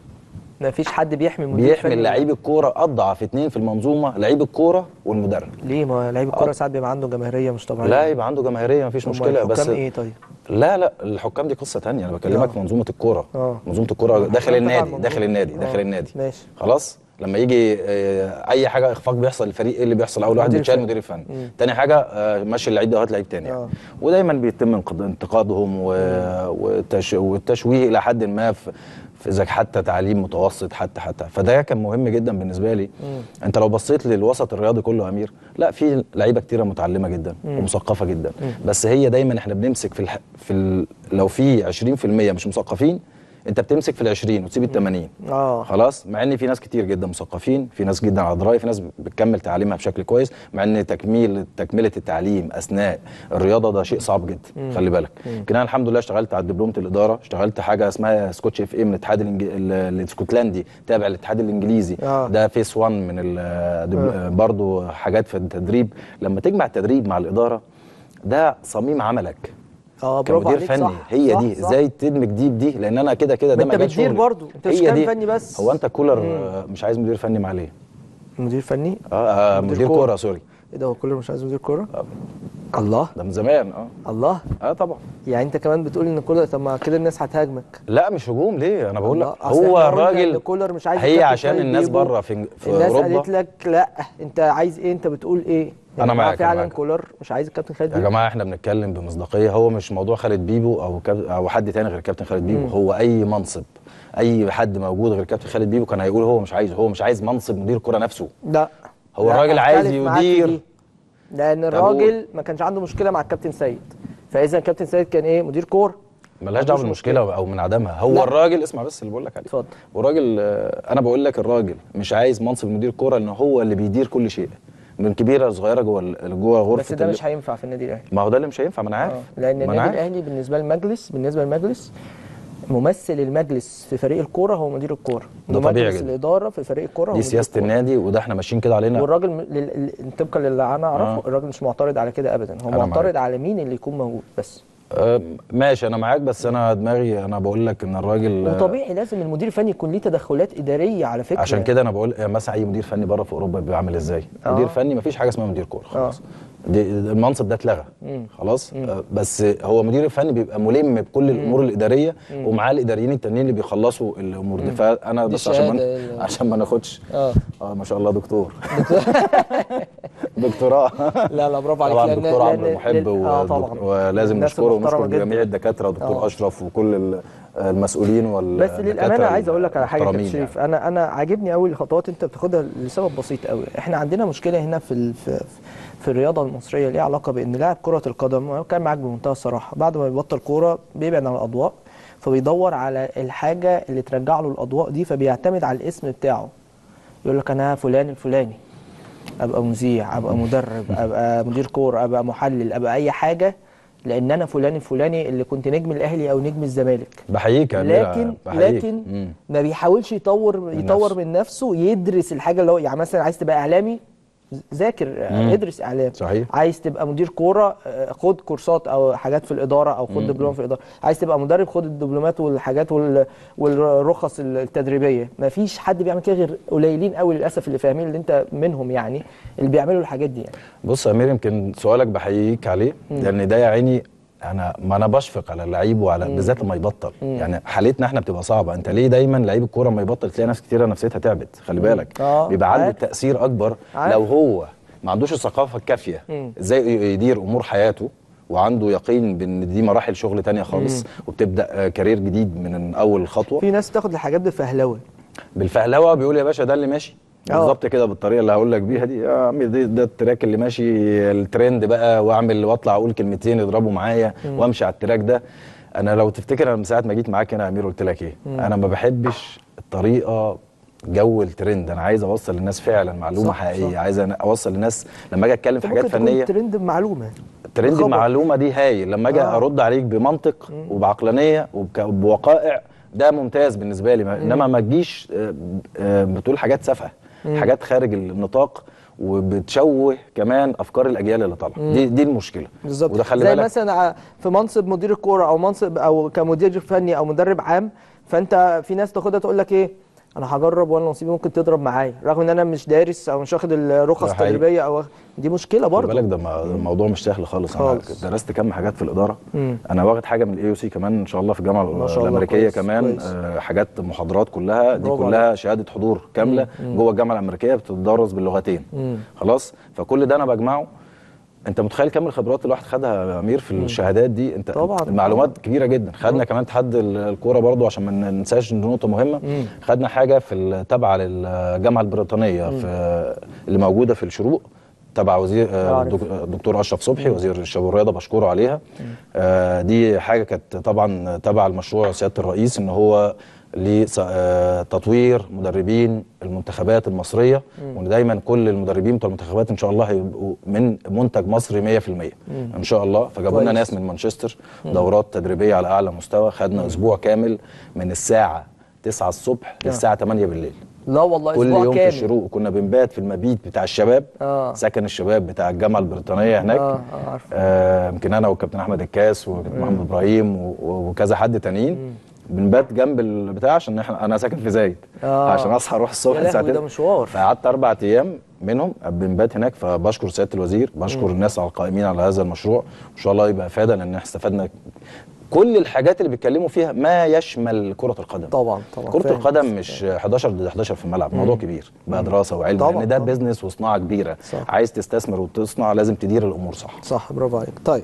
ما فيش حد بيحمي المدير بيحمي الفني. لعيب الكوره اضعف اتنين في المنظومه لعيب الكوره والمدرب ليه ما لعيب الكوره ساعات بيبقى عنده جماهيريه مش طبيعيه لا يبقى عنده جماهيريه مفيش أمال مشكله بس الحكام ايه طيب لا لا الحكام دي قصه تانية انا بكلمك آه. في منظومه الكوره آه. منظومه الكوره داخل طبعاً النادي منظومة. داخل النادي آه. داخل النادي ماشي خلاص لما يجي آه، اي حاجه اخفاق بيحصل للفريق ايه اللي بيحصل اول واحد مدير بيتشال الفني. مدير الفني مم. تاني حاجه آه، مشي اللعيب ده هات لعيب تاني يعني. آه. ودايما بيتم انقض- انتقادهم و... والتش... والتشويه الى حد ما في في اذا حتى تعليم متوسط حتى حتى فده كان مهم جدا بالنسبه لي مم. انت لو بصيت للوسط الرياضي كله يا امير لا في لعيبه كتيره متعلمه جدا ومثقفه جدا بس هي دايما احنا بنمسك في الح... في ال... لو في 20% مش مثقفين انت بتمسك في ال 20 وتسيب ال 80 اه خلاص مع ان في ناس كتير جدا مثقفين في ناس جدا على درايه في ناس بتكمل تعليمها بشكل كويس مع ان تكميل تكمله التعليم اثناء الرياضه ده شيء صعب جدا خلي بالك يمكن انا الحمد لله اشتغلت على دبلومه الاداره اشتغلت حاجه اسمها سكوتش اف ام من الاتحاد الإنج... ال- الاسكتلندي تابع للاتحاد الانجليزي آه. ده فيس 1 من ال... دبل... برضو حاجات في التدريب لما تجمع التدريب مع الاداره ده صميم عملك اه برافو كمدير عليك فني صح هي صح دي صح. ازاي تدمج دي بدي لان انا كده كده ما ده انت مجال بتدير شغلي برضو، انت مش هي كام دي. فني بس. هو انت كولر آه، مش عايز مدير فني معاه ليه؟ مدير فني اه, آه مدير مدير كورة. كوره سوري ايه ده هو كولر مش عايز مدير كوره آه. الله ده من زمان اه الله اه طبعا يعني انت كمان بتقول ان كولر طب ما كده الناس هتهاجمك لا مش هجوم ليه انا بقول لك الله، أصل هو احنا قلنا إن الراجل كولر مش عايز هي الكابتن عشان خالد الناس بيبو. بره في, في الناس اوروبا قالت لك لا انت عايز ايه انت بتقول ايه يا أنا جماعة معاك، أنا فعلا معاك. كولر مش عايز الكابتن خالد يا بيبو جماعه احنا بنتكلم بمصداقيه هو مش موضوع خالد بيبو او كاب او حد تاني غير كابتن خالد بيبو هو اي منصب اي حد موجود غير كابتن خالد بيبو كان هيقول هو مش عايزه هو مش عايز منصب مدير كوره نفسه لا هو لا، الراجل عايز أختلف معاك في يدير. دي. لان طب قول. الراجل ما كانش عنده مشكله مع الكابتن سيد فاذا الكابتن سيد كان ايه مدير كوره ملهاش دعوه عندوش بالمشكله او من عدمها هو لا. الراجل اسمع بس اللي بقول لك عليه اتفضل. والراجل آه، انا بقول لك الراجل مش عايز منصب مدير كوره لان هو اللي بيدير كل شيء من كبيره لصغيره جوه ال- جوه غرفه بس ده ال- مش هينفع في النادي الاهلي ما هو ده اللي مش هينفع ما انا عارف آه، لان ما أنا النادي عارف. الاهلي بالنسبه للمجلس بالنسبه للمجلس ممثل المجلس في فريق الكوره هو مدير الكوره ده طبيعي ومجلس جدا. الاداره في فريق الكوره هو دي مدير سياسه الكورة. النادي وده احنا ماشيين كده علينا والراجل م- لل- ل- طبقا للي انا اعرفه آه. الراجل مش معترض على كده ابدا هو أنا معترض معاك. على مين اللي يكون موجود بس آه، ماشي انا معاك بس انا دماغي انا بقول لك ان الراجل آه، وطبيعي لازم المدير الفني يكون ليه تدخلات اداريه على فكره عشان كده انا بقول يعني مثلا اي مدير فني بره في اوروبا بيعمل ازاي آه. مدير فني مفيش حاجه اسمها مدير كوره خلاص دي المنصب ده اتلغى خلاص آه، بس هو مدير الفني بيبقى ملم بكل الامور الاداريه ومعاه الاداريين التانيين اللي بيخلصوا الامور دي فانا دي بس عشان ما الشهادة ال- عشان ما ناخدش اه اه ما شاء الله دكتور دكتوراه لا لا برافو عليك طبعا لأن- دكتور عمرو لأن- محب لأن- اه ودك- طبعا ولازم الناس نشكره المحترمة ونشكر جدا. جميع الدكاتره ودكتور آه. اشرف وكل ال- المسؤولين وال بس للامانه عايز اقول لك على حاجه يا كابتن المحترمين شريف انا انا عاجبني قوي الخطوات انت بتاخدها لسبب بسيط قوي احنا عندنا مشكله هنا في ال- في في الرياضه المصريه ليها علاقه بان لاعب كره القدم وانا كان معاك بمنتهى الصراحه بعد ما بيبطل كوره بيبعد عن الاضواء فبيدور على الحاجه اللي ترجع له الاضواء دي فبيعتمد على الاسم بتاعه يقول لك انا فلان الفلاني ابقى مذيع ابقى مدرب ابقى مدير كوره ابقى محلل ابقى اي حاجه لان انا فلان الفلاني اللي كنت نجم الاهلي او نجم الزمالك بحييك يا أميرة، لكن بحييك. لكن مم. ما بيحاولش يطور يطور نفسه. من نفسه يدرس الحاجه اللي هو يعني مثلا عايز تبقى اعلامي ذاكر مم. ادرس اعلام صحيح. عايز تبقى مدير كوره آه، خد كورسات او حاجات في الاداره او خد دبلوم في الاداره عايز تبقى مدرب خد الدبلومات والحاجات وال- والرخص التدريبيه ما فيش حد بيعمل كده غير قليلين قوي للاسف اللي فاهمين اللي انت منهم يعني اللي بيعملوا الحاجات دي يعني بص يا امير يمكن سؤالك بحييك عليه لان ده يا عيني انا ما انا بشفق على اللعيب وعلى بالذات لما يبطل يعني حالتنا احنا بتبقى صعبه انت ليه دايما لعيب الكوره لما يبطل تلاقي ناس كتيره نفسيتها تعبت خلي بالك آه، بيبقى عنده عارف. تاثير اكبر عارف. لو هو ما عندوش الثقافه الكافيه ازاي يدير امور حياته وعنده يقين بان دي مراحل شغل تانية خالص وبتبدا آه، كارير جديد من اول خطوه في ناس تاخد الحاجات بفهلوه بالفهلوه بيقول يا باشا ده اللي ماشي اه. بالظبط كده بالطريقه اللي هقول لك بيها دي يا عم دي ده التراك اللي ماشي الترند بقى واعمل واطلع اقول كلمتين يضربوا معايا وامشي على التراك ده انا لو تفتكر انا من ساعه ما جيت معاك هنا يا امير قلت لك ايه انا ما بحبش الطريقه جو الترند انا عايز اوصل للناس فعلا معلومه صح، حقيقيه صح. عايز أنا اوصل للناس لما اجي اتكلم في حاجات ممكن تكون فنيه ترند بمعلومه ترند بخبر. المعلومه دي هايل لما اجي آه. ارد عليك بمنطق وبعقلانيه وبك- وبوقائع ده ممتاز بالنسبه لي انما ما تجيش آه، آه، بتقول حاجات سافهه حاجات خارج النطاق وبتشوه كمان افكار الاجيال اللي طالعه دي دي المشكله بالظبط وده خلي زي بالك مثلا ع- في منصب مدير الكوره او منصب او كمدير فني او مدرب عام فانت في ناس تاخدها تقول لك ايه انا هجرب وانا نصيبي ممكن تضرب معايا رغم ان انا مش دارس او مش واخد الرخص ده حقيقي. التدريبيه او دي مشكله خلي برضه بالك ده م- الموضوع مش سهل خالص, خالص. انا درست كم حاجات في الاداره مم. انا واخد حاجه من الاي سي كمان ان شاء الله في الجامعه ما شاء الله، الامريكيه كويس، كمان كويس. آه حاجات محاضرات كلها دي برافو كلها شهاده حضور كامله جوه الجامعه الامريكيه بتدرس باللغتين خلاص فكل ده انا بجمعه انت متخيل كم الخبرات الواحد خدها يا امير في الشهادات دي انت طبعاً، المعلومات كبيره جدا خدنا كمان اتحاد ال- الكوره برضو عشان ما ننساش إن دي نقطه مهمه خدنا حاجه في ال- تابعه للجامعه البريطانيه في اللي موجوده في الشروق تبع وزير آه، عارف. دك- الدكتور اشرف صبحي وزير الشباب والرياضه بشكره عليها آه، دي حاجه كانت طبعا تبع المشروع سياده الرئيس ان هو لتطوير مدربين المنتخبات المصريه وان دايما كل المدربين بتوع المنتخبات ان شاء الله هيبقوا من منتج مصري 100% ان شاء الله فجابوا لنا كويس. ناس من مانشستر دورات تدريبيه على اعلى مستوى خدنا اسبوع كامل من الساعه 9 الصبح للساعه 8 بالليل لا والله كل اسبوع يوم كامل في الشروق كنا بنبات في المبيت بتاع الشباب آه. سكن الشباب بتاع الجامعه البريطانيه هناك آه، آه، عارفه. آه، يمكن انا والكابتن احمد الكاس وكابتن محمد ابراهيم و- و- وكذا حد تانيين بنبات جنب البتاع عشان احنا انا ساكن في زايد آه. عشان اصحى اروح الصبح يا لهوي، الساعه ده 9. مشوار. فقعدت اربع ايام منهم بنبات هناك فبشكر سياده الوزير بشكر الناس على القائمين على هذا المشروع ان شاء الله يبقى افاده لان احنا استفدنا كل الحاجات اللي بيتكلموا فيها ما يشمل كره القدم طبعا طبعا كرة فاهم. القدم مش 11 ضد 11 في الملعب موضوع كبير بقى دراسة وعلم طبعاً، لأن ده طبعاً. بيزنس وصناعة كبيرة صح. عايز تستثمر وتصنع لازم تدير الأمور صح صح برافو عليك طيب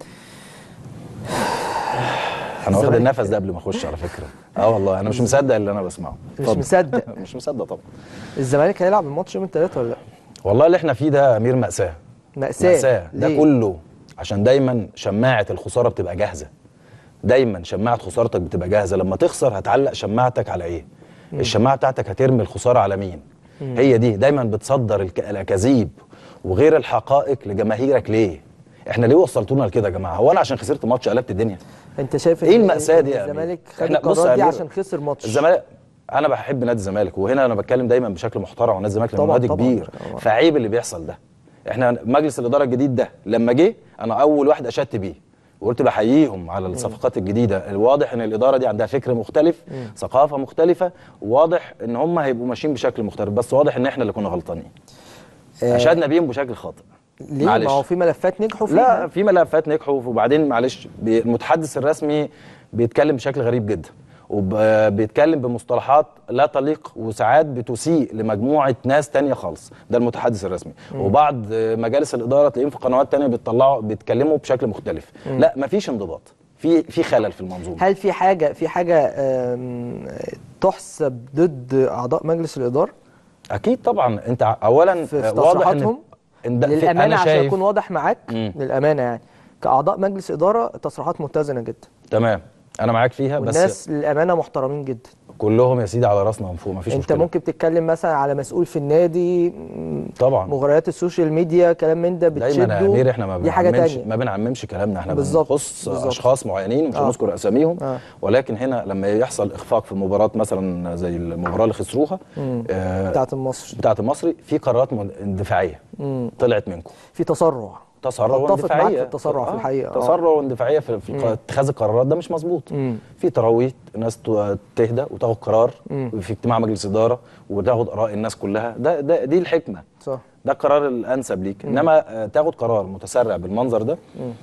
أنا واخد الزمالك- النفس ده قبل ما أخش على فكرة اه والله أنا مش مصدق اللي أنا بسمعه مش اتفضل. مصدق. مش مصدق طبعا الزمالك هيلعب الماتش يوم الثلاثاء ولا لا والله اللي احنا فيه ده يا أمير مأساة مأساة مأساة ده ليه؟ كله عشان دايما شماعة الخسارة بتبقى جاهزة دايما شماعة خسارتك بتبقى جاهزة لما تخسر هتعلق شماعتك على ايه الشماعة بتاعتك هترمي الخسارة على مين هي دي دايما بتصدر الك- الأكاذيب وغير الحقائق لجماهيرك ليه احنا ليه وصلتونا لكده يا جماعة هو انا عشان خسرت ماتش قلبت الدنيا انت شايف ايه إن- المأساة إن دي يا أمير؟ الزمالك خد إحنا- بص يا القرار دي أمير، عشان خسر ماتش الزمالك انا بحب نادي الزمالك وهنا انا بتكلم دايما بشكل محترم عن نادي الزمالك لانه طبعاً، نادي طبعاً، كبير طبعاً. فعيب اللي بيحصل ده احنا مجلس الاداره الجديد ده لما جه انا اول واحد اشدت بيه وقلت بحييهم على الصفقات الجديده الواضح ان الاداره دي عندها فكر مختلف ثقافه مختلفه واضح ان هم هيبقوا ماشيين بشكل مختلف بس واضح ان احنا اللي كنا غلطانين آه، اشدنا بيهم بشكل خاطئ ليه ما هو في ملفات نجحوا فيها لا في ملفات نجحوا وبعدين معلش بي- المتحدث الرسمي بيتكلم بشكل غريب جدا وبيتكلم بمصطلحات لا تليق وساعات بتسيء لمجموعه ناس تانية خالص ده المتحدث الرسمي وبعض آه، مجالس الاداره تلاقيهم في قنوات تانية بيطلعوا بيتكلموا بشكل مختلف لا مفيش انضباط في في خلل في المنظومه هل في حاجه في حاجه آم، تحسب ضد اعضاء مجلس الاداره اكيد طبعا انت ع- اولا في, في آه، واضح تصريحاتهم ان ده- في- للامانه انا عشان شايف اكون واضح معاك مم. للامانه يعني كاعضاء مجلس اداره تصريحات متزنه جدا تمام انا معاك فيها بس والناس للامانه محترمين جدا كلهم يا سيدي على راسنا من فوق مفيش انت مشكله ممكن تتكلم مثلا على مسؤول في النادي م- طبعا مغريات السوشيال ميديا كلام من ده بتشده دايما يا امير احنا ما دي حاجه بنعممش تانية ما بنعممش كلامنا احنا بالظبط، بنخص بالظبط. اشخاص معينين مش آه. هنذكر اساميهم آه. ولكن هنا لما يحصل اخفاق في مباراه مثلا زي المباراه اللي خسروها آه بتاعت المصري بتاعه المصري في قرارات من- اندفاعيه طلعت منكم في تسرع تسرع اتفق واندفاعيه معاك في التسرع في الحقيقة، آه. تسرع واندفاعيه في, في الق- اتخاذ القرارات ده مش مظبوط مم. في تراويح الناس ت- تهدى وتاخد قرار في اجتماع مجلس اداره وتاخد اراء الناس كلها ده, ده دي الحكمه صح ده القرار الانسب ليك انما آه، تاخد قرار متسرع بالمنظر ده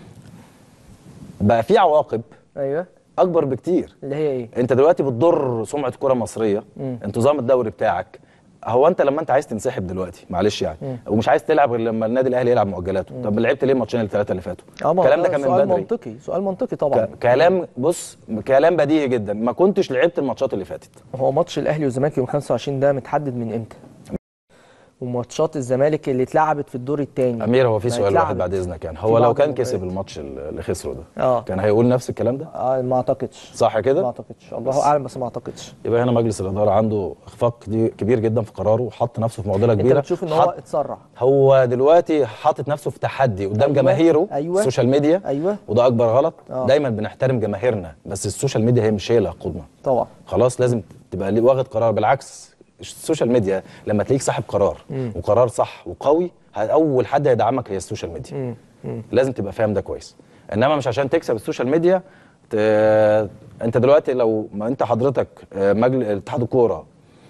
بقى في عواقب ايوه اكبر بكتير اللي هي ايه انت دلوقتي بتضر سمعه الكره المصريه انتظام الدوري بتاعك هو انت لما انت عايز تنسحب دلوقتي معلش يعني ومش عايز تلعب غير لما النادي الاهلي يلعب مؤجلاته طب لعبت ليه الماتشين الثلاثه اللي فاتوا اه ما الكلام ده هو كان من سؤال بدري منطقي سؤال منطقي طبعا ك- كلام بص كلام بديهي جدا ما كنتش لعبت الماتشات اللي فاتت هو ماتش الاهلي والزمالك يوم 25 ده متحدد من امتى وماتشات الزمالك اللي اتلعبت في الدور الثاني امير هو في سؤال واحد بعد اذنك يعني هو في لو بعض كان كسب المباريات. الماتش اللي خسره ده اه كان هيقول نفس الكلام ده آه ما اعتقدش صح ما كده اعتقدش الله اعلم بس ما اعتقدش يبقى هنا مجلس الاداره عنده اخفاق كدي- كبير جدا في قراره وحط نفسه في معضله انت كبيره بتشوف ان هو حط- اتسرع هو دلوقتي حاطط نفسه في تحدي قدام أيوة، جماهيره أيوة. السوشيال ميديا ايوه وده اكبر غلط آه. دايما بنحترم جماهيرنا بس السوشيال ميديا هي مش هي اللي هتقودنا طبعا خلاص لازم تبقى ليه- واخد قرار بالعكس السوشيال ميديا لما تلاقيك صاحب قرار وقرار صح وقوي ه- اول حد هيدعمك هي السوشيال ميديا لازم تبقى فاهم ده كويس انما مش عشان تكسب السوشيال ميديا ت... انت دلوقتي لو ما انت حضرتك آه، مجل... اتحاد الكوره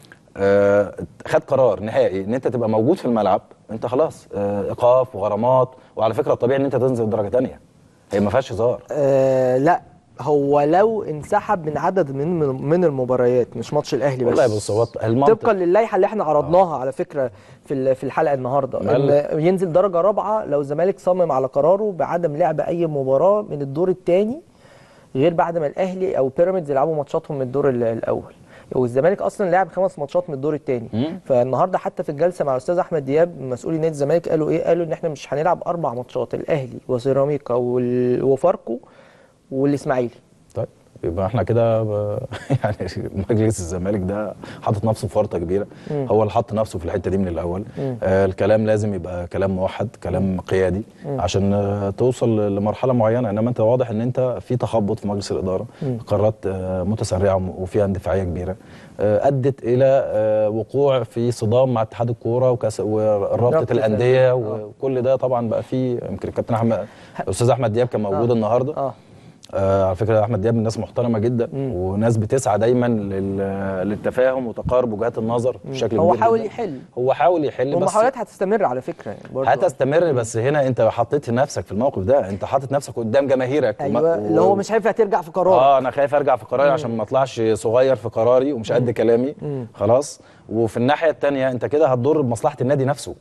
آه، خد قرار نهائي ان انت تبقى موجود في الملعب انت خلاص آه، ايقاف وغرامات وعلى فكره الطبيعي ان انت تنزل درجه تانية هي ما فيهاش هزار آه لا هو لو انسحب من عدد من من المباريات مش ماتش الاهلي بس والله بص هو المنطق طبقا للائحه اللي احنا عرضناها على فكره في ال- في الحلقه النهارده ما ان ينزل درجه رابعه لو الزمالك صمم على قراره بعدم لعب اي مباراه من الدور الثاني غير بعد ما الاهلي او بيراميدز يلعبوا ماتشاتهم من الدور ال- الاول والزمالك اصلا لعب خمس ماتشات من الدور الثاني مم. فالنهارده حتى في الجلسه مع الاستاذ احمد دياب مسؤولي نادي الزمالك قالوا ايه قالوا ان احنا مش هنلعب اربع ماتشات الاهلي وسيراميكا وال- وفاركو والاسماعيلي طيب يبقى احنا كده ب... يعني مجلس الزمالك ده حاطط نفسه في ورطه كبيره هو اللي حط نفسه في الحته دي من الاول آه الكلام لازم يبقى كلام موحد كلام قيادي عشان آه توصل لمرحله معينه انما انت واضح ان انت في تخبط في مجلس الاداره قرارات آه متسرعه وفيها اندفاعيه كبيره آه ادت الى آه وقوع في صدام مع اتحاد الكوره وكاس ورابطه رابطة الانديه الأندية. وكل ده طبعا بقى فيه يمكن الكابتن احمد الاستاذ احمد دياب كان موجود آه. النهارده اه آه على فكره احمد دياب من ناس محترمه جدا وناس بتسعى دايما لل... للتفاهم وتقارب وجهات النظر بشكل هو كبير حاول جداً. يحل هو حاول يحل بس والمحاولات هتستمر على فكره يعني برضو هتستمر بس هنا انت حطيت نفسك في الموقف ده انت حاطط نفسك قدام جماهيرك وما- ايوه اللي هو مش هينفع ترجع في قرار اه انا خايف ارجع في قراري عشان ما اطلعش صغير في قراري ومش قد كلامي خلاص وفي الناحيه الثانيه انت كده هتضر بمصلحه النادي نفسه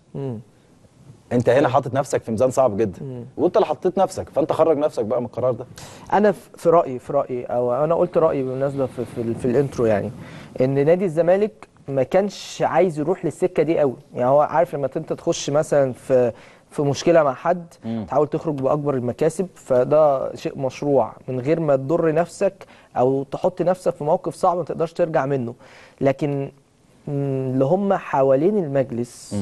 انت هنا حاطط نفسك في ميزان صعب جدا وانت اللي حطيت نفسك فانت خرج نفسك بقى من القرار ده انا في في رايي في رايي او انا قلت رايي بالمناسبه في, في, ال- في الانترو يعني ان نادي الزمالك ما كانش عايز يروح للسكه دي قوي يعني هو عارف لما انت تخش مثلا في في مشكله مع حد تحاول تخرج باكبر المكاسب فده شيء مشروع من غير ما تضر نفسك او تحط نفسك في موقف صعب ما تقدرش ترجع منه لكن مم، اللي هم حوالين المجلس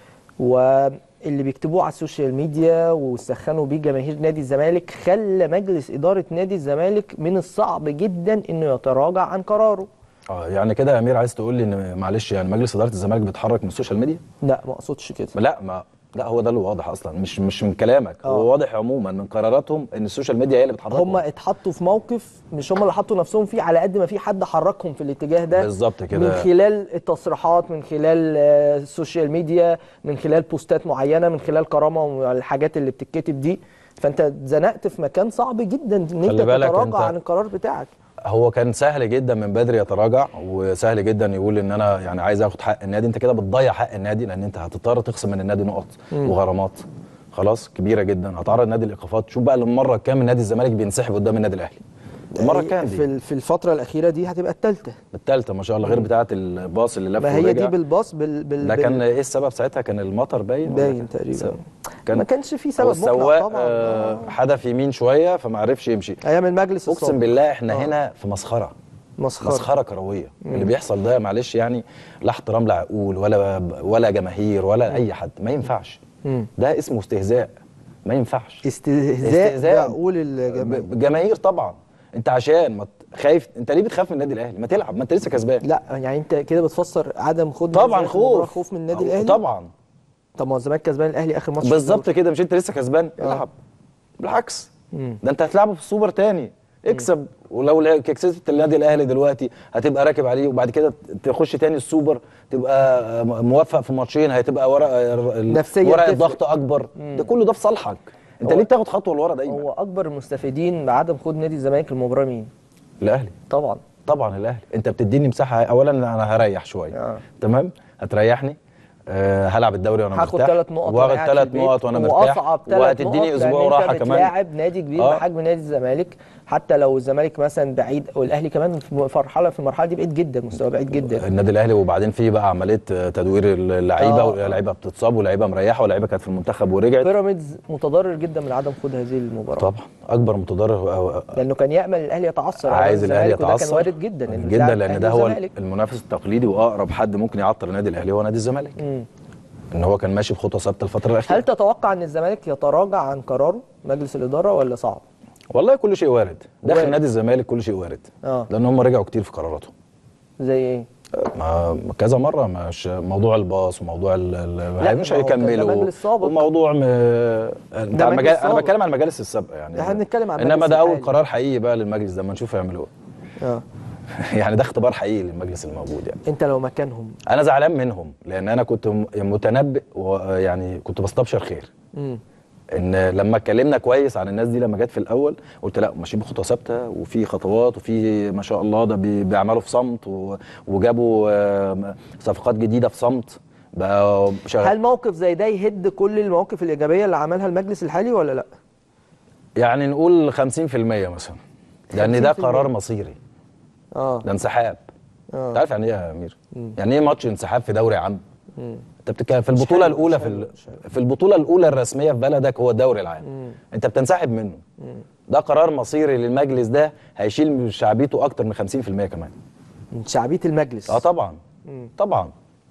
واللي بيكتبوه على السوشيال ميديا وسخنوا بيه جماهير نادي الزمالك خلى مجلس إدارة نادي الزمالك من الصعب جدا إنه يتراجع عن قراره اه يعني كده يا امير عايز تقول لي ان معلش يعني مجلس اداره الزمالك بيتحرك من السوشيال ميديا لا ما أقصدش كده لا ما لا هو ده اللي واضح اصلا مش مش من كلامك آه. هو واضح عموما من قراراتهم ان السوشيال ميديا هي اللي بتحركهم هم اتحطوا في موقف مش هم اللي حطوا نفسهم فيه على قد ما في حد حركهم في الاتجاه ده بالظبط كده. من خلال التصريحات من خلال آه، السوشيال ميديا من خلال بوستات معينه من خلال كرامه والحاجات اللي بتتكتب دي فانت اتزنقت في مكان صعب جدا ان انت خلي بالك تتراجع أنت- عن القرار بتاعك هو كان سهل جدا من بدري يتراجع وسهل جدا يقول ان انا يعني عايز اخد حق النادي انت كده بتضيع حق النادي لان انت هتضطر تخصم من النادي نقط وغرامات خلاص كبيره جدا هتعرض النادي لايقافات شوف بقى للمره كام النادي الزمالك بينسحب قدام النادي الاهلي المره هي الكام في دي ال- في الفتره الاخيره دي هتبقى الثالثه الثالثه ما شاء الله غير بتاعه الباص اللي لف ما هي دي ورجع. بالباص بال بال ده بال- كان ايه السبب ساعتها كان المطر باين ولا باين كان- تقريبا. سبب. ما كانش في سبب هو مقنع السواق طبعا آه، آه. حدف يمين شويه فما عرفش يمشي ايام المجلس اقسم السابق. بالله احنا آه. هنا في مسخره مسخره مسخره كرويه اللي بيحصل ده معلش يعني لا احترام لعقول ولا ولا جماهير ولا اي حد ما ينفعش مم. ده اسمه استهزاء ما ينفعش استهزاء استهزاء. بعقول الجماهير ب- جماهير طبعا انت عشان ما ت- خايف انت ليه بتخاف من النادي الاهلي ما تلعب ما انت لسه كسبان لا يعني انت كده بتفسر عدم خوض طبعا نزاهة المباراة خوف خوف من النادي الاهلي طبعا طب ما هو الزمالك كسبان الاهلي اخر ماتش في بالظبط الدوري. كده مش انت لسه كسبان آه. العب بالعكس مم. ده انت هتلعبه في السوبر تاني اكسب ولو لا- كسبت النادي الاهلي دلوقتي هتبقى راكب عليه وبعد كده تخش تاني السوبر تبقى موفق في ماتشين هتبقى ورق نفسياً ورق تفرق. الضغط اكبر ده كله ده في صالحك انت هو- ليه بتاخد خطوه لورا دايما هو اكبر المستفيدين بعدم خوض نادي الزمالك المباراه مين الاهلي طبعا طبعا الاهلي انت بتديني مساحه اولا انا هريح شويه آه. تمام هتريحني أه هلعب الدوري وانا هاخد مرتاح ثلاث نقط وأنا واخد قاعد في ثلاث البيت، نقط وانا مرتاح واصعب ثلاث نقط وهتديني اسبوع لأن راحه انت كمان بتلاعب نادي كبير آه. بحجم نادي الزمالك حتى لو الزمالك مثلا بعيد والاهلي كمان في مرحله في المرحله دي بعيد جدا مستواه بعيد جدا النادي الاهلي وبعدين في بقى عمليه تدوير اللعيبه آه. واللعيبه بتتصاب واللعيبه مريحه واللعيبه كانت في المنتخب ورجعت بيراميدز متضرر جدا من عدم خوض هذه المباراه طبعا اكبر متضرر هو- لانه كان يامل الاهلي يتعثر على عايز الاهلي الزمالك، وده يتعثر كان وارد جدا إن جدا يلعب لان الأهلي ده هو والزمالك. المنافس التقليدي واقرب حد ممكن يعطل النادي الاهلي هو نادي الزمالك مم. ان هو كان ماشي بخطوه ثابته الفتره الاخيره هل تتوقع ان الزمالك يتراجع عن قراره مجلس الاداره ولا صعب؟ والله كل شيء وارد داخل وارد. نادي الزمالك كل شيء وارد اه لان هم رجعوا كتير في قراراتهم زي ايه؟ ما كذا مره مش موضوع الباص وموضوع ال- ال- لا، مش ما هو كان ده هيكملوا مجلس سابق. وموضوع م... انت ده على مجلس المجال... انا سابق. بتكلم على المجالس السابقه يعني احنا بنتكلم عن انما المجلس ده اول الحالي. قرار حقيقي بقى للمجلس ده ما نشوف يعملوا اه ايه يعني ده اختبار حقيقي للمجلس الموجود يعني انت لو مكانهم انا زعلان منهم لان انا كنت م- متنبئ ويعني كنت بستبشر خير مم. ان لما اتكلمنا كويس عن الناس دي لما جت في الاول قلت لا ماشيين بخطوه ثابته وفي خطوات وفي ما شاء الله ده بي- بيعملوا في صمت و- وجابوا آه، صفقات جديده في صمت بقى شغال هل موقف زي ده يهد كل المواقف الايجابيه اللي عملها المجلس الحالي ولا لا؟ يعني نقول 50% مثلا لان ده 50%. قرار مصيري اه ده انسحاب اه انت عارف يعني ايه يا امير يعني ايه ماتش انسحاب في دوري عام مم. انت بتتكلم في البطوله حلو، الاولى مش في حلو، ال- مش حلو. في البطوله الاولى الرسميه في بلدك هو الدوري العام مم. انت بتنسحب منه ده قرار مصيري للمجلس ده هيشيل من شعبيته اكتر من 50% كمان من شعبيه المجلس اه طبعا مم. طبعا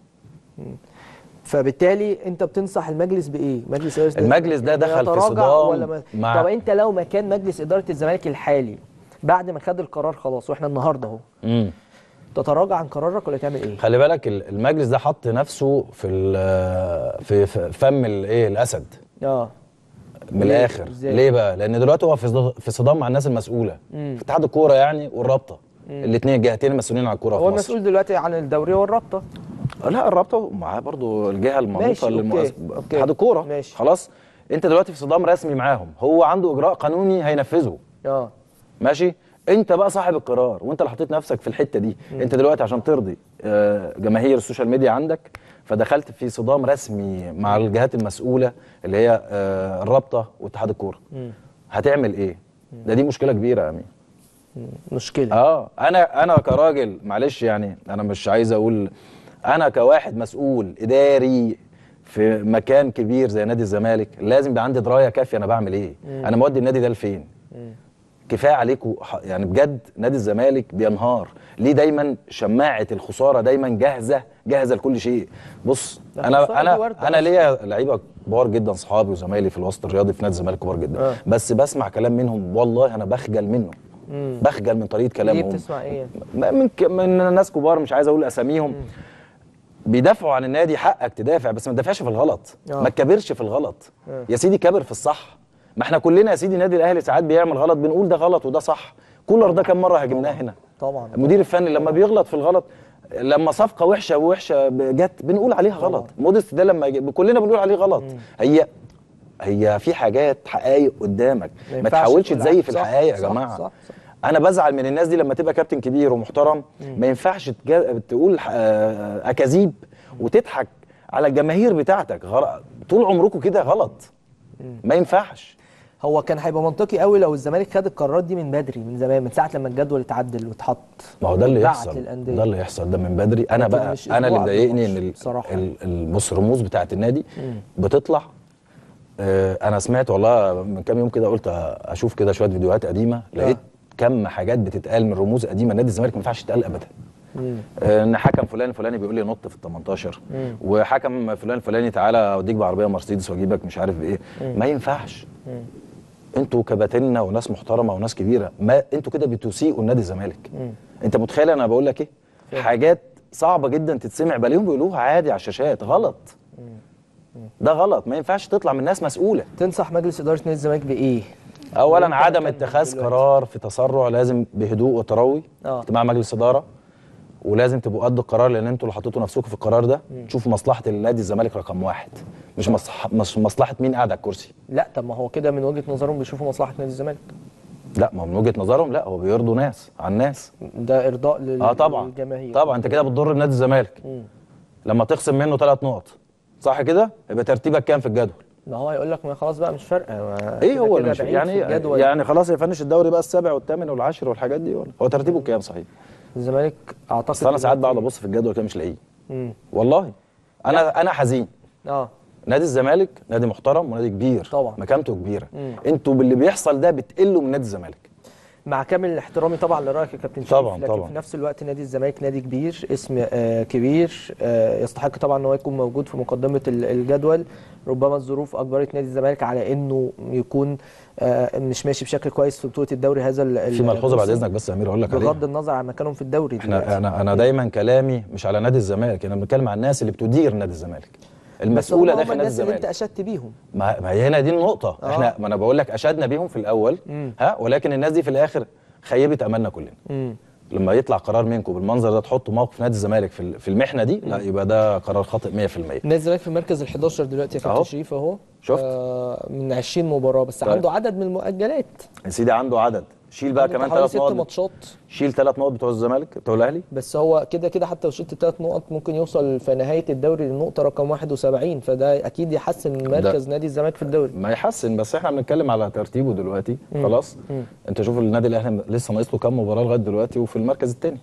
فبالتالي انت بتنصح المجلس بايه؟ مجلس إدارة المجلس ده إنه دخل في يتراجع صدام ولا ما... مع- طب انت لو مكان مجلس اداره الزمالك الحالي بعد ما خد القرار خلاص واحنا النهارده اهو مم. تتراجع عن قرارك ولا تعمل ايه؟ خلي بالك ال- المجلس ده حط نفسه في ال- في في فم الايه الاسد اه من ليه؟ الاخر إزاي؟ ليه بقى لان دلوقتي هو في صد- في صدام مع الناس المسؤوله مم. في اتحاد الكوره يعني والرابطه الاثنين الجهتين المسؤولين عن الكوره هو في مصر المسؤول دلوقتي عن الدوري والرابطه لا الرابطه ومعاه برضو الجهه المنوطه ماشي، أوكي، للمؤس- أوكي. اتحاد الكوره ماشي. خلاص انت دلوقتي في صدام رسمي معاهم هو عنده اجراء قانوني هينفذه اه ماشي انت بقى صاحب القرار وانت اللي حطيت نفسك في الحته دي انت دلوقتي عشان ترضي آه، جماهير السوشيال ميديا عندك فدخلت في صدام رسمي مع الجهات المسؤوله اللي هي آه، الرابطه واتحاد الكوره هتعمل ايه ده دي مشكله كبيره يا امين مشكله اه انا انا كراجل معلش يعني انا مش عايز اقول انا كواحد مسؤول اداري في مكان كبير زي نادي الزمالك لازم يبقى عندي درايه كافيه انا بعمل ايه انا مودي النادي ده لفين كفايه عليكم ح- يعني بجد نادي الزمالك بينهار ليه دايما شماعه الخساره دايما جاهزه جاهزه لكل شيء بص ده انا الخسارة دي انا واردة انا أصلاً. ليا لعيبه كبار جدا صحابي وزمايلي في الوسط الرياضي في نادي الزمالك كبار جدا آه. بس بسمع كلام منهم والله انا بخجل منهم مم. بخجل من طريقه ليه كلامهم بتسمع ايه؟ م- من ك... من ناس كبار مش عايز اقول اساميهم بيدافعوا عن النادي حقك تدافع بس ما تدافعش في الغلط آه. ما تكبرش في الغلط آه. يا سيدي كبر في الصح ما احنا كلنا يا سيدي النادي الاهلي ساعات بيعمل غلط بنقول ده غلط وده صح كولر ده كم مره هاجمناه هنا طبعا المدير الفني لما بيغلط في الغلط لما صفقه وحشه وحشه جت بنقول عليها غلط مودست ده لما يجي كلنا بنقول عليه غلط هي هي في حاجات حقائق قدامك ما ما ينفعش تحاولش تقول تزيف صح، الحقائق يا صح، جماعه صح، صح. انا بزعل من الناس دي لما تبقى كابتن كبير ومحترم ما ينفعش تجا- تقول آه، اكاذيب وتضحك على الجماهير بتاعتك غر... طول عمركم كده غلط ما ينفعش هو كان هيبقى منطقي قوي لو الزمالك خد القرارات دي من بدري من زمان من ساعه لما الجدول اتعدل واتحط ما هو ده اللي واتبعت يحصل للأندية. ده اللي يحصل ده من بدري انا لكن بقى مش انا اللي أسبوع قبل مضايقني ان الماتش ال- بصراحة. ال- ال- بص الرموز بتاعه النادي بتطلع آه، انا سمعت والله من كام يوم كده قلت اشوف كده شويه فيديوهات قديمه لقيت كم حاجات بتتقال من رموز قديمه نادي الزمالك ما ينفعش تتقال ابدا آه، ان حكم فلان الفلاني بيقول لي نط في ال 18 وحكم فلان الفلاني تعالى اوديك بعربيه مرسيدس واجيبك مش عارف بايه ما ينفعش انتوا كباتنة وناس محترمه وناس كبيره ما انتوا كده بتسيئوا لنادي الزمالك انت متخيل انا بقول لك ايه حاجات صعبه جدا تتسمع بلاقيهم بيقولوها عادي على الشاشات غلط ده غلط ما ينفعش تطلع من ناس مسؤوله تنصح مجلس اداره نادي الزمالك بايه؟ اولا انت عدم مكان اتخاذ دلوقتي. قرار في تسرع لازم بهدوء وتروي اه. اجتماع مجلس اداره ولازم تبقوا قد القرار لان انتوا اللي حطيتوا نفسكم في القرار ده تشوفوا مصلحه النادي الزمالك رقم واحد مش مصلحه مش مصلحه مين قاعد على الكرسي لا طب ما هو كده من وجهه نظرهم بيشوفوا مصلحه نادي الزمالك لا ما هو من وجهه نظرهم لا هو بيرضوا ناس عن ناس ده ارضاء لل... اه طبعا للجماهير طبعا انت كده بتضر نادي الزمالك لما تخصم منه ثلاث نقط صح كده يبقى ترتيبك كام في الجدول ما هو هيقول لك ما خلاص بقى مش فارقه ما ايه كده هو كده اللي مش بعيد يعني في الجدول. يعني خلاص يفنش الدوري بقى السابع والثامن والعاشر والحاجات دي ولا هو ترتيبه كام صحيح الزمالك اعتقد اصل انا ساعات دلوقتي- بقعد ابص في الجدول كده مش لاقيه مم. والله انا انا حزين اه نادي الزمالك نادي محترم ونادي كبير طبعا. مكانته كبيره مم. انتوا باللي بيحصل ده بتقلوا من نادي الزمالك مع كامل احترامي طبعا لرايك يا كابتن شريف طبعاً، لكن طبعاً. في نفس الوقت نادي الزمالك نادي كبير اسم آه كبير آه يستحق طبعا ان هو يكون موجود في مقدمه ال- الجدول ربما الظروف اجبرت نادي الزمالك على انه يكون آه مش ماشي بشكل كويس في بطوله الدوري هذا ال- في ملحوظه بعد الموسم. اذنك بس يا امير اقول لك عليها بغض النظر عن مكانهم في الدوري دلوقتي. احنا انا انا دايما كلامي مش على نادي الزمالك انا بتكلم عن الناس اللي بتدير نادي الزمالك بس المسؤوله هم داخل هم نادي الناس اللي انت الزمالك اشدت بيهم ما ما هي هنا دي النقطه آه. احنا ما انا بقول لك اشدنا بيهم في الاول ها ولكن الناس دي في الاخر خيبت املنا كلنا مم. لما يطلع قرار منكم بالمنظر ده تحطوا موقف نادي الزمالك في ال- في المحنه دي لا يبقى ده قرار خاطئ 100% نادي الزمالك في المركز ال 11 دلوقتي يا أهو. كابتن شريف اهو شفت؟ آه من 20 مباراه بس طيب. عنده عدد من المؤجلات يا سيدي عنده عدد شيل بقى عنده كمان حوالي ثلاث ست نقط ماتشات شيل ثلاث نقط بتوع الزمالك بتوع الاهلي بس هو كده كده حتى لو شلت ثلاث نقط ممكن يوصل في نهايه الدوري للنقطه رقم 71 فده اكيد يحسن من مركز نادي الزمالك في الدوري ما يحسن بس احنا بنتكلم على ترتيبه دلوقتي خلاص انت شوف النادي الاهلي لسه ناقص له كام مباراه لغايه دلوقتي وفي المركز الثاني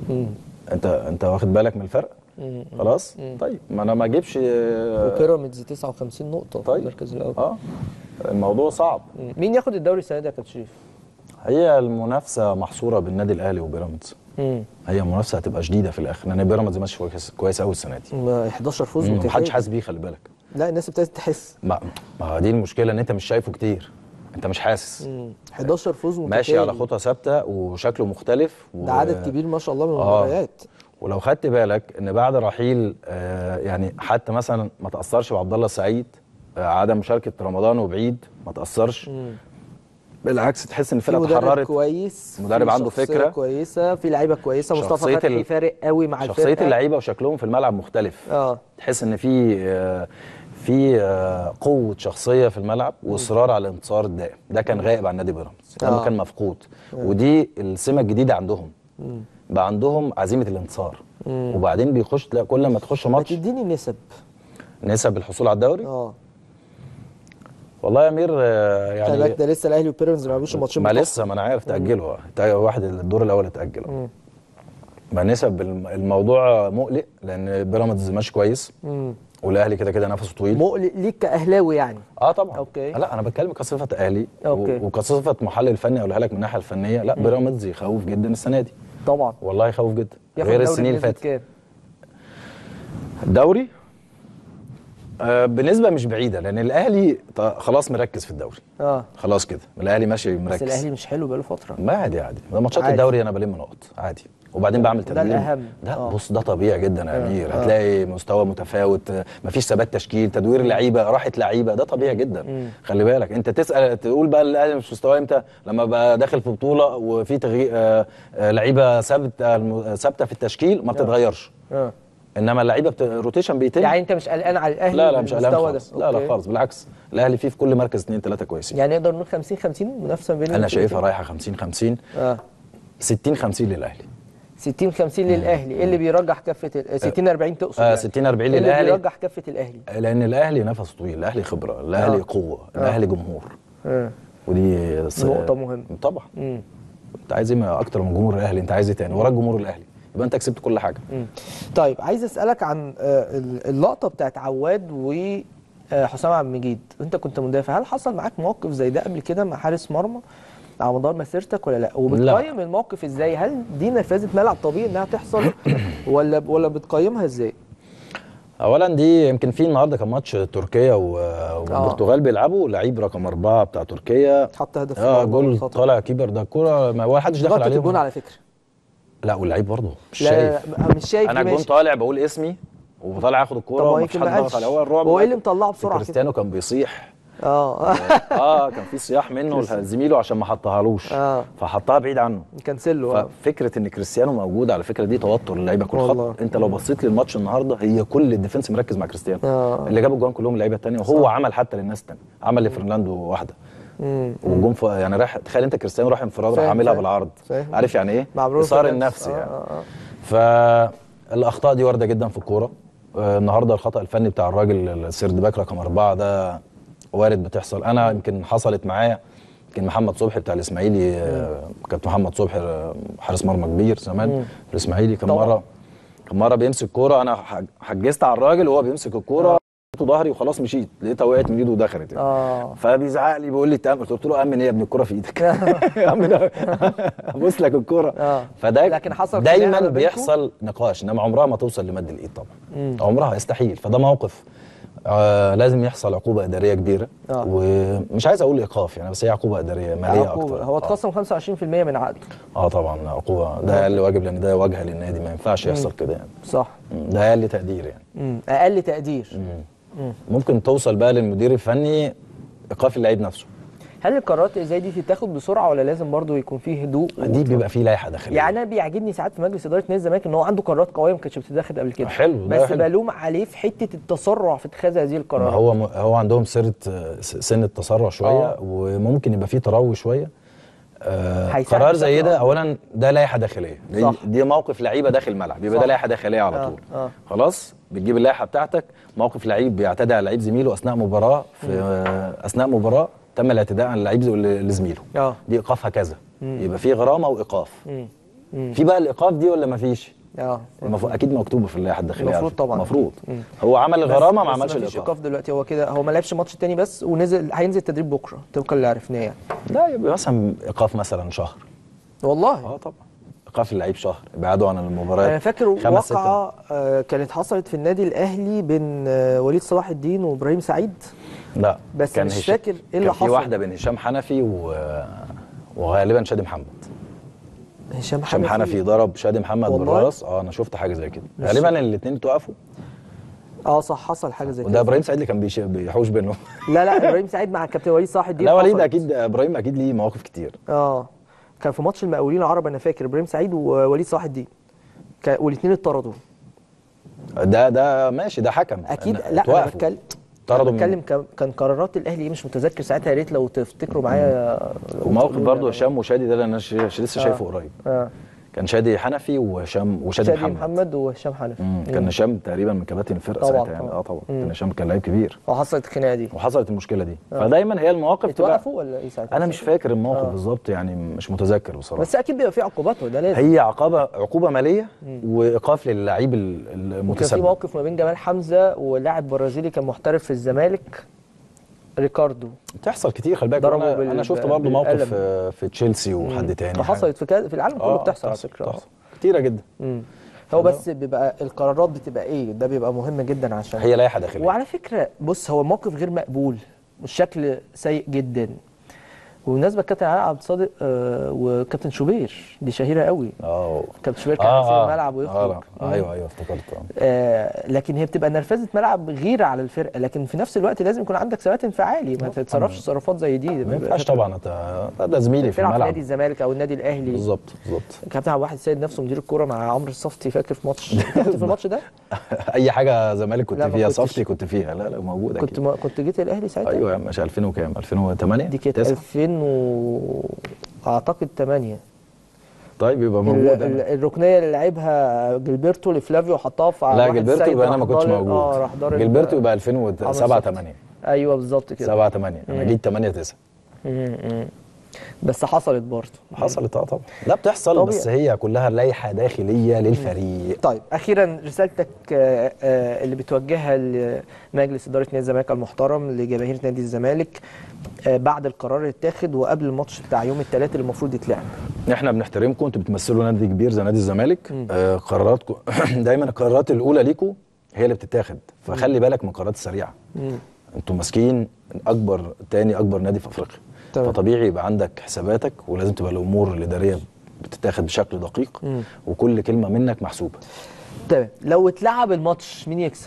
انت انت واخد بالك من الفرق خلاص طيب ما انا ما اجيبش اه وبيراميدز 59 نقطه في طيب. المركز الاول اه الموضوع صعب مم. مين ياخد الدوري السنه دي يا كابتن شريف؟ هي المنافسه محصوره بين النادي الاهلي وبيراميدز مم. هي منافسه هتبقى شديده في الاخر لان بيراميدز ماشي كويس كويس قوي السنه دي ما 11 فوز مم، متتالي محدش حاسس بيه خلي بالك لا الناس ابتدت تحس ما ما هو دي المشكله ان انت مش شايفه كتير انت مش حاسس مم. 11 فوز متتالي ماشي على خطى ثابته وشكله مختلف و... ده عدد كبير ما شاء الله من آه. المباريات ولو خدت بالك ان بعد رحيل آه يعني حتى مثلا ما تاثرش بعبد الله السعيد آه عدم مشاركه رمضان وبعيد ما تاثرش بالعكس تحس ان في الفرقه مدرب اتحررت كويس مدرب في عنده شخصية فكرة. كويسه في لعيبه كويسه مصطفى شخصية فتحي ال- فارق قوي مع شخصيه الفرقه اللعيبه وشكلهم في الملعب مختلف اه تحس ان في آه في آه قوه شخصيه في الملعب واصرار على الانتصار الدائم ده كان غائب عن نادي بيراميدز ده آه. كان مفقود ودي السمه الجديده عندهم بقى عندهم عزيمه الانتصار وبعدين بيخش تلاقي كل ما تخش ما ماتش تديني نسب نسب الحصول على الدوري اه والله يا امير آه، خلي بالك يعني ده لسه الاهلي وبيراميدز ما لعبوش الماتشين ما بتوعهم. لسه ما انا عارف تاجلوا تأ- واحد الدور الاول اتاجل أهو. ما نسب الم- الموضوع مقلق لان بيراميدز ماشي كويس مم. والاهلي كده كده نفسه طويل مقلق ليك كاهلاوي يعني اه طبعا أوكي. لا انا بتكلم كصفه اهلي أوكي. و- وكصفه محلل فني اقولها لك من الناحيه الفنيه لا بيراميدز يخوف جدا السنه دي طبعا والله يخوف جدا ياخد غير الدوري السنين اللي بنسبة فاتت كام؟ الدوري آه بنسبه مش بعيده لان الاهلي ط- خلاص مركز في الدوري اه خلاص كده الاهلي ماشي بس مركز الاهلي مش حلو بقاله فتره ما عادي عادي ده ماتشات عادي. الدوري انا بلم نقط عادي وبعدين بعمل ده تدوير الأهم. ده آه. بص ده طبيعي جدا يا آه. امير آه. هتلاقي مستوى متفاوت آه، مفيش ثبات تشكيل تدوير لعيبه راحه لعيبه ده طبيعي جدا خلي بالك انت تسال تقول بقى الاهلي مش مستواه امتى لما بقى داخل في بطوله وفي تغيير آه، آه، لعيبه ثابته الم- ثابته في التشكيل ما بتتغيرش اه انما اللعيبه بت... روتيشن بيتم يعني انت مش قلقان على الاهلي لا لا مش قلقان بالمستوى خالص ده. لا لا أوكي. خالص بالعكس الاهلي فيه في كل مركز اثنين ثلاثه كويسين يعني نقدر نقول 50 50 منافسه بين انا شايفها رايحه 50 50 اه 60 50 للاهلي 60 50 للاهلي ايه اللي بيرجح كفه ال- 60 40 تقصد آه، يعني. 60 40 إيه اللي للأهلي. بيرجح كفه الاهلي لان الاهلي نفس طويل الاهلي خبره الاهلي آه. قوه الاهلي جمهور اه ودي س- نقطة مهمة. طبعا مم. انت عايز ايه اكتر من جمهور الاهلي انت عايز ايه تاني وراك جمهور الاهلي يبقى انت كسبت كل حاجه مم. طيب عايز اسالك عن آه، ال- اللقطه بتاعت عواد وحسام عبد المجيد انت كنت مدافع هل حصل معاك موقف زي ده قبل كده مع حارس مرمى على مدار مسيرتك ولا لا وبتقيم الموقف ازاي هل دي نرفزه ملعب طبيعي انها تحصل ولا ولا بتقيمها ازاي اولا دي يمكن في النهارده كان ماتش تركيا و- والبرتغال بيلعبوا لعيب رقم أربعة بتاع تركيا حط هدف في اه المرمى جول خطأ. طالع كيبر ده الكوره ما ولا حدش دخل غلطة عليه الجون على فكره لا واللعيب برضه مش لا شايف لا لا، مش شايف انا دي الجون ماشي. طالع بقول اسمي وطالع اخد طب الكوره ما ومفيش يمكن حد ما ضغط قالش. عليه هو الرعب هو ايه بقى. اللي مطلعه بسرعه كده كريستيانو كان بيصيح اه اه كان في صياح منه لزميله عشان ما حطهالوش آه. فحطها بعيد عنه كنسله اه ففكره ان كريستيانو موجود على فكره دي توتر اللعيبه كل والله. خط انت لو بصيت للماتش النهارده هي كل الديفنس مركز مع كريستيانو آه. اللي جابوا الجوان كلهم اللعيبه الثانيه وهو عمل حتى للناس الثانيه عمل لفرناندو واحده مم. والجون ف... يعني راح تخيل انت كريستيانو راح انفراد راح فاهم، عاملها فاهم. بالعرض فاهم. عارف يعني ايه مع برونو اثار فرنانديز. النفس آه، يعني آه، آه. فالاخطاء دي وارده جدا في الكوره آه، النهارده الخطا الفني بتاع الراجل السيرد باك رقم اربعه ده وارد بتحصل انا يمكن حصلت معايا يمكن محمد صبحي بتاع الاسماعيلي آه، كابتن محمد صبحي آه، حارس مرمى كبير زمان في الاسماعيلي كان طبعا. مره كان مره بيمسك كوره انا حج- حجزت على الراجل وهو بيمسك الكوره لقيته ظهري وخلاص مشيت لقيتها وقعت من ايده ودخلت يعني. اه فبيزعق لي بيقول لي تامن قلت له امن ايه يا ابني الكوره في ايدك يا امن ابوس لك الكوره آه. فده لكن حصل خناقة دايما ما بينكم؟ بيحصل نقاش انما عمرها ما توصل لمد الايد طبعا عمرها يستحيل فده موقف آه لازم يحصل عقوبه اداريه كبيره آه. ومش عايز اقول ايقاف يعني بس هي عقوبه اداريه ماليه عقوبة. اكتر هو آه. اتخصم 25% من عقده اه طبعا عقوبه ده اقل واجب لان ده واجهه للنادي ما ينفعش يحصل كده يعني صح مم. ده اقل تقدير يعني مم. اقل تقدير ممكن توصل بقى للمدير الفني ايقاف اللعيب نفسه هل القرارات اللي زي دي تتاخد بسرعه ولا لازم برضو يكون فيه هدوء دي بيبقى فيه لائحه داخليه يعني انا بيعجبني ساعات في مجلس اداره نادي الزمالك ان هو عنده قرارات قويه ما كانتش بتتاخد قبل كده حلو، ده بس حلو. بلوم عليه في حته التسرع في اتخاذ هذه ما القرارات هو م- هو عندهم سيره س- سن التسرع شويه آه. وممكن يبقى فيه تروي شويه آه هيساعد قرار بشكل زي ده أكبر. اولا ده لائحه داخليه دي, صح. دي موقف لعيبه داخل الملعب يبقى صح. ده لائحه داخليه على آه، طول آه. خلاص بتجيب اللائحه بتاعتك موقف لعيب بيعتدي على لعيب زميله اثناء مباراه في آه اثناء مباراه تم الاعتداء على اللعيب ز- لزميله اه دي ايقافها كذا يبقى في غرامه وايقاف مم. مم. في بقى الايقاف دي ولا ما فيش اه المفروض اكيد مكتوبه في اللائحه الداخليه على المفروض فكرة. طبعا. المفروض مم. هو عمل بس- الغرامه ما بس عملش مفيش الايقاف ايقاف دلوقتي هو كده هو ما لعبش الماتش التاني بس ونزل هينزل تدريب بكره طبقا اللي عرفناه يعني لا يبقى مثلا ايقاف مثلا شهر والله اه طبعا ايقاف اللعيب شهر ابعاده عن المباريات انا فاكر خمس ست واقعه آه، كانت حصلت في النادي الاهلي بين آه، وليد صلاح الدين وابراهيم سعيد لا بس مش هشام- فاكر إيه اللي كان في حصل. واحده بين هشام حنفي و... وغالبا شادي محمد هشام هشام حنفي ضرب شادي محمد والله؟ بالراس اه انا شفت حاجه زي كده مش غالبا الاثنين توقفوا اه صح حصل حاجه زي وده كده ابراهيم سعيد اللي كان بيش... بيحوش بينهم لا لا ابراهيم سعيد مع الكابتن وليد صلاح الدين لا وليد حصلت. اكيد ابراهيم اكيد ليه مواقف كتير اه كان في ماتش المقاولين العرب انا فاكر ابراهيم سعيد ووليد صلاح الدين كا- والاثنين اتطردوا ده ده ماشي ده حكم اكيد أنا- لا انا اتوقفوا. بتكلم طردوا انا من- بتكلم كان- كان قرارات الاهلي ايه مش متذكر ساعتها يا ريت لو تفتكروا معايا لو وموقف تقولوا برضه لي. هشام وشادي ده اللي انا ش... ش- لسه شايفه قريب اه كان شادي حنفي وهشام وشادي شادي محمد, محمد وهشام حنفي مم. كان هشام تقريبا من كباتن الفرقه طبعاً، ساعتها يعني طبعاً. اه طبعا مم. كان هشام كان لعيب كبير وحصلت الخناقه دي وحصلت المشكله دي فدايما هي المواقف تبقى- اتوقفوا ولا ايه ساعتها انا مش فاكر الموقف آه. بالظبط يعني مش متذكر بصراحه بس اكيد بيبقى في عقوبات وده لازم هي عقابه عقوبه ماليه وايقاف للعيب ال- وكان في المتسبب موقف ما بين جمال حمزه ولاعب برازيلي كان محترف في الزمالك ريكاردو بتحصل كتير خلي بالك ضربوا انا, بال- أنا شفت بال- برضه موقف بالقلم. في, في تشيلسي وحد تاني وحصلت في كذا في العالم حاجة. كله آه، بتحصل على بتحصل- فكره بتحصل. كتيره جدا مم. هو بس بيبقى القرارات بتبقى ايه ده بيبقى مهم جدا عشان هي لائحه داخليه وعلى فكره بص هو الموقف غير مقبول والشكل سيء جدا وبالنسبه لكابتن علاء عبد الصادق آه وكابتن شوبير دي شهيره قوي اه كابتن شوبير كان آه، هيسيب آه. الملعب آه ويخرج لا. ايوه ايوه افتكرت آه. آه لكن هي بتبقى نرفزه ملعب غيره على الفرقه لكن في نفس الوقت لازم يكون عندك ثبات انفعالي ما تتصرفش تصرفات زي دي ما ينفعش طبعا أت- ده, ده زميلي في تلعب في الملعب نادي الزمالك او النادي الاهلي بالظبط بالظبط كابتن عبد الواحد السيد نفسه مدير الكوره مع عمرو الصفتي فاكر في ماتش كنت في الماتش ده اي حاجه زمالك كنت لا، ما فيها كنتش. صفتي كنت فيها لا لا موجود كنت اكيد ما كنت جيت الاهلي ساعتها ايوه يا عم مش 2000 وكام 2008 دي كانت تسعة. 2000 و اعتقد 8 طيب يبقى ال- موجود ال- أنا. الركنيه اللي لعبها جilberto لفلافيو حطها في لا واحد جilberto سيد يبقى انا راح ما كنتش ضارب- موجود اه راح ضارب جilberto يبقى عمرو 2007 الصفتي. 8 ايوه بالظبط كده 7 8 انا مم. جيت 8 9 مم. مم. بس حصلت برضه حصلت اه طبعا لا بتحصل طبيعي. بس هي كلها لائحه داخليه للفريق طيب اخيرا رسالتك آه، آه، اللي بتوجهها لمجلس اداره نادي الزمالك المحترم لجماهير نادي الزمالك آه، بعد القرار اللي اتاخد وقبل الماتش بتاع يوم الثلاث اللي المفروض يتلعب احنا بنحترمكم انتوا بتمثلوا نادي كبير زي نادي الزمالك آه قراراتكم دايما القرارات الاولى ليكم هي اللي بتتاخد فخلي بالك من القرارات السريعه انتوا ماسكين اكبر تاني اكبر نادي في افريقيا تمام. فطبيعي يبقى عندك حساباتك ولازم تبقى الامور الاداريه بتتاخد بشكل دقيق وكل كلمه منك محسوبه تمام لو اتلعب الماتش مين يكسب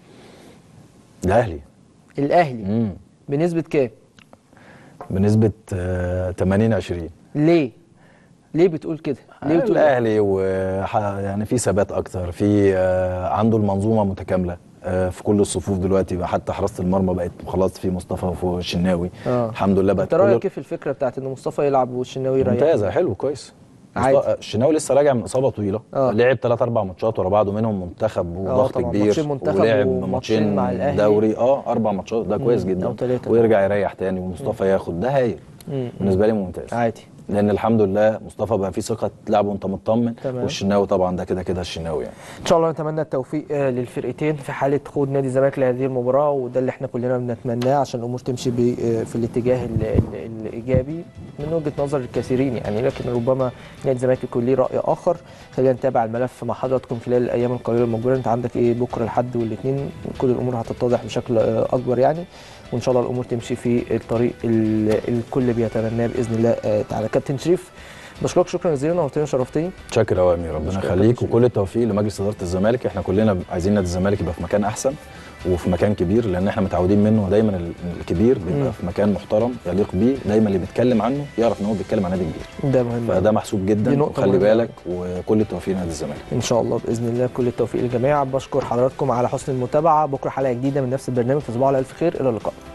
الاهلي الاهلي امم بنسبه كام بنسبه آه 80 20 ليه ليه بتقول كده ليه بتقول كده؟ الاهلي و يعني في ثبات اكتر في آه، عنده المنظومه متكامله آه، في كل الصفوف دلوقتي بقى حتى حراسه المرمى بقت خلاص في مصطفى والشناوي آه. الحمد لله بقت انت رايك كل ايه في الفكره بتاعت ان مصطفى يلعب والشناوي يريح ممتازه حلو كويس عادي. مصط- الشناوي لسه راجع من اصابه طويله آه. لعب ثلاث اربع ماتشات ورا بعض ومنهم منتخب وضغط طبعاً. كبير ماتشين منتخب ولعب وماتشين ماتشين مع الأهلي. دوري اه اربع ماتشات ده كويس أو جدا تلاتة. ويرجع يريح تاني ومصطفى ياخد ده هايل مم. بالنسبه لي ممتاز عادي لان الحمد لله مصطفى بقى فيه ثقه تلعب وانت مطمن تمام. والشناوي طبعا ده كده كده الشناوي يعني ان شاء الله نتمنى التوفيق آه، للفرقتين في حاله خوض نادي الزمالك لهذه المباراه وده اللي احنا كلنا بنتمناه عشان الامور تمشي ب- آه، في الاتجاه ال- ال- الايجابي من وجهه نظر الكثيرين يعني لكن ربما نادي الزمالك يكون ليه راي اخر خلينا نتابع الملف مع حضراتكم خلال الايام القليله المقبله انت عندك ايه بكره الحد والاثنين كل الامور هتتضح بشكل آه، اكبر يعني وان شاء الله الامور تمشي في الطريق ال- الكل بيتمناه باذن الله آه، تعالى كابتن شريف بشكرك شكرا جزيلا نورتني وشرفتني شاكر قوي يا امير ربنا شكراً يخليك كتير. وكل التوفيق لمجلس اداره الزمالك احنا كلنا عايزين نادي الزمالك يبقى في مكان احسن وفي مكان كبير لان احنا متعودين منه دايما ال- الكبير مم. بيبقى في مكان محترم يليق بيه دايما اللي بيتكلم عنه يعرف ان هو بيتكلم عن نادي كبير ده مهم فده محسوب دي جدا نقطة وخلي مهمة بالك وكل التوفيق لنادي الزمالك ان شاء الله باذن الله كل التوفيق للجميع بشكر حضراتكم على حسن المتابعه بكره حلقه جديده من نفس البرنامج تصبحوا على الف خير الى اللقاء